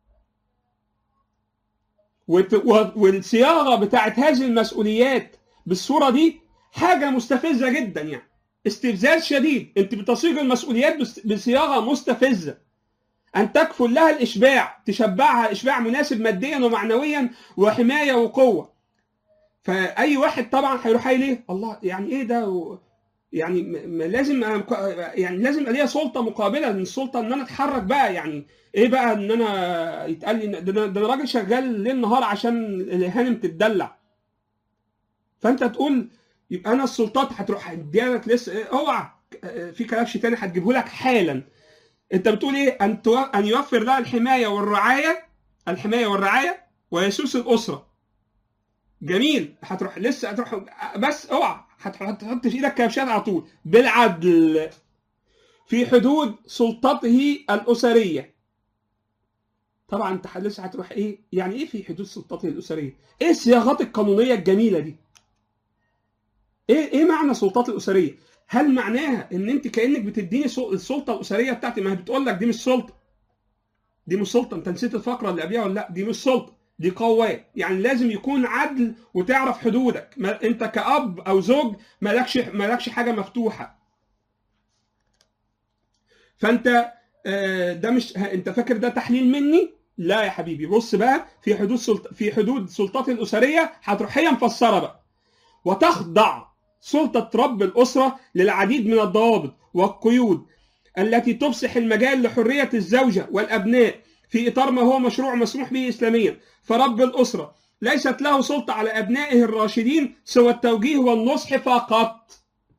S1: والصياغه بتاعت هذه المسؤوليات بالصوره دي حاجه مستفزه جدا يعني استفزاز شديد انت بتصيغ المسؤوليات بصياغه مستفزه ان تكفل لها الاشباع تشبعها اشباع مناسب ماديا ومعنويا وحمايه وقوه فاي واحد طبعا هيروح قايل ايه الله يعني ايه ده و... يعني م... لازم يعني لازم يبقى ليا سلطه مقابله من السلطه ان انا اتحرك بقى يعني ايه بقى ان انا يتقال لي ده انا راجل شغال ليل نهار عشان الهانم تتدلع فانت تقول يبقى انا السلطات هتروح هديلك لسه إيه اوعى في كلبش تاني هتجيبه لك حالا انت بتقول ايه ان تو... ان يوفر لها الحمايه والرعايه الحمايه والرعايه ويسوس الاسره جميل هتروح لسه هتروح بس اوعى هتحط في ايدك كبشات على طول بالعدل في حدود سلطته الاسريه طبعا انت لسه هتروح ايه يعني ايه في حدود سلطته الاسريه ايه الصياغات القانونيه الجميله دي ايه ايه معنى السلطات الاسريه هل معناها ان انت كانك بتديني السلطه الاسريه بتاعتي ما هي بتقول لك دي مش سلطه دي مش سلطه انت نسيت الفقره اللي قبلها ولا لا دي مش سلطه دي قواه يعني لازم يكون عدل وتعرف حدودك ما انت كاب او زوج مالكش مالكش حاجه مفتوحه فانت ده مش انت فاكر ده تحليل مني لا يا حبيبي بص بقى في حدود سلط... في حدود سلطات الاسريه هتروح هي مفسره بقى وتخضع سلطة رب الأسرة للعديد من الضوابط والقيود التي تفسح المجال لحرية الزوجة والأبناء في إطار ما هو مشروع مسموح به إسلاميا فرب الأسرة ليست له سلطة على أبنائه الراشدين سوى التوجيه والنصح فقط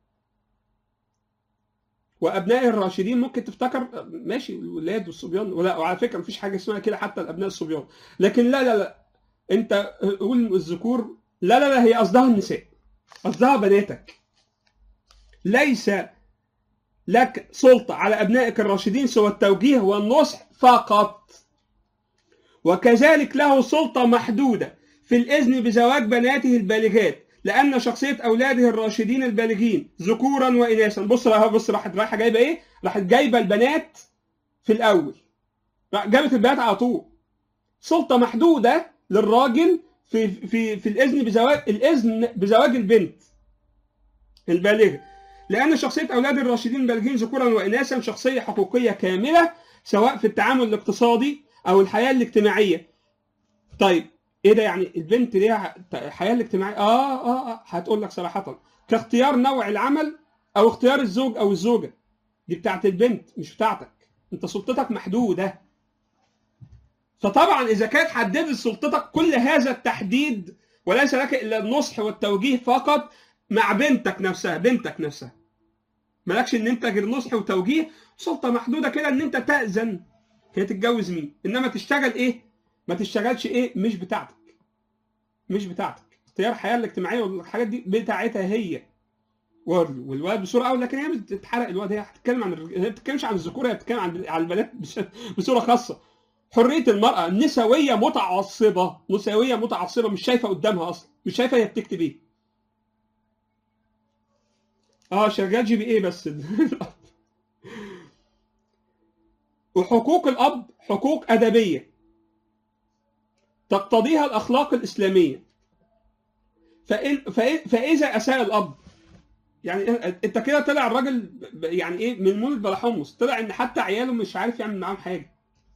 S1: وأبنائه الراشدين ممكن تفتكر ماشي الولاد والصبيان ولا وعلى فكرة مفيش حاجة اسمها كده حتى الأبناء الصبيان لكن لا لا لا أنت قول الذكور لا لا لا هي قصدها النساء قصدها بناتك ليس لك سلطة على أبنائك الراشدين سوى التوجيه والنصح فقط وكذلك له سلطة محدودة في الإذن بزواج بناته البالغات لأن شخصية أولاده الراشدين البالغين ذكورا وإناثا بص بقى بص راحت رايحة جايبة إيه؟ راحت جايبة البنات في الأول جابت البنات على طول سلطة محدودة للراجل في في في الاذن بزواج الاذن بزواج البنت البالغه لان شخصيه اولاد الراشدين البالغين ذكورا واناثا شخصيه حقوقيه كامله سواء في التعامل الاقتصادي او الحياه الاجتماعيه طيب ايه ده يعني البنت ليها الحياه الاجتماعيه اه اه, آه هتقول لك صراحه كاختيار نوع العمل او اختيار الزوج او الزوجه دي بتاعت البنت مش بتاعتك انت سلطتك محدوده فطبعا اذا كانت حددت سلطتك كل هذا التحديد وليس لك الا النصح والتوجيه فقط مع بنتك نفسها بنتك نفسها مالكش ان انت غير نصح وتوجيه سلطه محدوده كده ان انت تاذن هي تتجوز مين انما تشتغل ايه ما تشتغلش ايه مش بتاعتك مش بتاعتك اختيار الحياه الاجتماعيه والحاجات دي بتاعتها هي والولد بصوره اولى لكن هي بتتحرق الولد هي هتتكلم عن الرج... هي ما بتتكلمش عن الذكور هي بتتكلم عن عن البنات بصوره خاصه حريه المراه نسويه متعصبه نسويه متعصبه مش شايفه قدامها اصلا مش شايفه هي بتكتب ايه اه شغال جي بي ايه بس وحقوق الاب حقوق ادبيه تقتضيها الاخلاق الاسلاميه فإن فإن فاذا اساء الاب يعني انت كده طلع الراجل يعني ايه من مولد بلا حمص طلع ان حتى عياله مش عارف يعمل معاهم حاجه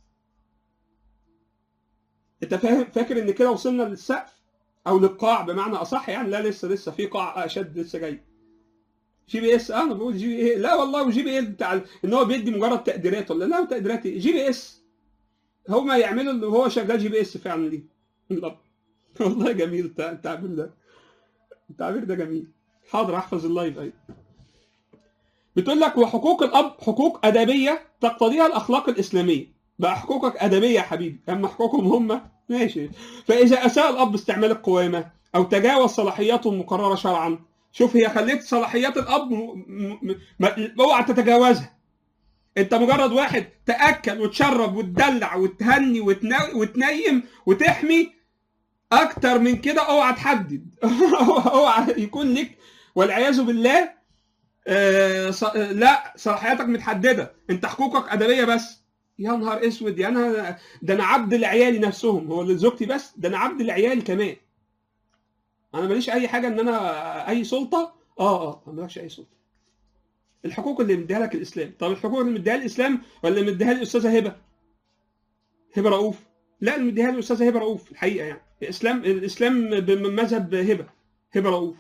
S1: انت فاهم فاكر ان كده وصلنا للسقف او للقاع بمعنى اصح يعني لا لسه لسه في قاع اشد لسه جاي جي بي اس اه انا بقول جي بي ايه لا والله وجي بي اس بتاع ان هو بيدي مجرد تقديرات ولا لا تقديرات ايه جي بي اس هما يعملوا اللي هو شغال جي بي اس فعلا دي والله جميل التعبير ده التعبير ده جميل حاضر احفظ اللايف ايوه بتقول لك وحقوق الاب حقوق ادبيه تقتضيها الاخلاق الاسلاميه بقى حقوقك ادبيه يا حبيبي اما حقوقهم هم ماشي فاذا اساء الاب استعمال القوامه او تجاوز صلاحياته المقرره شرعا شوف هي خليت صلاحيات الاب م... م... اوعى تتجاوزها انت مجرد واحد تاكل وتشرب وتدلع وتهني وتنا... وتنيم وتحمي اكتر من كده اوعى تحدد اوعى يكون لك والعياذ بالله آه ص... لا صلاحياتك متحدده انت حقوقك ادبيه بس يا نهار اسود يا انا ده انا عبد لعيالي نفسهم هو لزوجتي بس ده انا عبد لعيالي كمان انا ماليش اي حاجه ان انا اي سلطه اه اه ما مالكش اي سلطه الحقوق اللي مديها لك الاسلام طب الحقوق اللي مديها الاسلام ولا اللي مديها لي الاستاذه هبه هبه رؤوف لا اللي مديها لي الاستاذه هبه رؤوف الحقيقه يعني الاسلام الاسلام بمذهب هبه هبه رؤوف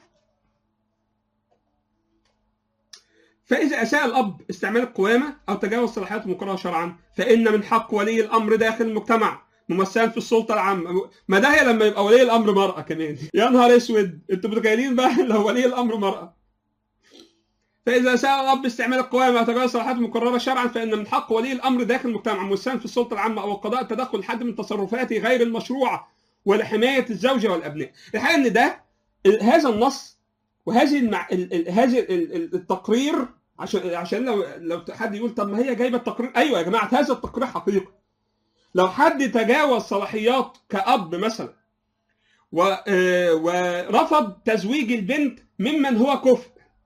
S1: فإذا أساء الأب استعمال القوامة أو تجاوز صلاحيات المقررة شرعا فإن من حق ولي الأمر داخل المجتمع ممثلا في السلطة العامة ما ده هي لما يبقى ولي الأمر مرأة كمان يا نهار أسود أنتوا متخيلين بقى لو ولي الأمر مرأة فإذا أساء الأب استعمال القوامة أو تجاوز صلاحيات المقررة شرعا فإن من حق ولي الأمر داخل المجتمع ممثلا في السلطة العامة أو القضاء التدخل لحد من تصرفاته غير المشروعة ولحماية الزوجة والأبناء الحقيقة إن ده هذا النص وهذه المع... هذه التقرير عشان عشان لو لو حد يقول طب ما هي جايبه التقرير ايوه يا جماعه هذا التقرير حقيقي لو حد تجاوز صلاحيات كأب مثلا و... ورفض تزويج البنت ممن هو كفء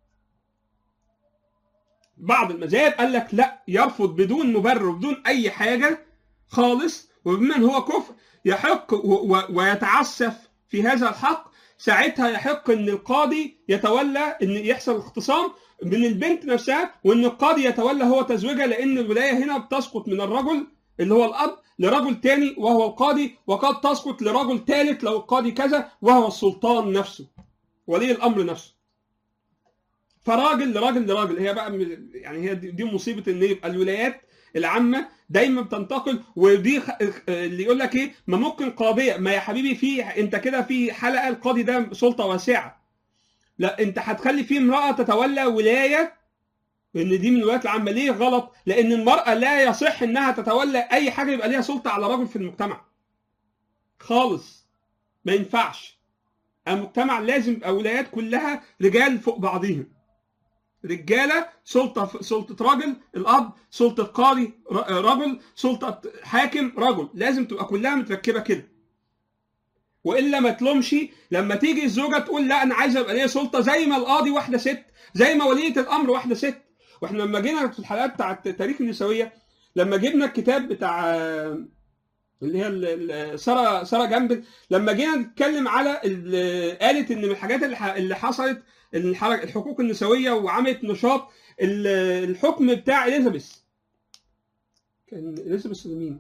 S1: بعض المذاهب قال لك لا يرفض بدون مبرر وبدون اي حاجه خالص وممن هو كفء يحق و... و... ويتعسف في هذا الحق ساعتها يحق ان القاضي يتولى ان يحصل اختصام من البنت نفسها وان القاضي يتولى هو تزويجها لان الولايه هنا بتسقط من الرجل اللي هو الاب لرجل تاني وهو القاضي وقد تسقط لرجل ثالث لو القاضي كذا وهو السلطان نفسه ولي الامر نفسه فراجل لراجل لراجل هي بقى يعني هي دي مصيبه ان يبقى الولايات العامه دايما بتنتقل ودي اللي يقول لك ايه ما ممكن قاضيه ما يا حبيبي في انت كده في حلقه القاضي ده سلطه واسعه لا انت هتخلي فيه امراه تتولى ولايه ان دي من الولايات العامه ليه غلط لان المراه لا يصح انها تتولى اي حاجه يبقى ليها سلطه على رجل في المجتمع خالص ما ينفعش المجتمع لازم يبقى ولايات كلها رجال فوق بعضهم رجاله سلطه سلطه راجل الاب سلطه قاضي رجل سلطه حاكم رجل لازم تبقى كلها متركبه كده والا ما تلومش لما تيجي الزوجه تقول لا انا عايزه يبقى ليا سلطه زي ما القاضي واحده ست زي ما وليه الامر واحده ست واحنا لما جينا في الحلقات بتاعت تاريخ النسويه لما جبنا الكتاب بتاع اللي هي ال- ال- ساره ساره جنب لما جينا نتكلم على ال- قالت ان من الحاجات اللي ح- اللي حصلت الحركة- الحقوق النسويه وعملت نشاط ال- الحكم بتاع اليزابيث كان اليزابيث مين؟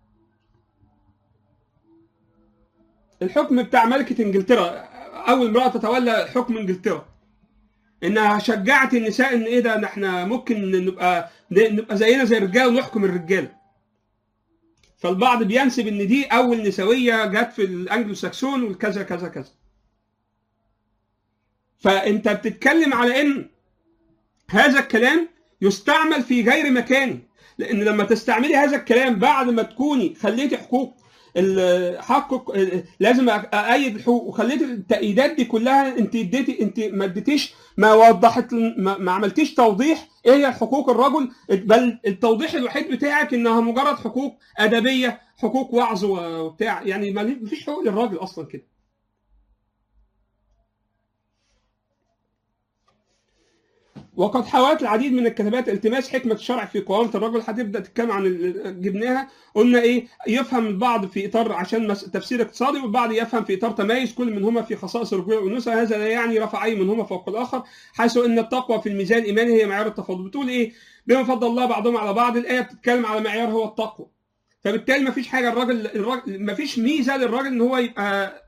S1: الحكم بتاع ملكه انجلترا اول امراه تتولى حكم انجلترا انها شجعت النساء ان ايه ده إن احنا ممكن نبقى نبقى زينا زي الرجاله ونحكم الرجاله فالبعض بينسب ان دي اول نسويه جت في الانجلو ساكسون والكذا كذا كذا فانت بتتكلم على ان هذا الكلام يستعمل في غير مكانه لان لما تستعملي هذا الكلام بعد ما تكوني خليتي حقوق ال- حقك لازم ايد الحقوق وخليت التأييدات دي كلها انت اديتي انت ما اديتيش ما وضحت ما, ما عملتيش توضيح ايه هي حقوق الرجل بل التوضيح الوحيد بتاعك انها مجرد حقوق ادبيه حقوق وعظ وبتاع يعني ما فيش حقوق للراجل اصلا كده وقد حاولت العديد من الكتابات التماس حكمه الشرع في قوامه الرجل هتبدا تتكلم عن ال- جبناها قلنا ايه يفهم البعض في اطار عشان مس- تفسير اقتصادي والبعض يفهم في اطار تميز كل منهما في خصائص الرجوله والانوثه هذا لا يعني رفع اي منهما فوق الاخر حيث ان التقوى في الميزان الايماني هي معيار التفاضل بتقول ايه بما فضل الله بعضهم على بعض الايه بتتكلم على معيار هو التقوى فبالتالي ما فيش حاجه الراجل الراجل ما فيش ميزه للراجل ان هو يبقى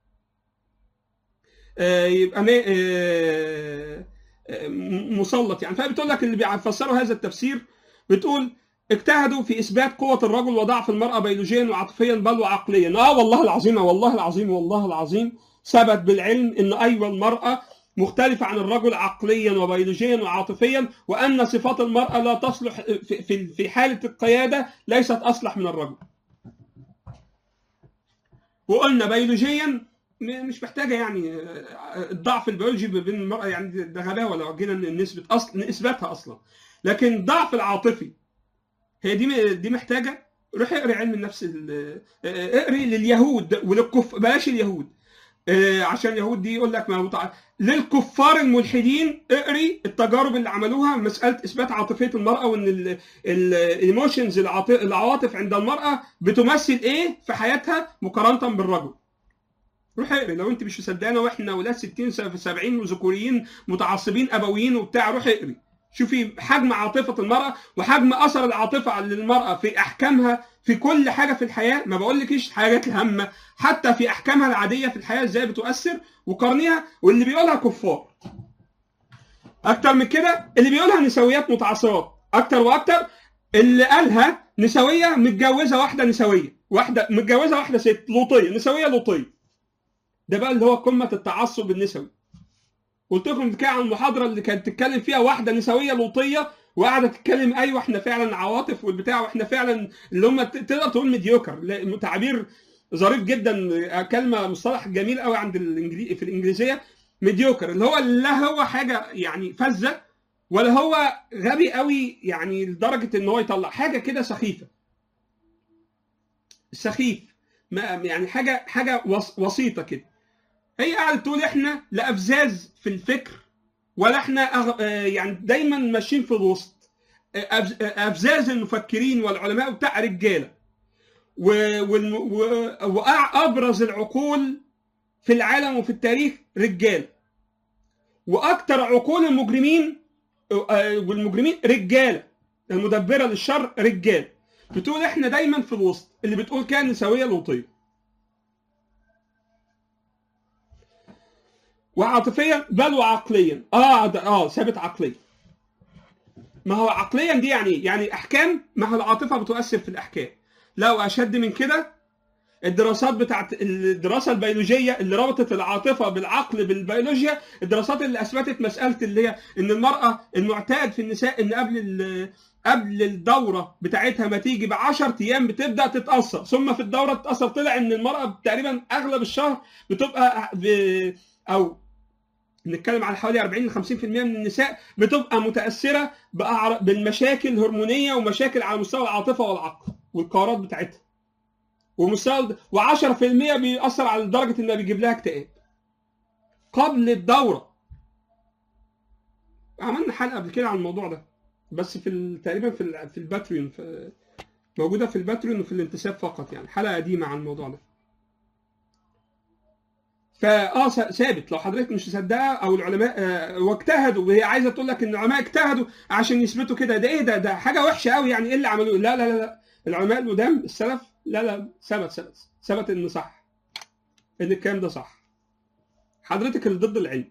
S1: آه، يبقى ما- آه، آه، مسلط يعني فبتقول لك اللي بيفسروا هذا التفسير بتقول اجتهدوا في اثبات قوه الرجل وضعف المراه بيولوجيا وعاطفيا بل وعقليا اه والله العظيم والله العظيم والله العظيم ثبت بالعلم ان ايوه المراه مختلفة عن الرجل عقليا وبيولوجيا وعاطفيا وأن صفات المرأة لا تصلح في- في في حالة القيادة ليست أصلح من الرجل. وقلنا بيولوجيا م- مش محتاجه يعني آه، الضعف البيولوجي بين المراه يعني ده غباوه لو جينا نثبت اصل نثبتها اصلا لكن الضعف العاطفي هي دي دي محتاجه روح اقري علم النفس ال- آه، اقري لليهود وللكف بلاش اليهود آه، عشان اليهود دي يقول لك ما هو تع- للكفار الملحدين اقري التجارب اللي عملوها مساله اثبات عاطفيه المراه وان الايموشنز العواطف عند المراه بتمثل ايه في حياتها مقارنه بالرجل روح اقري لو انت مش مصدقانا واحنا ولاد 60 في 70 وذكوريين متعصبين ابويين وبتاع روح اقري شوفي حجم عاطفه المراه وحجم اثر العاطفه على المراه في احكامها في كل حاجه في الحياه ما بقولكيش حاجات الهامه حتى في احكامها العاديه في الحياه ازاي بتؤثر وقارنيها واللي بيقولها كفار اكتر من كده اللي بيقولها نسويات متعصبات اكتر واكتر اللي قالها نسويه متجوزه واحده نسويه واحده متجوزه واحده ست لوطيه نسويه لوطيه ده بقى اللي هو قمه التعصب النسوي قلت لكم كده عن المحاضره اللي كانت تتكلم فيها واحده نسويه لوطيه وقاعده تتكلم ايوه احنا فعلا عواطف والبتاع واحنا فعلا اللي هم ت- تقدر تقول ميديوكر لا، تعبير ظريف جدا كلمه مصطلح جميل قوي عند الانجليزي في الانجليزيه ميديوكر اللي هو لا هو حاجه يعني فذه ولا هو غبي قوي يعني لدرجه ان هو يطلع حاجه كده سخيفه سخيف ما يعني حاجه حاجه وس- وسيطه كده هي قاعده تقول احنا لا افزاز في الفكر ولا احنا أغ... آه يعني دايما ماشيين في الوسط آه، أفز- آه، افزاز المفكرين والعلماء بتاع رجاله و... والم... و... وابرز العقول في العالم وفي التاريخ رجال واكثر عقول المجرمين آه، والمجرمين رجاله المدبره للشر رجال بتقول احنا دايما في الوسط اللي بتقول كان نسويه لوطيه وعاطفيا بل وعقليا اه ده اه ثابت عقليا ما هو عقليا دي يعني إيه؟ يعني احكام ما هو العاطفه بتؤثر في الاحكام لو اشد من كده الدراسات بتاعت الدراسه البيولوجيه اللي ربطت العاطفه بالعقل بالبيولوجيا الدراسات اللي اثبتت مساله اللي هي ان المراه المعتاد في النساء ان قبل ال- قبل الدوره بتاعتها ما تيجي ب 10 ايام بتبدا تتاثر ثم في الدوره تتاثر طلع ان المراه تقريبا اغلب الشهر بتبقى ب... او نتكلم على حوالي 40 ل 50% من النساء بتبقى متاثره بأعر- بالمشاكل هرمونيه ومشاكل على مستوى العاطفه والعقل والقرارات بتاعتها ومستوى و10% بيأثر على درجه انه بيجيب لها اكتئاب قبل الدوره عملنا حلقه قبل كده عن الموضوع ده بس في ال- تقريبا في ال- في الباتريون في موجوده في الباتريون وفي الانتساب فقط يعني حلقه قديمه عن الموضوع ده فاه س- ثابت لو حضرتك مش مصدقها او العلماء آه، واجتهدوا وهي عايزه تقول لك ان العلماء اجتهدوا عشان يثبتوا كده ده ايه ده ده حاجه وحشه قوي يعني ايه اللي عملوه لا لا لا لا العلماء القدام السلف لا لا ثبت ثبت ثبت ان صح ان الكلام ده صح حضرتك اللي ضد العلم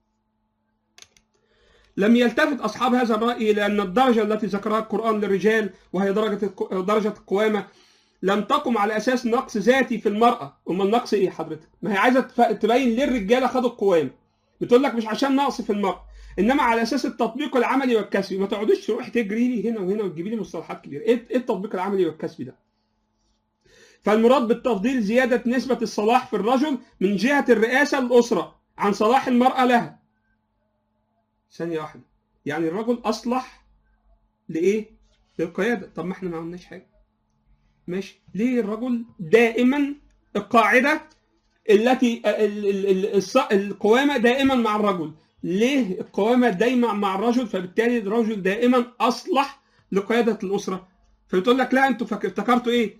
S1: لم يلتفت اصحاب هذا الراي الى ان الدرجه التي ذكرها القران للرجال وهي درجه الق- درجه القوامه لم تقم على اساس نقص ذاتي في المراه امال النقص ايه حضرتك ما هي عايزه تف- تبين ليه الرجاله خدوا القوامه بتقول لك مش عشان نقص في المراه انما على اساس التطبيق العملي والكسبي ما تقعدوش تروح تجري لي هنا وهنا وتجيبي لي مصطلحات كبيره ايه إيه التطبيق العملي والكسبي ده فالمراد بالتفضيل زياده نسبه الصلاح في الرجل من جهه الرئاسه للاسره عن صلاح المراه لها ثانيه واحده يعني الرجل اصلح لايه للقياده طب ما احنا ما عملناش حاجه ماشي ليه الرجل دائما القاعده التي ال- ال- ال- الص- القوامه دائما مع الرجل ليه القوامه دايما مع الرجل فبالتالي الرجل دائما اصلح لقياده الاسره فبتقول لك لا انتوا فاك- افتكرتوا ايه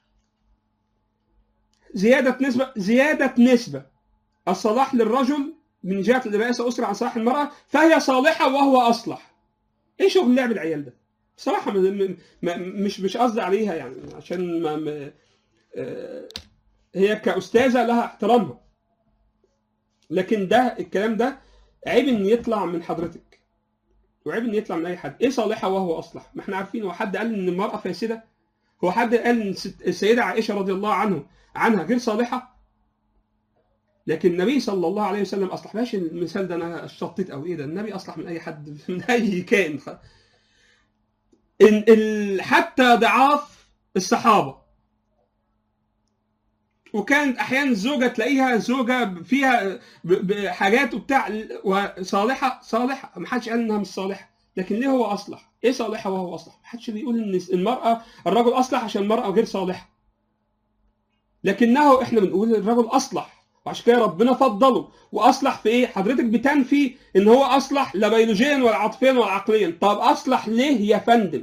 S1: زياده نسبه زياده نسبه الصلاح للرجل من جهه الرئاسه اسره عن صلاح المراه فهي صالحه وهو اصلح ايه شغل لعب العيال ده بصراحه م- م- م- مش مش قصدي عليها يعني عشان ما ما- آه، هي كاستاذه لها احترامها لكن ده الكلام ده عيب ان يطلع من حضرتك وعيب ان يطلع من اي حد ايه صالحه وهو اصلح ما احنا عارفين هو حد قال ان المراه فاسده هو حد قال ان الست- السيده عائشه رضي الله عنه عنها غير صالحه لكن النبي صلى الله عليه وسلم اصلح ماشي المثال ده انا شطيت او ايه ده النبي اصلح من اي حد من اي كائن إن ال- حتى ضعاف الصحابه وكانت احيانا الزوجه تلاقيها زوجه فيها ب- بحاجات وبتاع وصالحه صالحه ما حدش قال انها مش صالحه لكن ليه هو اصلح؟ ايه صالحه وهو اصلح؟ ما حدش بيقول ان المراه الرجل اصلح عشان المراه غير صالحه لكنه احنا بنقول الرجل اصلح وعشان كده ربنا فضله واصلح في ايه؟ حضرتك بتنفي ان هو اصلح لا بيولوجيا ولا عاطفيا ولا عقليا، طب اصلح ليه يا فندم؟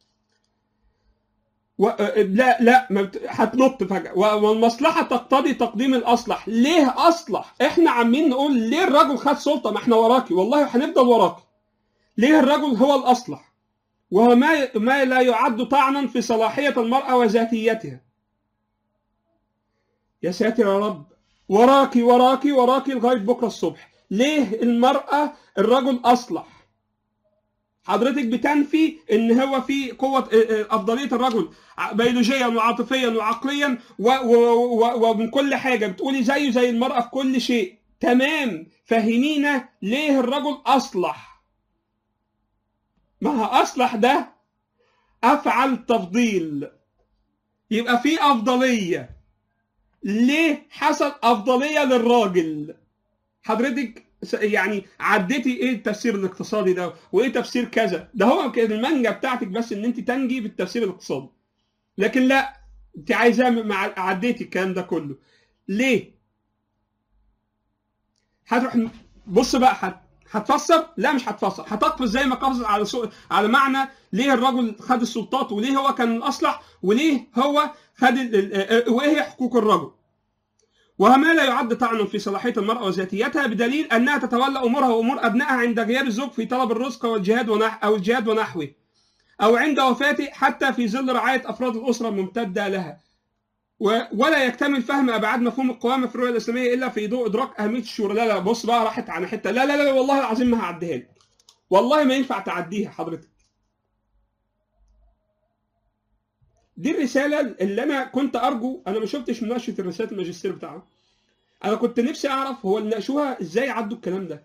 S1: و... لا لا ما بت... هتنط فجأة و- والمصلحة تقتضي تقديم الأصلح ليه أصلح إحنا عمالين نقول ليه الرجل خد سلطة ما إحنا وراكي والله هنفضل وراكي ليه الرجل هو الأصلح وهو ما ما لا يعد طعنا في صلاحية المرأة وذاتيتها يا ساتر يا رب وراكي وراكي وراكي لغاية بكرة الصبح ليه المرأة الرجل أصلح حضرتك بتنفي ان هو في قوه اه، اه، افضليه الرجل ع- بيولوجيا وعاطفيا وعقليا و- و- و- ومن كل حاجه بتقولي زيه زي المراه في كل شيء تمام فهمينا ليه الرجل اصلح ما هو اصلح ده افعل تفضيل يبقى في افضليه ليه حصل افضليه للراجل حضرتك س- يعني عديتي ايه التفسير الاقتصادي ده وايه تفسير كذا ده هو كده المانجا بتاعتك بس ان انت تنجي بالتفسير الاقتصادي لكن لا انت عايزاه مع عديتي الكلام ده كله ليه هتروح بص بقى هت هتفسر لا مش هتفسر هتقفز زي ما قفزت على سو... على معنى ليه الرجل خد السلطات وليه هو كان الاصلح وليه هو خد ال... ال- وايه هي حقوق الرجل وما لا يعد طعنا في صلاحيه المراه وذاتيتها بدليل انها تتولى امورها وامور ابنائها عند غياب الزوج في طلب الرزق والجهاد ونح او الجهاد ونحوه او عند وفاته حتى في ظل رعايه افراد الاسره الممتده لها و- ولا يكتمل فهم ابعاد مفهوم القوامه في الرؤيه الاسلاميه الا في ضوء ادراك اهميه الشورى لا لا بص بقى راحت على حته لا لا لا والله العظيم ما هعديها لك والله ما ينفع تعديها حضرتك دي الرساله اللي انا كنت ارجو انا ما شفتش مناقشه الرساله الماجستير بتاعها انا كنت نفسي اعرف هو اللي ناقشوها ازاي عدوا الكلام ده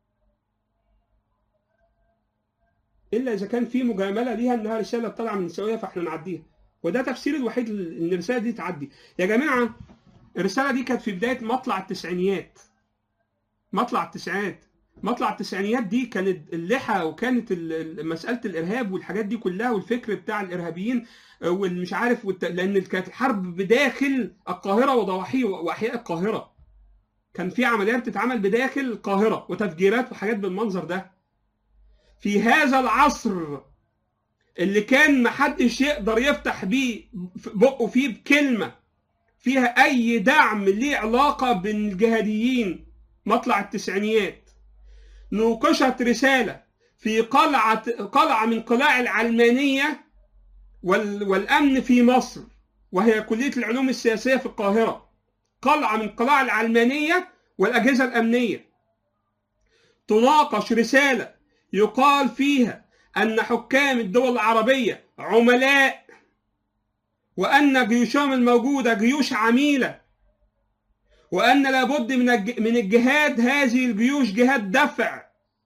S1: الا اذا كان في مجامله ليها انها رساله طالعه من السويه فاحنا نعديها وده تفسير الوحيد ان الرساله دي تعدي يا جماعه الرساله دي كانت في بدايه مطلع التسعينيات مطلع التسعينات مطلع التسعينيات دي كانت اللحى وكانت ال- ال- مساله الارهاب والحاجات دي كلها والفكر بتاع الارهابيين آه، والمش عارف والت... لان كانت الحرب بداخل القاهره وضواحي واحياء القاهره كان في عمليات بتتعمل بداخل القاهره وتفجيرات وحاجات بالمنظر ده في هذا العصر اللي كان محدش يقدر يفتح بيه بقه فيه بكلمة فيها أي دعم ليه علاقة بالجهاديين مطلع التسعينيات نوقشت رسالة في قلعة قلعة من قلاع العلمانية والأمن في مصر وهي كلية العلوم السياسية في القاهرة قلعة من قلاع العلمانية والأجهزة الأمنية تناقش رسالة يقال فيها أن حكام الدول العربية عملاء وأن جيوشهم الموجودة جيوش عميلة وأن لابد من من الجهاد هذه الجيوش جهاد دفع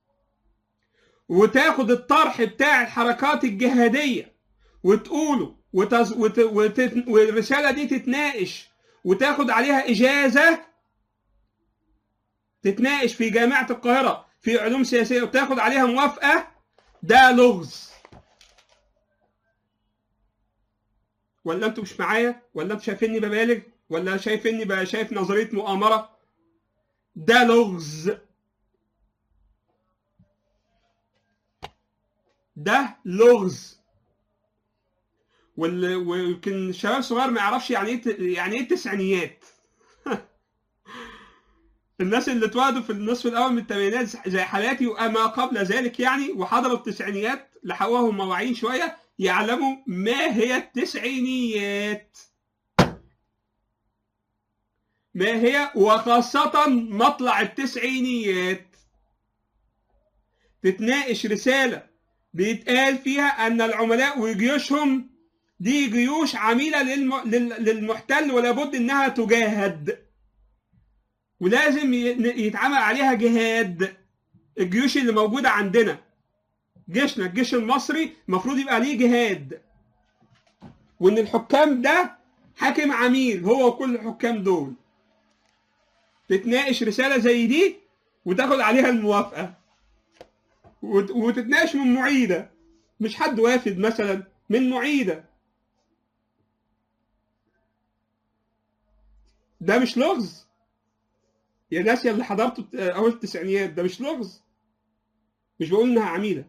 S1: وتاخد الطرح بتاع الحركات الجهادية وتقوله وتز... وت... وت... والرسالة دي تتناقش وتاخد عليها إجازة تتناقش في جامعة القاهرة في علوم سياسية وتاخد عليها موافقة ده لغز ولا انتوا مش معايا ولا انتوا شايفيني ببالغ ولا شايفيني بقى شايف نظريه مؤامره ده لغز ده لغز ويمكن الشباب الصغير ما يعرفش يعني ايه يعني ايه التسعينيات الناس اللي اتولدوا في النصف الاول من الثمانينات زي حالاتي وما قبل ذلك يعني وحضروا التسعينيات لحقوهم واعيين شويه يعلموا ما هي التسعينيات ما هي وخاصة مطلع التسعينيات تتناقش رسالة بيتقال فيها أن العملاء وجيوشهم دي جيوش عميلة للم... للمحتل ولا بد إنها تجاهد ولازم يتعمل عليها جهاد الجيوش اللي موجودة عندنا جيشنا الجيش المصري المفروض يبقى ليه جهاد وان الحكام ده حاكم عميل هو وكل الحكام دول تتناقش رساله زي دي وتاخد عليها الموافقه وتتناقش من معيده مش حد وافد مثلا من معيده ده مش لغز يا ناس اللي حضرتوا اول التسعينيات ده مش لغز مش بقول انها عميله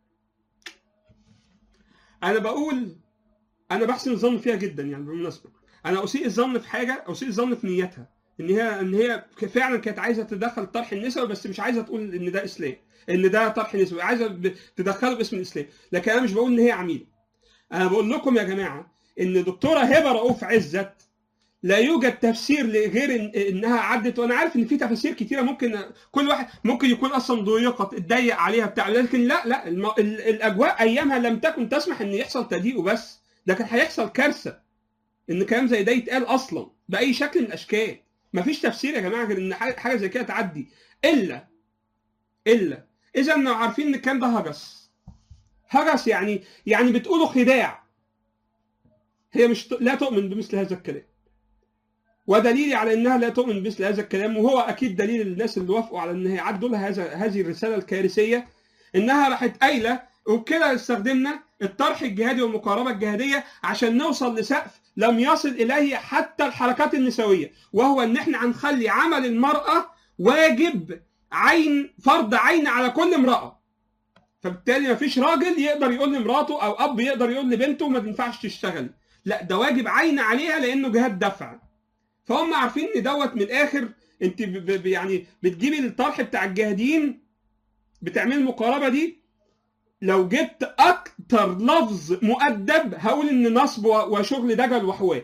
S1: انا بقول انا بحسن الظن فيها جدا يعني بالمناسبه انا اسيء الظن في حاجه اسيء الظن في نيتها ان هي ان هي فعلا كانت عايزه تدخل طرح النسوي بس مش عايزه تقول ان ده اسلام ان ده طرح نسوي عايزه تدخله باسم الاسلام لكن انا مش بقول ان هي عميله انا بقول لكم يا جماعه ان دكتوره هبه رؤوف عزت لا يوجد تفسير لغير إن انها عدت وانا عارف ان في تفاسير كتيره ممكن كل واحد ممكن يكون اصلا ضيقت اتضيق عليها بتاع لكن لا لا الم... الاجواء ايامها لم تكن تسمح ان يحصل تضييق وبس ده كان هيحصل كارثه ان كلام زي ده يتقال اصلا باي شكل من الاشكال مفيش تفسير يا جماعه غير ان حاجه زي كده تعدي الا الا اذا لو عارفين ان الكلام ده هجس هجس يعني يعني بتقولوا خداع هي مش لا تؤمن بمثل هذا الكلام ودليلي على انها لا تؤمن بمثل هذا الكلام وهو اكيد دليل الناس اللي وافقوا على ان يعدوا لها هذا هذه الرساله الكارثيه انها راحت قايله وبكده استخدمنا الطرح الجهادي والمقاربه الجهاديه عشان نوصل لسقف لم يصل اليه حتى الحركات النسويه وهو ان احنا هنخلي عمل المراه واجب عين فرض عين على كل امراه فبالتالي مفيش راجل يقدر يقول لمراته او اب يقدر يقول لبنته ما تنفعش تشتغل لا ده واجب عين عليها لانه جهاد دفع فهم عارفين ان دوت من الاخر انت ب ب يعني بتجيبي الطرح بتاع الجهاديين بتعملي المقاربه دي لو جبت اكتر لفظ مؤدب هقول ان نصب وشغل دجل وحواه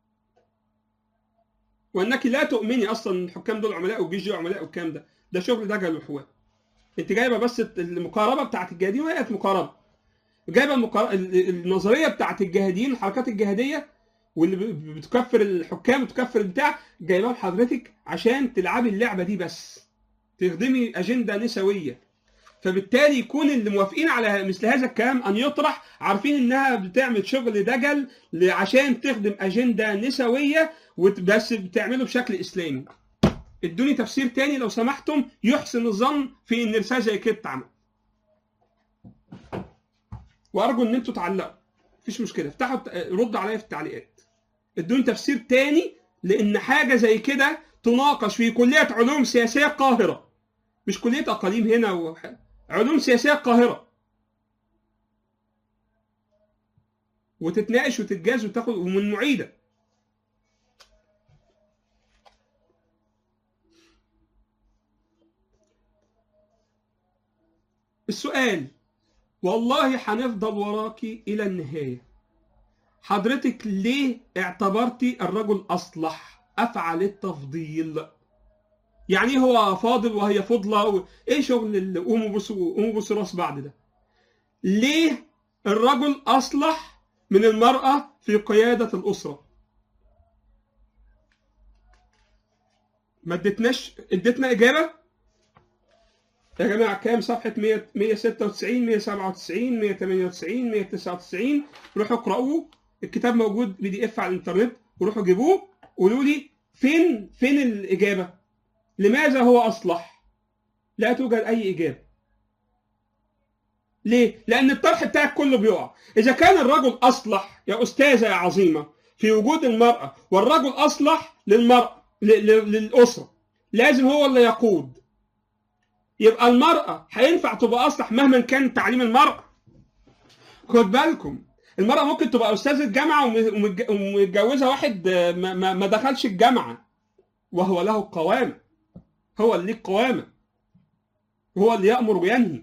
S1: وانك لا تؤمني اصلا الحكام دول عملاء والجيش دول عملاء والكلام ده ده شغل دجل وحواه انت جايبه بس المقاربه بتاعت الجهاديين وهي مقاربه جايبه المقار... النظريه بتاعت الجهاديين الحركات الجهاديه واللي بتكفر الحكام وتكفر البتاع جايبها لحضرتك عشان تلعبي اللعبه دي بس تخدمي اجنده نسويه فبالتالي يكون اللي موافقين على مثل هذا الكلام ان يطرح عارفين انها بتعمل شغل دجل عشان تخدم اجنده نسويه بس بتعمله بشكل اسلامي ادوني تفسير تاني لو سمحتم يحسن الظن في ان رساله زي كده اتعمل وارجو ان انتوا تعلقوا مفيش مشكله افتحوا ردوا عليا في التعليقات ادوني تفسير تاني لان حاجه زي كده تناقش في كليه علوم سياسيه القاهره مش كليه اقاليم هنا و... علوم سياسيه القاهره وتتناقش وتتجاز وتاخد ومن معيده السؤال والله هنفضل وراكي الى النهايه حضرتك ليه اعتبرتي الرجل اصلح افعل التفضيل يعني هو فاضل وهي فضله و... ايه شغل ال- قوموا بصوا قوموا بصوا راس بعض ده ليه الرجل اصلح من المراه في قياده الاسره ما ادتناش ادتنا اجابه يا جماعه كام صفحه 100 196 197 198 199 روحوا اقرأوه الكتاب موجود بي دي اف على الانترنت وروحوا جيبوه قولوا لي فين فين الاجابه لماذا هو اصلح لا توجد اي اجابه ليه لان الطرح بتاعك كله بيقع اذا كان الرجل اصلح يا استاذه يا عظيمه في وجود المراه والرجل اصلح للمراه ل- ل- للاسره لازم هو اللي يقود يبقى المراه هينفع تبقى اصلح مهما كان تعليم المراه خد بالكم المرأة ممكن تبقى أستاذة جامعة وم- ومتج- ومتجوزة واحد آه، ما- ما ما دخلش الجامعة وهو له قوامة هو اللي ليه قوامة هو اللي يأمر وينهي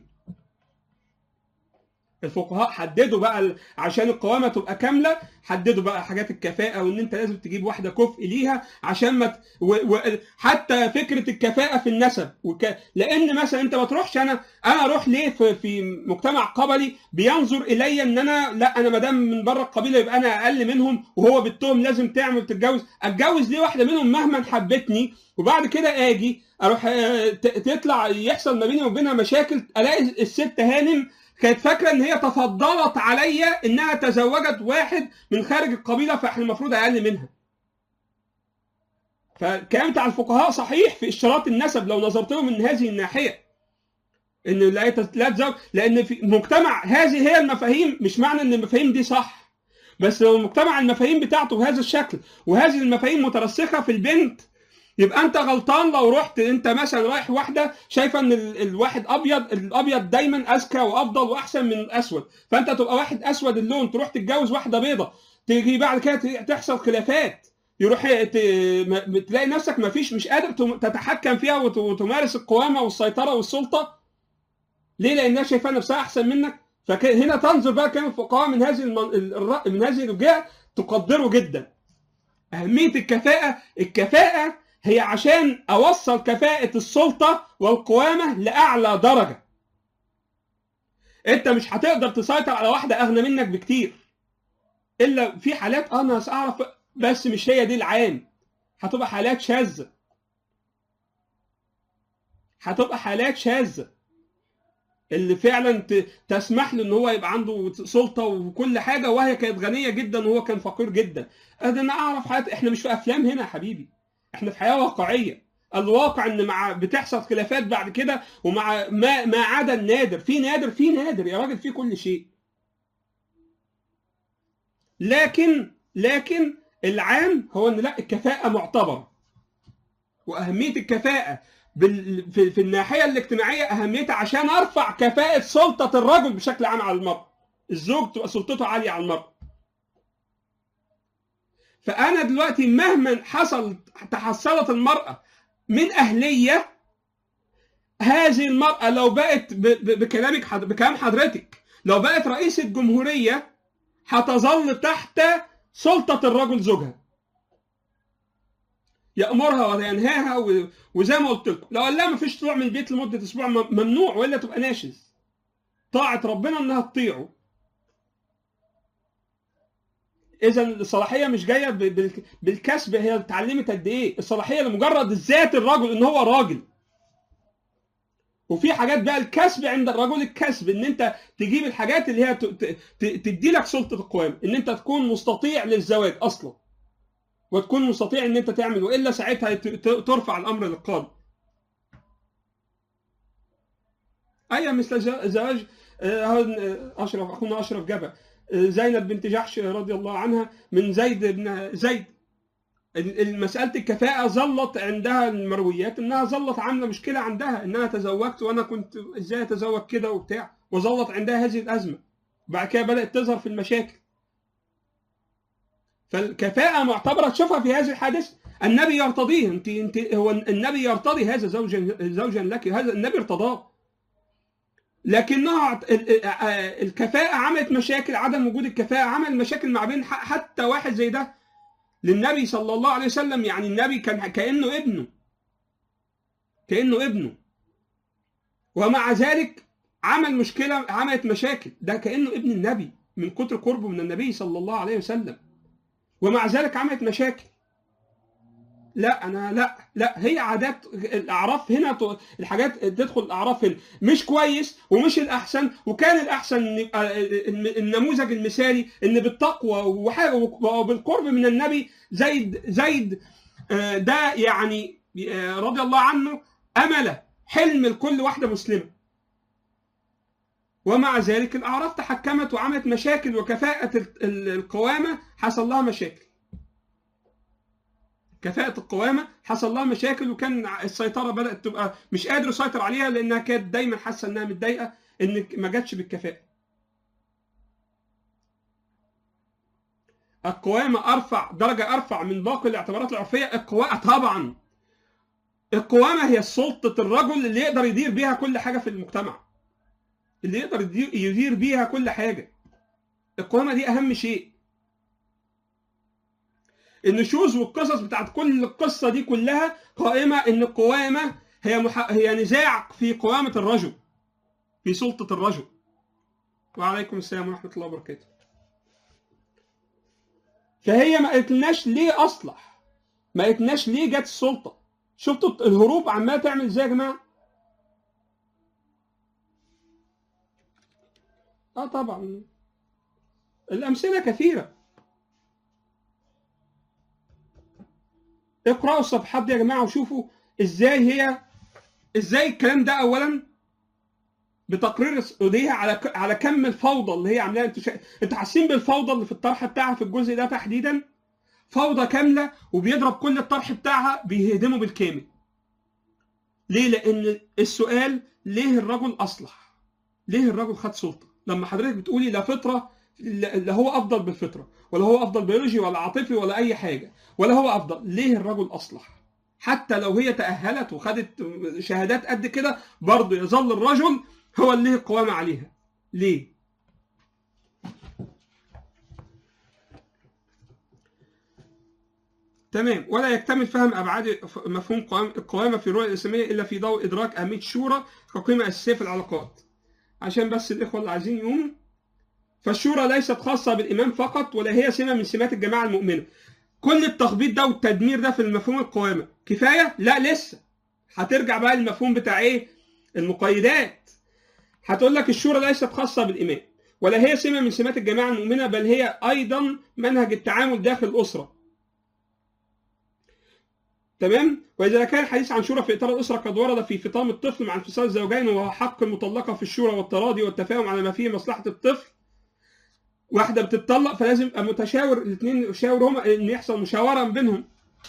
S1: الفقهاء حددوا بقى ال- عشان القوامة تبقى كاملة حددوا بقى حاجات الكفاءة وإن أنت لازم تجيب واحدة كفء ليها عشان ما ت... و... و... حتى فكرة الكفاءة في النسب وك... لأن مثلا أنت ما تروحش أنا أنا أروح ليه في, في مجتمع قبلي بينظر إلي إن أنا لا أنا ما دام من بره القبيلة يبقى أنا أقل منهم وهو بالتهم لازم تعمل تتجوز أتجوز ليه واحدة منهم مهما حبتني وبعد كده أجي أروح آه، ت- تطلع يحصل ما بيني وبينها مشاكل ألاقي الست هانم كانت فاكره ان هي تفضلت عليا انها تزوجت واحد من خارج القبيله فاحنا المفروض اقل منها. فالكلام بتاع الفقهاء صحيح في اشتراط النسب لو نظرت له من هذه الناحيه. ان لا يت- لا تزوج لان في مجتمع هذه هي المفاهيم مش معنى ان المفاهيم دي صح. بس لو المجتمع المفاهيم بتاعته بهذا الشكل وهذه المفاهيم مترسخه في البنت يبقى انت غلطان لو رحت انت مثلا رايح واحده شايفه ان ال- الواحد ابيض الابيض دايما اذكى وافضل واحسن من الاسود فانت تبقى واحد اسود اللون تروح تتجوز واحده بيضه تيجي بعد كده ت- تحصل خلافات يروح ت... م- تلاقي نفسك ما فيش مش قادر تم- تتحكم فيها وت- وتمارس القوامه والسيطره والسلطه ليه لانها شايفه نفسها احسن منك فهنا تنظر بقى كان الفقهاء من هذه المن... الر- من هذه الجهه تقدره جدا اهميه الكفاءه الكفاءه هي عشان اوصل كفاءة السلطة والقوامة لأعلى درجة. أنت مش هتقدر تسيطر على واحدة أغنى منك بكتير. إلا في حالات أه أنا أعرف بس مش هي دي العام. هتبقى حالات شاذة. هتبقى حالات شاذة. اللي فعلا ت- تسمح له ان هو يبقى عنده سلطه وكل حاجه وهي كانت غنيه جدا وهو كان فقير جدا. ده انا اعرف حياتي احنا مش في افلام هنا يا حبيبي. احنا في حياه واقعيه الواقع ان مع بتحصل خلافات بعد كده ومع ما ما عدا النادر في نادر في نادر يا راجل في كل شيء لكن لكن العام هو ان لا الكفاءه معتبره واهميه الكفاءه بال... في... في الناحيه الاجتماعيه اهميتها عشان ارفع كفاءه سلطه الرجل بشكل عام على المراه الزوج تبقى سلطته عاليه على المراه فانا دلوقتي مهما حصل تحصلت المراه من اهليه هذه المراه لو بقت ب- ب- بكلامك حض- بكلام حضرتك لو بقت رئيسه جمهوريه هتظل تحت سلطه الرجل زوجها يامرها وينهاها و- وزي ما قلت لكم لو قال لها ما فيش طلوع من البيت لمده اسبوع م- ممنوع والا تبقى ناشز طاعه ربنا انها تطيعه اذا الصلاحيه مش جايه ب- بال- بالكسب هي اتعلمت قد ايه الصلاحيه لمجرد ذات الرجل ان هو راجل وفي حاجات بقى الكسب عند الرجل الكسب ان انت تجيب الحاجات اللي هي ت- ت- ت- تدي لك سلطه القوام ان انت تكون مستطيع للزواج اصلا وتكون مستطيع ان انت تعمل والا ساعتها ت- ت- ترفع الامر للقاضي ايوه مثل ز- زواج آه، آه، اشرف اخونا اشرف جبل آه، زينب بنت جحش رضي الله عنها من زيد بن زيد ال- ال- مسألة الكفاءة ظلت عندها المرويات انها ظلت عاملة مشكلة عندها ان انا تزوجت وانا كنت ازاي اتزوج كده وبتاع وظلت عندها هذه الازمة بعد كده بدأت تظهر في المشاكل فالكفاءة معتبرة تشوفها في هذه الحادثة النبي يرتضيه انت انت هو النبي يرتضي هذا زوجا زوجا لك هذا النبي ارتضاه لكنها الكفاءة عملت مشاكل عدم وجود الكفاءة عمل مشاكل مع بين حتى واحد زي ده للنبي صلى الله عليه وسلم يعني النبي كان كأنه ابنه كأنه ابنه ومع ذلك عمل مشكلة عملت مشاكل ده كأنه ابن النبي من كتر قربه من النبي صلى الله عليه وسلم ومع ذلك عملت مشاكل لا انا لا لا هي عادات الاعراف هنا الحاجات تدخل الاعراف هنا مش كويس ومش الاحسن وكان الاحسن ان يبقى النموذج المثالي ان بالتقوى وبالقرب من النبي زيد زيد ده يعني رضي الله عنه امل حلم لكل واحده مسلمه ومع ذلك الاعراف تحكمت وعملت مشاكل وكفاءه القوامه حصل لها مشاكل كفاءة القوامة حصل لها مشاكل وكان السيطرة بدأت تبقى مش قادر يسيطر عليها لأنها كانت دايما حاسة إنها متضايقة إن ما جاتش بالكفاءة. القوامة أرفع درجة أرفع من باقي الاعتبارات العرفية القوامة طبعا القوامة هي سلطة الرجل اللي يقدر يدير بيها كل حاجة في المجتمع اللي يقدر يدير بيها كل حاجة القوامة دي أهم شيء النشوز والقصص بتاعت كل القصه دي كلها قائمه ان القوامه هي مح... هي نزاع في قوامه الرجل في سلطه الرجل وعليكم السلام ورحمه الله وبركاته فهي ما قلتلناش ليه اصلح ما قلتلناش ليه جت السلطه شفتوا الهروب عماله تعمل ازاي يا جماعه اه طبعا الامثله كثيره اقرأوا الصفحات دي يا جماعة وشوفوا ازاي هي ازاي الكلام ده اولا بتقرير السعودية على ك... على كم الفوضى اللي هي عاملاها انتوا شا... انتوا حاسين بالفوضى اللي في الطرح بتاعها في الجزء ده تحديدا فوضى كاملة وبيضرب كل الطرح بتاعها بيهدمه بالكامل ليه؟ لأن السؤال ليه الرجل أصلح؟ ليه الرجل خد سلطة؟ لما حضرتك بتقولي لا فطرة لا هو افضل بالفطره ولا هو افضل بيولوجي ولا عاطفي ولا اي حاجه ولا هو افضل ليه الرجل اصلح حتى لو هي تاهلت وخدت شهادات قد كده برضه يظل الرجل هو اللي القوامه عليها ليه تمام ولا يكتمل فهم ابعاد مفهوم القوامه في الرؤيه الاسلاميه الا في ضوء ادراك اهميه الشورى كقيمه اساسيه في العلاقات عشان بس الاخوه اللي عايزين يقوموا فالشورى ليست خاصة بالإمام فقط ولا هي سمة من سمات الجماعة المؤمنة. كل التخبيط ده والتدمير ده في المفهوم القوامة كفاية؟ لا لسه. هترجع بقى للمفهوم بتاع إيه؟ المقيدات. هتقول لك الشورى ليست خاصة بالإمام ولا هي سمة من سمات الجماعة المؤمنة بل هي أيضا منهج التعامل داخل الأسرة. تمام؟ وإذا كان الحديث عن شورى في إطار الأسرة قد ورد في فطام الطفل مع انفصال الزوجين وهو حق المطلقة في الشورى والتراضي والتفاهم على ما فيه مصلحة الطفل واحده بتطلق فلازم يبقى متشاور الاثنين يشاوروا هما ان يحصل مشاوره بينهم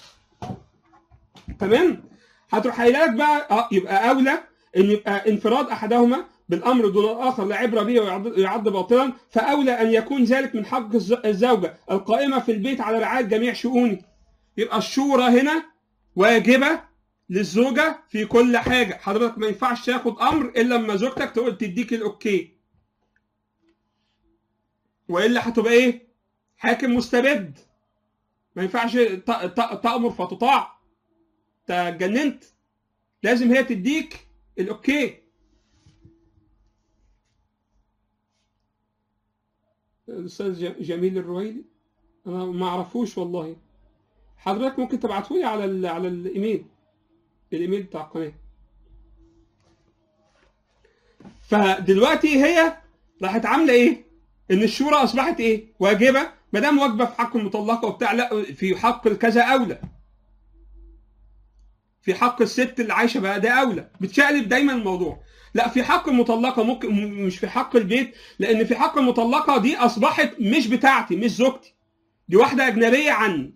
S1: تمام هتروح قايله لك بقى اه يبقى اولى ان يبقى انفراد احدهما بالامر دون الاخر لا عبره به ويعد باطلا فاولى ان يكون ذلك من حق الزوجه القائمه في البيت على رعايه جميع شؤونه يبقى الشورى هنا واجبه للزوجه في كل حاجه حضرتك ما ينفعش تاخد امر الا لما زوجتك تقول تديك الاوكي والا هتبقى ايه؟ حاكم مستبد ما ينفعش تأمر فتطاع انت اتجننت لازم هي تديك الاوكي الاستاذ جميل الرويلي انا ما اعرفوش والله حضرتك ممكن تبعته لي على ال على الايميل الايميل بتاع القناه فدلوقتي هي راحت عامله ايه؟ ان الشورى اصبحت ايه؟ واجبه ما دام واجبه في حق المطلقه وبتاع لا في حق الكذا اولى. في حق الست اللي عايشه بقى ده اولى، بتشقلب دايما الموضوع. لا في حق المطلقه ممكن مش في حق البيت لان في حق المطلقه دي اصبحت مش بتاعتي مش زوجتي. دي واحده اجنبيه عني.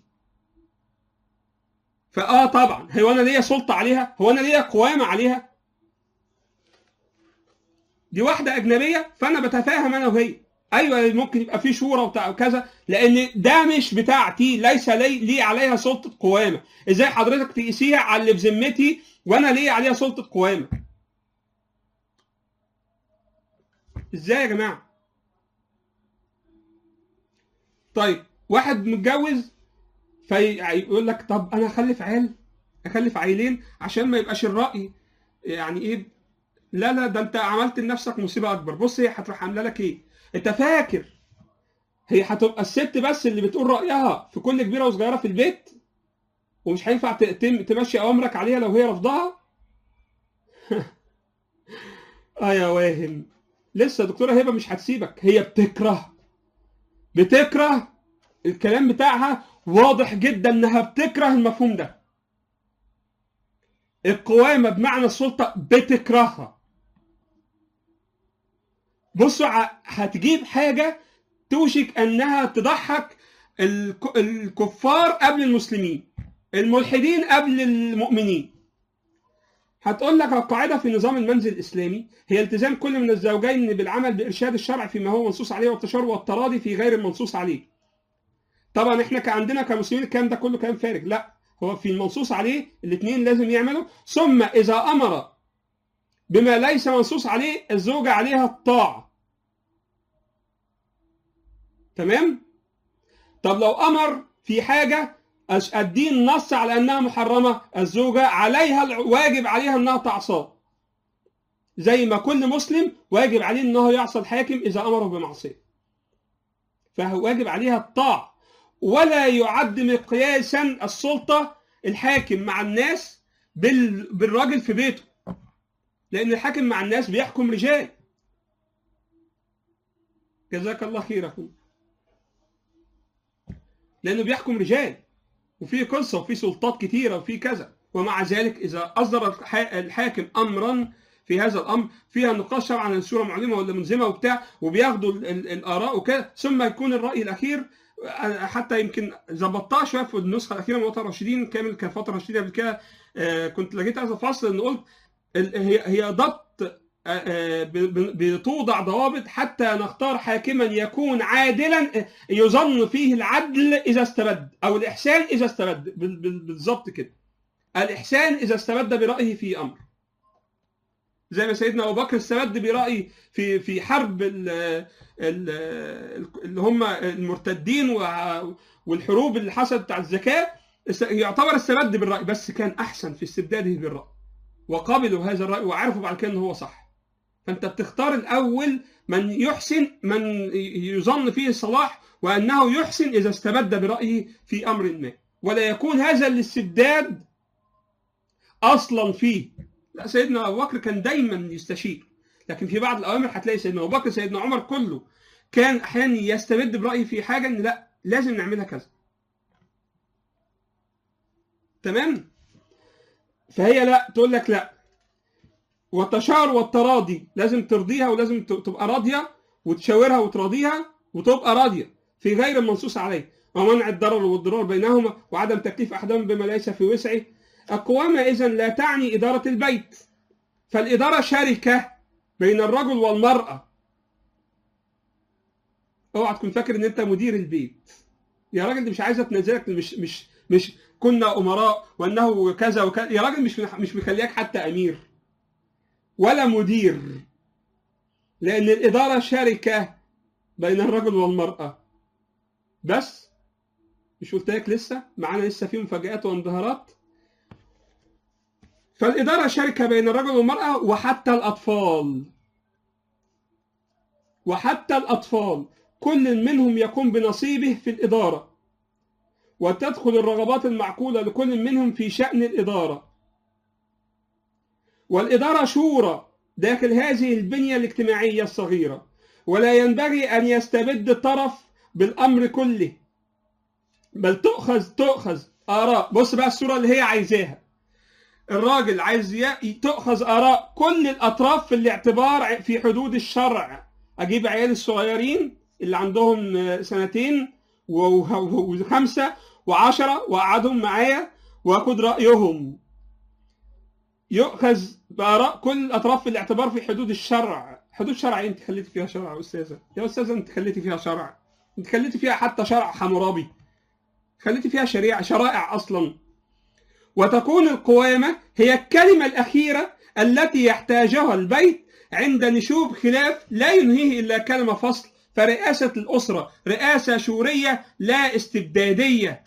S1: فاه طبعا هو انا ليا سلطه عليها؟ هو انا ليا قوامه عليها؟ دي واحده اجنبيه فانا بتفاهم انا وهي ايوه ممكن يبقى في شورى وبتاع وكذا لان ده مش بتاعتي ليس لي, لي عليها سلطه قوامه ازاي حضرتك تقيسيها على اللي في ذمتي وانا ليه عليها سلطه قوامه ازاي يا جماعه طيب واحد متجوز فيقول لك طب انا اخلف عيال اخلف عيلين عشان ما يبقاش الراي يعني ايه لا لا ده انت عملت لنفسك مصيبه اكبر بص هي هتروح عامله لك ايه انت فاكر هي هتبقى الست بس اللي بتقول رايها في كل كبيره وصغيره في البيت ومش هينفع تمشي اوامرك عليها لو هي رفضها اه يا واهم لسه دكتوره هبه مش هتسيبك هي بتكره بتكره الكلام بتاعها واضح جدا انها بتكره المفهوم ده القوامة بمعنى السلطة بتكرهها بصوا هتجيب حاجة توشك انها تضحك الكفار قبل المسلمين الملحدين قبل المؤمنين هتقول لك القاعدة في نظام المنزل الإسلامي هي التزام كل من الزوجين بالعمل بإرشاد الشرع فيما هو منصوص عليه والتشرع والتراضي في غير المنصوص عليه. طبعا احنا كعندنا كمسلمين الكلام ده كله كلام فارغ، لا هو في المنصوص عليه الاثنين لازم يعملوا ثم إذا أمر بما ليس منصوص عليه الزوجة عليها الطاعة. تمام؟ طب لو أمر في حاجة الدين نص على انها محرمه الزوجه عليها واجب عليها انها تعصاه زي ما كل مسلم واجب عليه انه يعصى الحاكم اذا امره بمعصيه فهو واجب عليها الطاعه ولا يعد مقياسا السلطه الحاكم مع الناس بالراجل في بيته لان الحاكم مع الناس بيحكم رجال جزاك الله خير اخوي لانه بيحكم رجال وفي قصة وفي سلطات كتيرة وفي كذا ومع ذلك إذا أصدر الحاكم أمرا في هذا الأمر فيها نقاش طبعا عن السورة معلمة ولا ملزمة وبتاع وبياخدوا الآراء وكده ثم يكون الرأي الأخير حتى يمكن ظبطتها شويه في النسخه الاخيره من وطن الراشدين كامل كان فتره رشيدين قبل كده كنت لقيت هذا الفصل ان قلت هي هي ضبط بتوضع ضوابط حتى نختار حاكما يكون عادلا يظن فيه العدل اذا استبد او الاحسان اذا استبد بالظبط كده الاحسان اذا استبد برايه في امر زي ما سيدنا ابو بكر استبد برايه في في حرب اللي هم المرتدين والحروب اللي حصلت بتاع الزكاه يعتبر استبد بالراي بس كان احسن في استبداده بالراي وقبلوا هذا الراي وعرفوا بعد كده ان هو صح فانت بتختار الاول من يحسن من يظن فيه الصلاح وانه يحسن اذا استبد برايه في امر ما ولا يكون هذا الاستبداد اصلا فيه لا سيدنا ابو بكر كان دايما يستشير لكن في بعض الاوامر هتلاقي سيدنا ابو بكر سيدنا عمر كله كان احيانا يستبد برايه في حاجه ان لا لازم نعملها كذا تمام فهي لا تقول لك لا والتشاور والتراضي لازم ترضيها ولازم تبقى راضيه وتشاورها وتراضيها وتبقى راضيه في غير المنصوص عليه ومنع الضرر والضرار بينهما وعدم تكليف احدهم بما ليس في وسعه القوامه اذا لا تعني اداره البيت فالاداره شركه بين الرجل والمراه اوعى تكون فاكر ان انت مدير البيت يا راجل دي مش عايزه تنزلك مش مش مش كنا امراء وانه كذا وكذا يا راجل مش مش مخليك حتى امير ولا مدير لان الاداره شركه بين الرجل والمراه بس مش قلت لك لسه معانا لسه في مفاجآت وانبهارات فالإدارة شركة بين الرجل والمرأة وحتى الأطفال وحتى الأطفال كل منهم يقوم بنصيبه في الإدارة وتدخل الرغبات المعقولة لكل منهم في شأن الإدارة والإدارة شورى داخل هذه البنية الاجتماعية الصغيرة ولا ينبغي أن يستبد طرف بالأمر كله بل تؤخذ تؤخذ آراء بص بقى الصورة اللي هي عايزاها الراجل عايز تؤخذ آراء كل الأطراف في الاعتبار في حدود الشرع أجيب عيال الصغيرين اللي عندهم سنتين وخمسة وعشرة وأقعدهم معايا وأخد رأيهم يؤخذ بآراء كل الأطراف في الاعتبار في حدود الشرع حدود شرع انت خليتي فيها شرع يا استاذه يا استاذه انت خليتي فيها شرع انت خليتي فيها حتى شرع حمورابي خليتي فيها شريعه شرائع اصلا وتكون القوامه هي الكلمه الاخيره التي يحتاجها البيت عند نشوب خلاف لا ينهيه الا كلمه فصل فرئاسه الاسره رئاسه شوريه لا استبداديه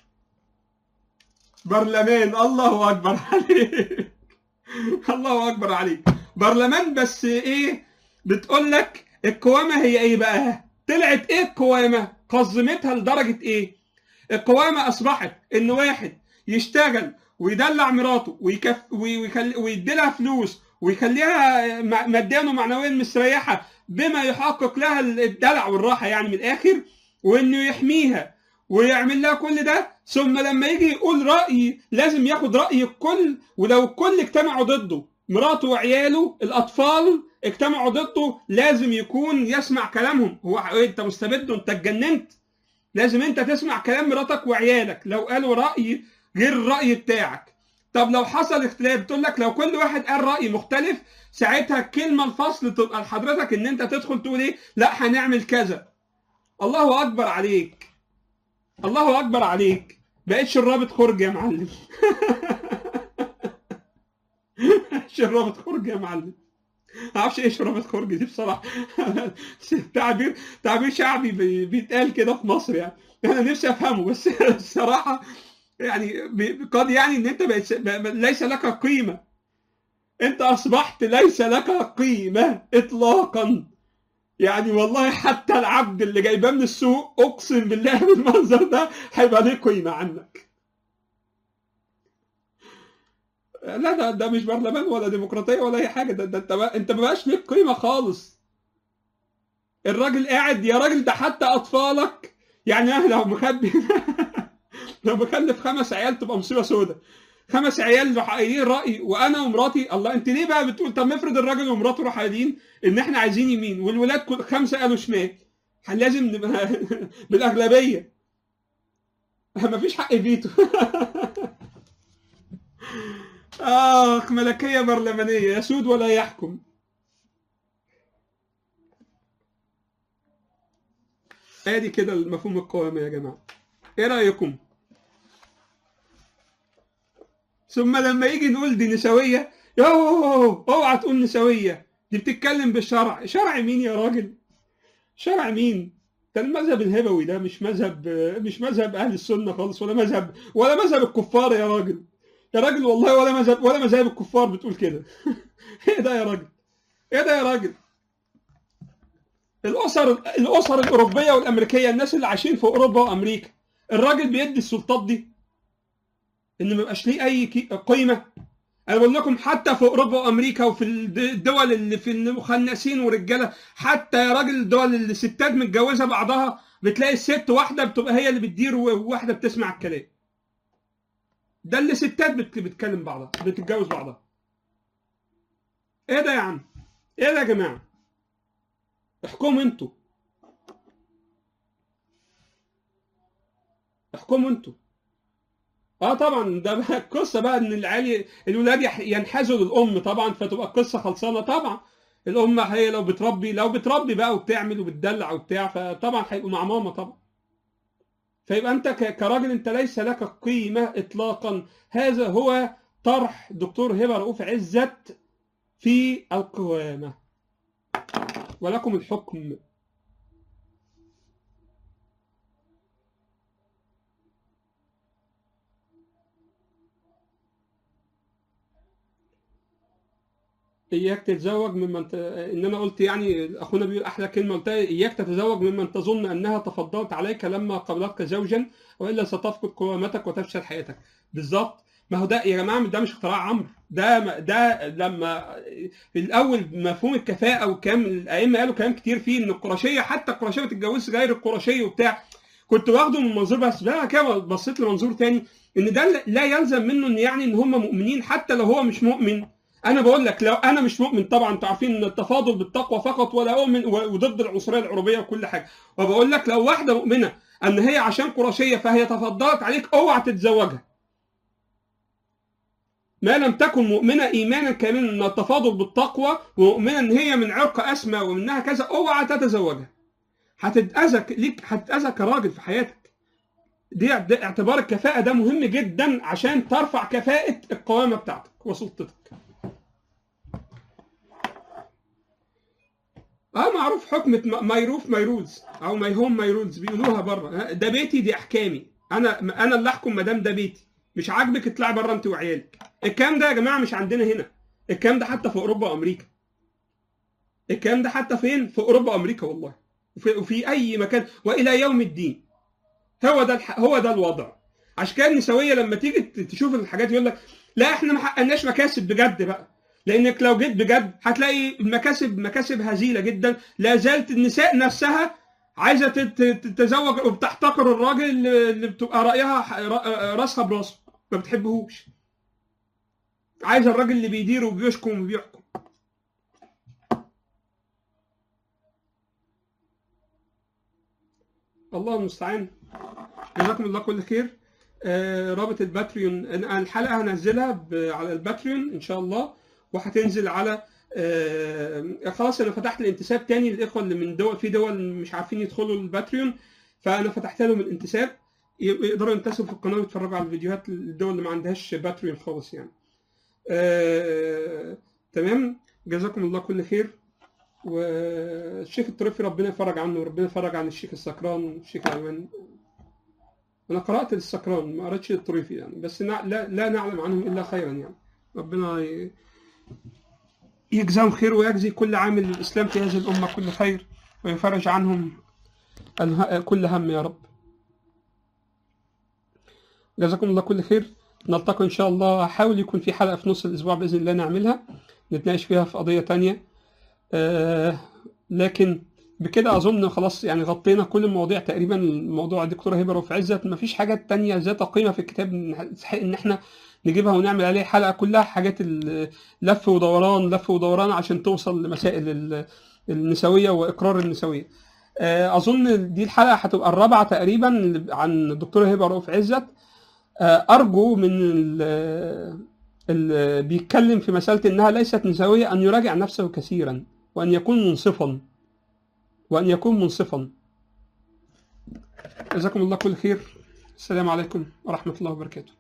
S1: برلمان الله اكبر عليك الله اكبر عليك برلمان بس ايه بتقول لك القوامه هي ايه بقى طلعت ايه القوامه قزمتها لدرجه ايه القوامه اصبحت ان واحد يشتغل ويدلع مراته ويكف ويخلي ويدي لها فلوس ويخليها ماديا ومعنويا مستريحه بما يحقق لها الدلع والراحه يعني من الاخر وانه يحميها ويعمل لها كل ده ثم لما يجي يقول راي لازم ياخد راي الكل ولو الكل اجتمعوا ضده مراته وعياله الاطفال اجتمعوا ضده لازم يكون يسمع كلامهم هو انت مستبد وانت اتجننت لازم انت تسمع كلام مراتك وعيالك لو قالوا راي غير الراي بتاعك طب لو حصل اختلاف تقول لك لو كل واحد قال راي مختلف ساعتها الكلمه الفصل تبقى لحضرتك ان انت تدخل تقول ايه لا هنعمل كذا الله اكبر عليك الله اكبر عليك بقيت شرابة خرج يا معلم شرابة خرج يا معلم ما اعرفش ايه شرابة خرج دي بصراحه تعبير تعبير شعبي بيتقال كده في مصر يعني انا نفسي افهمه بس الصراحه يعني قد يعني ان انت بقيت ليس لك قيمه انت اصبحت ليس لك قيمه اطلاقا يعني والله حتى العبد اللي جايباه من السوق اقسم بالله بالمنظر ده هيبقى ليه قيمه عنك لا ده ده مش برلمان ولا ديمقراطيه ولا اي حاجه ده, ده انت انت ما بقاش ليك قيمه خالص الراجل قاعد يا راجل ده حتى اطفالك يعني انا لو مخبي لو بخلف خمس عيال تبقى مصيبه سودة خمس عيال راح قايلين راي وانا ومراتي الله انت ليه بقى بتقول طب افرض الراجل ومراته راحوا قايلين ان احنا عايزين يمين والولاد كل خمسه قالوا شمال لازم نبقى بالاغلبيه مفيش حق فيتو اخ ملكيه برلمانيه يسود ولا يحكم ادي كده المفهوم القوامي يا جماعه ايه رايكم ثم لما يجي نقول دي نسويه يوه اوعى تقول نسويه دي بتتكلم بالشرع شرع مين يا راجل شرع مين ده المذهب الهبوي ده مش مذهب مش مذهب اهل السنه خالص ولا مذهب ولا مذهب الكفار يا راجل يا راجل والله ولا مذهب ولا مذاهب الكفار بتقول كده ايه ده يا راجل ايه ده يا راجل الاسر الاسر الاوروبيه والامريكيه الناس اللي عايشين في اوروبا وامريكا الراجل بيدي السلطات دي ان ما يبقاش ليه اي قيمه انا بقول لكم حتى في اوروبا وامريكا وفي الدول اللي في المخنثين ورجاله حتى يا راجل الدول اللي الستات متجوزه بعضها بتلاقي الست واحده بتبقى هي اللي بتدير وواحده بتسمع الكلام ده اللي ستات بتكلم بعضها بتتجوز بعضها ايه ده يا عم ايه ده يا جماعه احكموا انتوا احكموا انتوا اه طبعا ده بقى القصه بقى ان العيال الولاد ينحازوا للام طبعا فتبقى القصه خلصانه طبعا الام هي لو بتربي لو بتربي بقى وبتعمل وبتدلع وبتاع فطبعا هيبقوا مع ماما طبعا فيبقى انت كراجل انت ليس لك قيمه اطلاقا هذا هو طرح دكتور هبه رؤوف عزت في القوامه ولكم الحكم اياك تتزوج ممن ت... ان انا قلت يعني اخونا بيقول احلى كلمه قلتها اياك تتزوج ممن تظن انها تفضلت عليك لما قبلتك زوجا والا ستفقد قوامتك وتفشل حياتك بالظبط ما هو ده يا جماعه ده مش اختراع عمرو ده ده لما في الاول مفهوم الكفاءه والكلام الائمه قالوا كلام كتير فيه ان القرشيه حتى القرشيه ما تتجوزش غير القرشيه وبتاع كنت واخده من منظور بس بقى كده بصيت لمنظور تاني ان ده لا يلزم منه ان يعني ان هم مؤمنين حتى لو هو مش مؤمن انا بقول لك لو انا مش مؤمن طبعا انتوا عارفين ان التفاضل بالتقوى فقط ولا اؤمن وضد العنصريه العربيه وكل حاجه وبقول لك لو واحده مؤمنه ان هي عشان قرشيه فهي تفضلت عليك اوعى تتزوجها ما لم تكن مؤمنه ايمانا كاملا ان التفاضل بالتقوى ومؤمنه ان هي من عرق اسمى ومنها كذا اوعى تتزوجها هتتاذى ليك هتتاذى كراجل في حياتك دي ده اعتبار الكفاءه ده مهم جدا عشان ترفع كفاءه القوامه بتاعتك وسلطتك اه معروف حكمة ميروف ميروز او ماي هوم ميروز بيقولوها بره ده بيتي دي احكامي انا انا اللي احكم ما دام ده بيتي مش عاجبك اطلعي بره انت وعيالك الكلام ده يا جماعه مش عندنا هنا الكلام ده حتى في اوروبا وامريكا الكلام ده حتى فين في اوروبا وامريكا والله وفي, وفي اي مكان والى يوم الدين هو ده الح... هو ده الوضع عشان كده النسويه لما تيجي تشوف الحاجات يقول لك لا احنا ما حققناش مكاسب بجد بقى لانك لو جيت بجد هتلاقي المكاسب مكاسب هزيله جدا لا زالت النساء نفسها عايزه تتزوج وبتحتقر الراجل اللي بتبقى رايها راسها براسه ما بتحبهوش عايزه الراجل اللي بيدير وبيشكم وبيحكم الله المستعان جزاكم الله كل خير آه رابط الباتريون انا الحلقه هنزلها على الباتريون ان شاء الله وهتنزل على آه خلاص انا فتحت الانتساب تاني للاخوه اللي من دول في دول مش عارفين يدخلوا الباتريون فانا فتحت لهم الانتساب يقدروا ينتسبوا في القناه ويتفرجوا على الفيديوهات الدول اللي ما عندهاش باتريون خالص يعني. آه تمام جزاكم الله كل خير والشيخ الطريفي ربنا يفرج عنه وربنا يفرج عن الشيخ السكران الشيخ الايمن انا قرات السكران ما قراتش الطريفي يعني بس لا لا نعلم عنهم الا خيرا يعني ربنا يجزاهم خير ويجزي كل عامل للاسلام في هذه الامه كل خير ويفرج عنهم كل هم يا رب جزاكم الله كل خير نلتقي ان شاء الله هحاول يكون في حلقه في نص الاسبوع باذن الله نعملها نتناقش فيها في قضيه تانية آه لكن بكده اظن خلاص يعني غطينا كل المواضيع تقريبا الموضوع الدكتوره هبه رفع عزت ما فيش حاجات تانية ذات قيمه في الكتاب تستحق ان احنا نجيبها ونعمل عليها حلقه كلها حاجات لف ودوران لف ودوران عشان توصل لمسائل النسويه واقرار النسويه اظن دي الحلقه هتبقى الرابعه تقريبا عن الدكتوره هبه رؤوف عزت ارجو من اللي بيتكلم في مساله انها ليست نسويه ان يراجع نفسه كثيرا وان يكون منصفا وان يكون منصفا جزاكم الله كل خير السلام عليكم ورحمه الله وبركاته